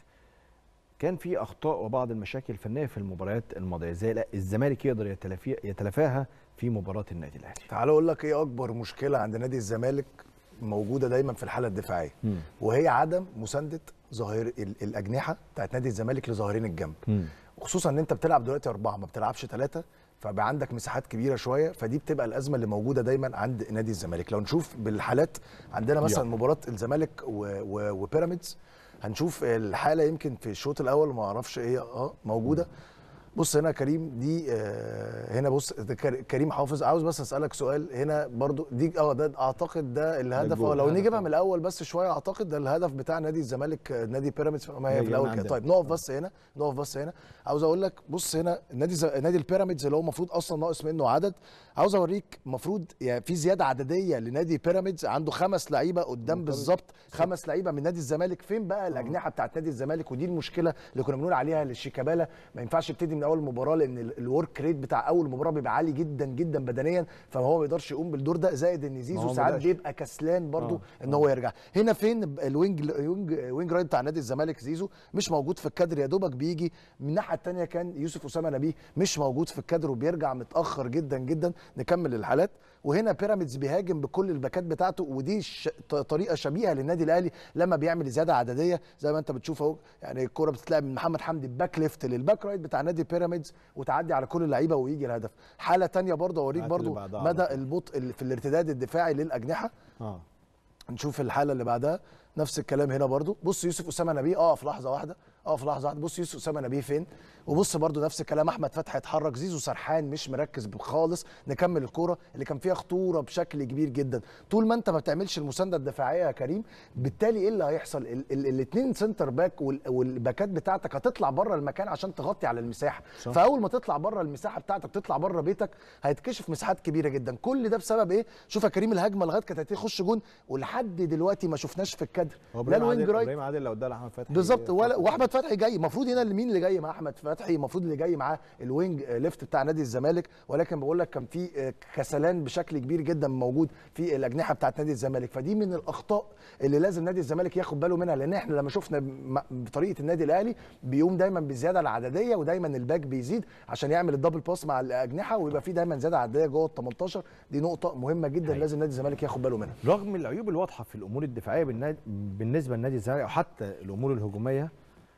كان في اخطاء وبعض المشاكل الفنيه في المباريات الماضيه ازاي لا الزمالك يقدر يتلافي يتلافاها في مباراه النادي الاهلي تعال اقول لك ايه اكبر مشكله عند نادي الزمالك موجوده دايما في الحاله الدفاعيه وهي عدم مسانده ظاهر ال- الاجنحه بتاعت نادي الزمالك لظاهرين الجنب مم. خصوصا ان انت بتلعب دلوقتي اربعه ما بتلعبش ثلاثه فبقى عندك مساحات كبيره شويه فدي بتبقى الازمه اللي موجوده دايما عند نادي الزمالك لو نشوف بالحالات عندنا مثلا يلا. مباراه الزمالك و- و- وبيراميدز هنشوف الحاله يمكن في الشوط الاول ما اعرفش ايه اه موجوده بص هنا كريم دي آه هنا بص ده كر- كريم حافظ عاوز بس اسالك سؤال هنا برضو دي اه ده اعتقد ده الهدف الجول. اه لو الهدف نجيبها آه. من الاول بس شويه اعتقد ده الهدف بتاع نادي الزمالك آه، نادي بيراميدز ما هي هي في الاول من كده عندنا. طيب نقف بس هنا نقف بس هنا عاوز اقول لك بص هنا نادي ز... نادي البيراميدز اللي هو المفروض اصلا ناقص منه عدد عاوز اوريك المفروض يعني في زياده عدديه لنادي بيراميدز عنده خمس لعيبه قدام بالظبط خمس لعيبه من نادي الزمالك فين بقى الاجنحه بتاعت نادي الزمالك ودي المشكله اللي كنا بنقول عليها للشيكابالا ما ينفعش يبتدي من اول المباراه لان ال- الورك ريت بتاع اول مباراه بيبقى عالي جدا جدا بدنيا فهو ما يقدرش يقوم بالدور ده زائد ان ما زيزو هو ساعات بدأش. بيبقى كسلان برضو ان هو يرجع هنا فين الوينج الوينج وينج رايت بتاع نادي الزمالك زيزو مش موجود في الكادر يا دوبك بيجي من الناحيه الثانيه كان يوسف اسامه نبيه مش موجود في الكادر وبيرجع متاخر جدا جدا نكمل الحالات وهنا بيراميدز بيهاجم بكل الباكات بتاعته ودي ش... ط- طريقه شبيهه للنادي الاهلي لما بيعمل زياده عدديه زي ما انت بتشوف اهو يعني الكره بتتلعب من محمد حمدي باك ليفت للباك رايت بتاع نادي بيراميدز وتعدي على كل اللعيبه ويجي الهدف حاله تانية برضه اوريك هات اللي برضه بعدها على مدى طول. البطء اللي في الارتداد الدفاعي للاجنحه اه نشوف الحاله اللي بعدها نفس الكلام هنا برضو بص يوسف اسامه نبيه اقف لحظه واحده اقف لحظه واحده بص يوسف اسامه نبيه فين وبص برضو نفس الكلام احمد فتحي اتحرك زيزو سرحان مش مركز خالص نكمل الكوره اللي كان فيها خطوره بشكل كبير جدا طول ما انت ما بتعملش المسانده الدفاعيه يا كريم بالتالي ايه اللي هيحصل الاثنين سنتر باك وال- والباكات بتاعتك هتطلع بره المكان عشان تغطي على المساحه صح. فاول ما تطلع بره المساحه بتاعتك تطلع بره بيتك هيتكشف مساحات كبيره جدا كل ده بسبب ايه شوف يا كريم الهجمه لغايه كانت هتخش جون ولحد دلوقتي ما شفناش في الكادر هو لا ابراهيم الوينج عادل رايت ابراهيم عادل لو ادى احمد فتحي بالظبط ولا واحمد فتحي جاي المفروض هنا اللي مين اللي جاي مع احمد فتحي المفروض اللي جاي معاه الوينج آه، ليفت بتاع نادي الزمالك ولكن بقول لك كان في آه، كسلان بشكل كبير جدا موجود في الاجنحه بتاعت نادي الزمالك فدي من الاخطاء اللي لازم نادي الزمالك ياخد باله منها لان احنا لما شفنا م- بطريقه النادي الاهلي بيقوم دايما بالزياده العدديه ودايما الباك بيزيد عشان يعمل الدبل باس مع الاجنحه ويبقى في دايما زياده عدديه جوه ال 18 دي نقطه مهمه جدا لازم نادي الزمالك ياخد باله منها رغم العيوب الواضحه في الامور الدفاعيه بالنا- بالنسبه لنادي الزمالك او حتى الامور الهجوميه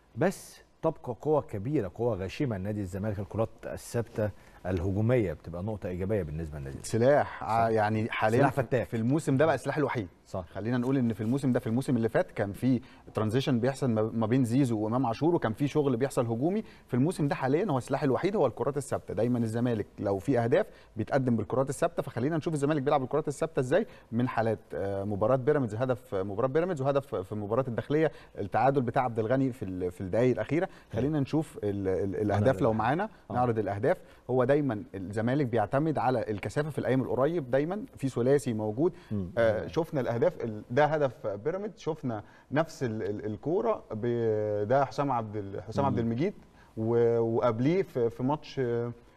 بس تبقى قوه كبيره قوه غاشمه لنادي الزمالك الكرات الثابته الهجوميه بتبقى نقطه ايجابيه بالنسبه للنادي سلاح ع- يعني حاليا سلاح في- فتاك. في الموسم ده بقى السلاح الوحيد صح. خلينا نقول ان في الموسم ده في الموسم اللي فات كان في ترانزيشن بيحصل ما ما بين زيزو وامام عاشور وكان في شغل بيحصل هجومي في الموسم ده حاليا هو السلاح الوحيد هو الكرات الثابته دايما الزمالك لو في اهداف بيتقدم بالكرات الثابته فخلينا نشوف الزمالك بيلعب بالكرات الثابته ازاي من حالات آه، مباراه بيراميدز هدف مباراه بيراميدز وهدف في مباراه الداخليه التعادل بتاع عبد الغني في ال- في الدقائق الاخيره خلينا نشوف ال- ال- الاهداف لو معانا نعرض الاهداف هو دايما الزمالك بيعتمد على الكثافه في الايام القريب دايما في ثلاثي موجود آه شفنا الاهداف ال- ده هدف بيراميدز شفنا نفس ال- ال- الكوره ب- ده حسام عبد ال- حسام عبد المجيد و- وقبليه في في ماتش آه،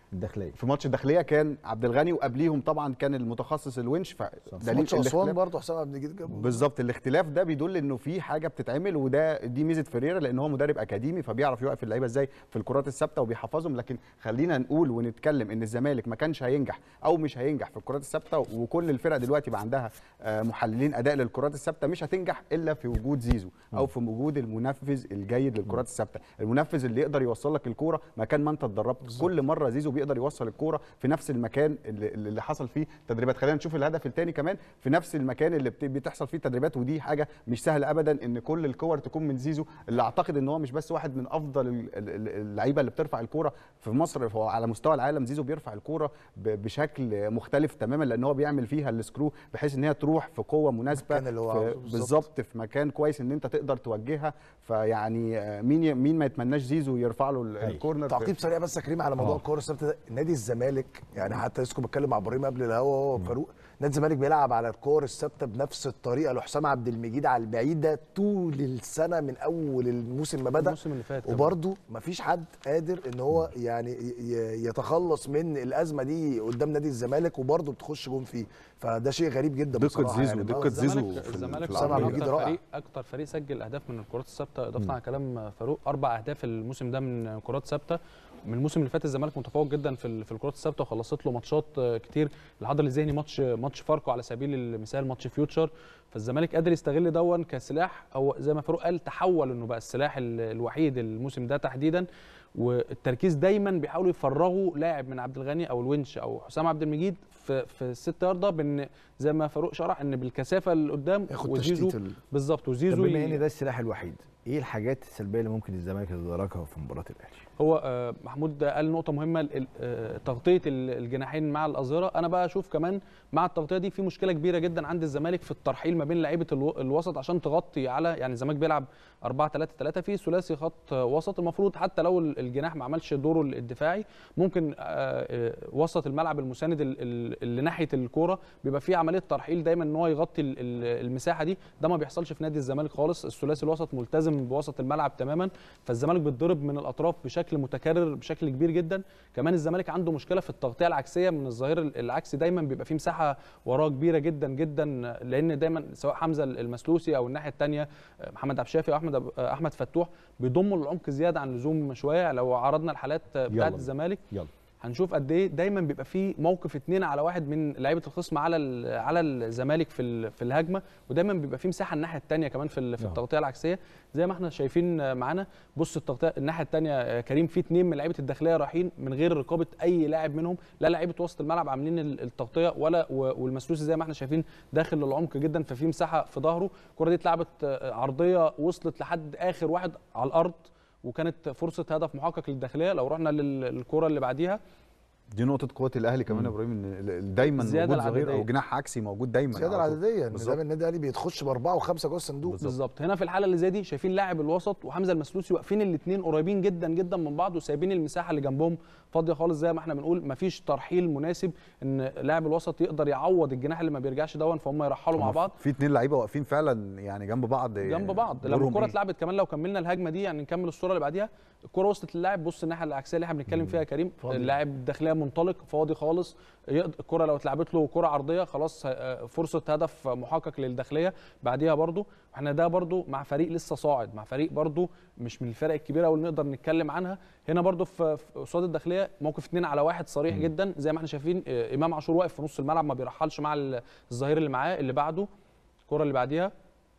الداخليه في ماتش الداخليه كان عبد الغني وقبليهم طبعا كان المتخصص الونش في فدليل ماتش اسوان الاختلاف- برضه حسام عبد المجيد جاب بالظبط الاختلاف ده بيدل انه في حاجه بتتعمل وده دي ميزه فيريرا لان هو مدرب اكاديمي فبيعرف يوقف اللعيبه ازاي في الكرات الثابته وبيحفظهم لكن خلينا نقول ونتكلم ان الزمالك ما كانش هينجح او مش هينجح في الكرات الثابته وكل الفرق دلوقتي بقى عندها آه، محللين اداء للكرات الثابته مش هتنجح الا في وجود زيزو او في وجود المنفذ الجيد للكرات الثابته المنفذ اللي يقدر يوصل لك الكوره مكان ما انت اتدربت كل مره زيزو بيقدر يوصل الكوره في نفس المكان اللي, اللي حصل فيه تدريبات خلينا نشوف الهدف الثاني كمان في نفس المكان اللي بت- بتحصل فيه تدريبات ودي حاجه مش سهله ابدا ان كل الكور تكون من زيزو اللي اعتقد ان هو مش بس واحد من افضل ال- ال- ال- اللعيبه اللي بترفع الكوره في مصر هو على مستوى العالم زيزو بيرفع الكوره ب- بشكل مختلف تماما لان هو بيعمل فيها السكرو بحيث ان هي تروح في قوه مناسبه المكان اللي هو في- عاوزه بالظبط. بالظبط في مكان كويس ان انت تقدر توجهها فيعني آه، مين ي- مين ما يتمناش زيزو يرفع له ال- أيوة. الكورنر في- تعقيب سريع بس يا كريم على موضوع آه. الكوره الثابته ده نادي الزمالك يعني حتى لسه كنت بتكلم مع ابراهيم قبل الهوا هو فاروق نادي الزمالك بيلعب على الكور الثابته بنفس الطريقه لحسام عبد المجيد على البعيده طول السنه من اول الموسم ما بدا الموسم اللي فات كمان. وبرده مفيش حد قادر ان هو يعني ي- ي- يتخلص من الازمه دي قدام نادي الزمالك وبرده بتخش جون فيه فده شيء غريب جدا دقة بصراحة زيزو، يعني. دقة آه، زيزو الزمالك في ال- الزمالك في العرض. طبعاً عبد المجيد اكتر رائع. فريق اكتر فريق سجل اهداف من الكرات الثابته اضافه على كلام فاروق اربع اهداف الموسم ده من كرات ثابته من الموسم اللي فات الزمالك متفوق جدا في ال- في الكرات الثابته وخلصت له ماتشات آه، كتير الحضر الذهني ماتش ماتش فاركو على سبيل المثال ماتش فيوتشر فالزمالك قادر يستغل دون كسلاح او زي ما فاروق قال تحول انه بقى السلاح ال- الوحيد الموسم ده تحديدا والتركيز دايما بيحاولوا يفرغوا لاعب من عبد الغني او الونش او حسام عبد المجيد في في الست يارده بان زي ما فاروق شرح ان بالكثافه اللي قدام ياخد وزيزو تشتيت ال- بالظبط طب وزيزو بما ي- ان ده السلاح الوحيد ايه الحاجات السلبيه اللي ممكن الزمالك يتداركها في مباراه الاهلي هو آه، محمود قال نقطة مهمة ال- ال- آه، تغطية ال- الجناحين مع الأظهرة أنا بقى أشوف كمان مع التغطية دي في مشكلة كبيرة جدا عند الزمالك في الترحيل ما بين لعيبة الو- الوسط عشان تغطي على يعني الزمالك بيلعب 4 3 3 في ثلاثي خط آه، وسط المفروض حتى لو ال- الجناح ما عملش دوره الدفاعي ممكن آه، آه، وسط الملعب المساند ال- ال- اللي ناحية الكورة بيبقى فيه عملية ترحيل دايما ان هو يغطي ال- ال- المساحة دي ده ما بيحصلش في نادي الزمالك خالص الثلاثي الوسط ملتزم بوسط الملعب تماما فالزمالك بيتضرب من الاطراف بشكل متكرر بشكل كبير جدا كمان الزمالك عنده مشكله في التغطيه العكسيه من الظهير العكسي دايما بيبقى فيه مساحه وراه كبيره جدا جدا لان دايما سواء حمزه المسلوسي او الناحيه الثانيه محمد عبد الشافي او احمد أب- احمد فتوح بيضموا العمق زياده عن اللزوم شويه لو عرضنا الحالات بتاعه يلا. الزمالك يلا هنشوف قد ايه دايما بيبقى فيه موقف اتنين على واحد من لعيبه الخصم على ال- على الزمالك في ال- في الهجمه ودايما بيبقى فيه مساحه الناحيه الثانيه كمان في ال- في نعم. التغطيه العكسيه زي ما احنا شايفين معانا بص التغطيه الناحيه الثانيه كريم في اتنين من لعيبه الداخليه رايحين من غير رقابه اي لاعب منهم لا لعيبه وسط الملعب عاملين ال- التغطيه ولا و- والمسلوسي زي ما احنا شايفين داخل للعمق جدا ففي مساحه في ظهره الكره دي اتلعبت آه، عرضيه وصلت لحد اخر واحد على الارض وكانت فرصه هدف محقق للداخليه لو رحنا لل- للكره اللي بعديها دي نقطة قوة الأهلي كمان يا إبراهيم إن ال- ال- دايما الزيادة موجود ظهير أو العددية. جناح عكسي موجود دايما الزياده على طول. العدديه ان بالظبط. دايما النادي الاهلي بيتخش باربعه وخمسه جوه الصندوق بالظبط هنا في الحاله اللي زي دي شايفين لاعب الوسط وحمزه المسلوسي واقفين الاثنين قريبين جدا جدا من بعض وسايبين المساحه اللي جنبهم فاضيه خالص زي ما احنا بنقول مفيش ترحيل مناسب ان لاعب الوسط يقدر يعوض الجناح اللي ما بيرجعش دون فهم يرحلوا مع بعض في اتنين لعيبة واقفين فعلا يعني جنب بعض جنب بعض لما دورهم الكره إيه؟ اتلعبت كمان لو كملنا الهجمه دي يعني نكمل الصوره اللي بعديها الكره وصلت للاعب بص الناحيه العكسيه اللي احنا بنتكلم فيها يا كريم فاضي. اللاعب الداخليه منطلق فاضي خالص يقد- الكره لو اتلعبت له كره عرضيه خلاص آه، فرصه هدف محقق للداخليه بعديها برضو احنا ده برضو مع فريق لسه صاعد مع فريق برضو مش من الفرق الكبيره واللي نقدر نتكلم عنها هنا برضو في في قصاد الداخليه موقف اتنين على واحد صريح جدا زي ما احنا شايفين آه، امام عاشور واقف في نص الملعب ما بيرحلش مع ال- الظهير اللي معاه اللي بعده الكره اللي بعديها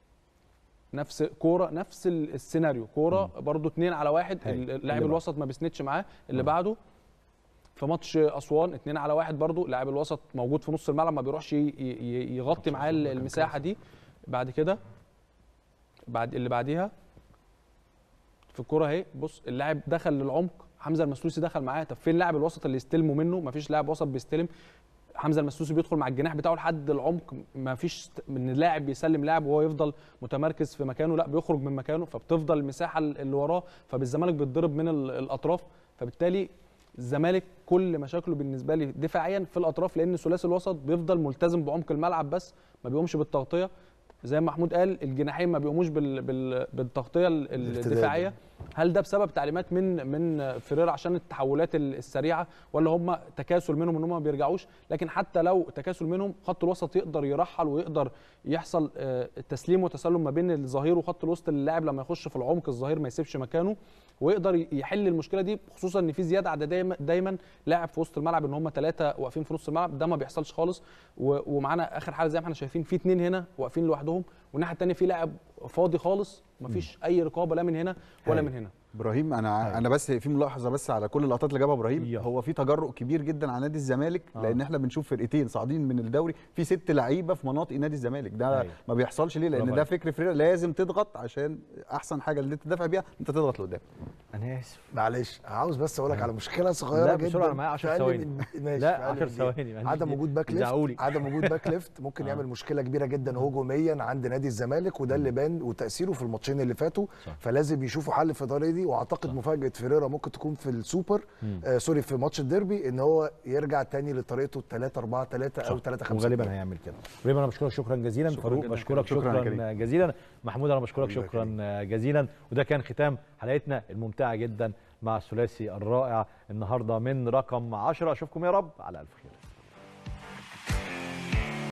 نفس كوره نفس ال- السيناريو كوره برضو اتنين على واحد هاي. ال- اللي اللاعب بعده. الوسط ما بيسندش معاه اللي بعده في ماتش اسوان اتنين على واحد برضو لاعب الوسط موجود في نص الملعب ما بيروحش ي- ي- يغطي معاه ال- المساحه دي بعد كده بعد اللي بعديها في الكوره اهي بص اللاعب دخل للعمق حمزه المسلوسي دخل معاه طب فين لاعب الوسط اللي يستلموا منه مفيش لاعب وسط بيستلم حمزه المسلوسي بيدخل مع الجناح بتاعه لحد العمق ما فيش من اللاعب بيسلم لاعب وهو يفضل متمركز في مكانه لا بيخرج من مكانه فبتفضل المساحه اللي وراه فبالزمالك بيتضرب من ال- الاطراف فبالتالي الزمالك كل مشاكله بالنسبه لي دفاعيا في الاطراف لان ثلاثي الوسط بيفضل ملتزم بعمق الملعب بس ما بيقومش بالتغطيه زي ما محمود قال الجناحين ما بيقوموش بال... بال... بالتغطيه ال- الارتداد. الدفاعيه هل ده بسبب تعليمات من من فيريرا عشان التحولات ال- السريعه ولا هم تكاسل منهم ان هم ما بيرجعوش لكن حتى لو تكاسل منهم خط الوسط يقدر يرحل ويقدر يحصل آه، تسليم وتسلم ما بين الظهير وخط الوسط اللاعب لما يخش في العمق الظهير ما يسيبش مكانه ويقدر يحل المشكله دي خصوصا ان في زياده عدديه دايما, دايما لاعب في وسط الملعب ان هم ثلاثه واقفين في نص الملعب ده ما بيحصلش خالص و- ومعانا اخر حاله زي ما احنا شايفين في اثنين هنا واقفين لوحدهم والناحيه الثانيه في لاعب فاضي خالص ما فيش اي رقابه لا من هنا ولا من هنا ابراهيم انا انا بس في ملاحظه بس على كل اللقطات اللي جابها ابراهيم يلا. هو في تجرؤ كبير جدا على نادي الزمالك آه. لان احنا بنشوف فرقتين صاعدين من الدوري في ست لعيبه في مناطق نادي الزمالك ده أيوة. ما بيحصلش ليه برافو لان ده عليك. فكر فريق لازم تضغط عشان احسن حاجه اللي انت تدافع بيها انت تضغط لقدام انا اسف معلش عاوز بس اقول لك على مشكله صغيره لا، جدا بسرعة، أنا معايا 10 في أقل ثواني. من- ماشي لا، في أقل 10 من ثواني، دقيقة. يعني عدم وجود باك زعقولي. ليفت عدم وجود باك ليفت ممكن آه. يعمل مشكله كبيره جدا هجوميا عند نادي الزمالك وده اللي بان وتاثيره في الماتشين اللي فاتوا صح. فلازم يشوفوا حل في الطريقه دي واعتقد مفاجاه فيريرا ممكن تكون في السوبر مم. آه سوري في ماتش الديربي ان هو يرجع تاني لطريقته 3 4 3 او 3 5 وغالبا هيعمل كده ابراهيم انا بشكرك شكرا جزيلا شكراً فاروق جداً. بشكرك شكراً يا شكرا, كريم. جزيلا محمود انا بشكرك حبيبي يا شكرا جزيلا وده كان ختام حلقتنا الممتعه جدا مع الثلاثي الرائع النهارده من رقم 10 اشوفكم يا رب على الف خير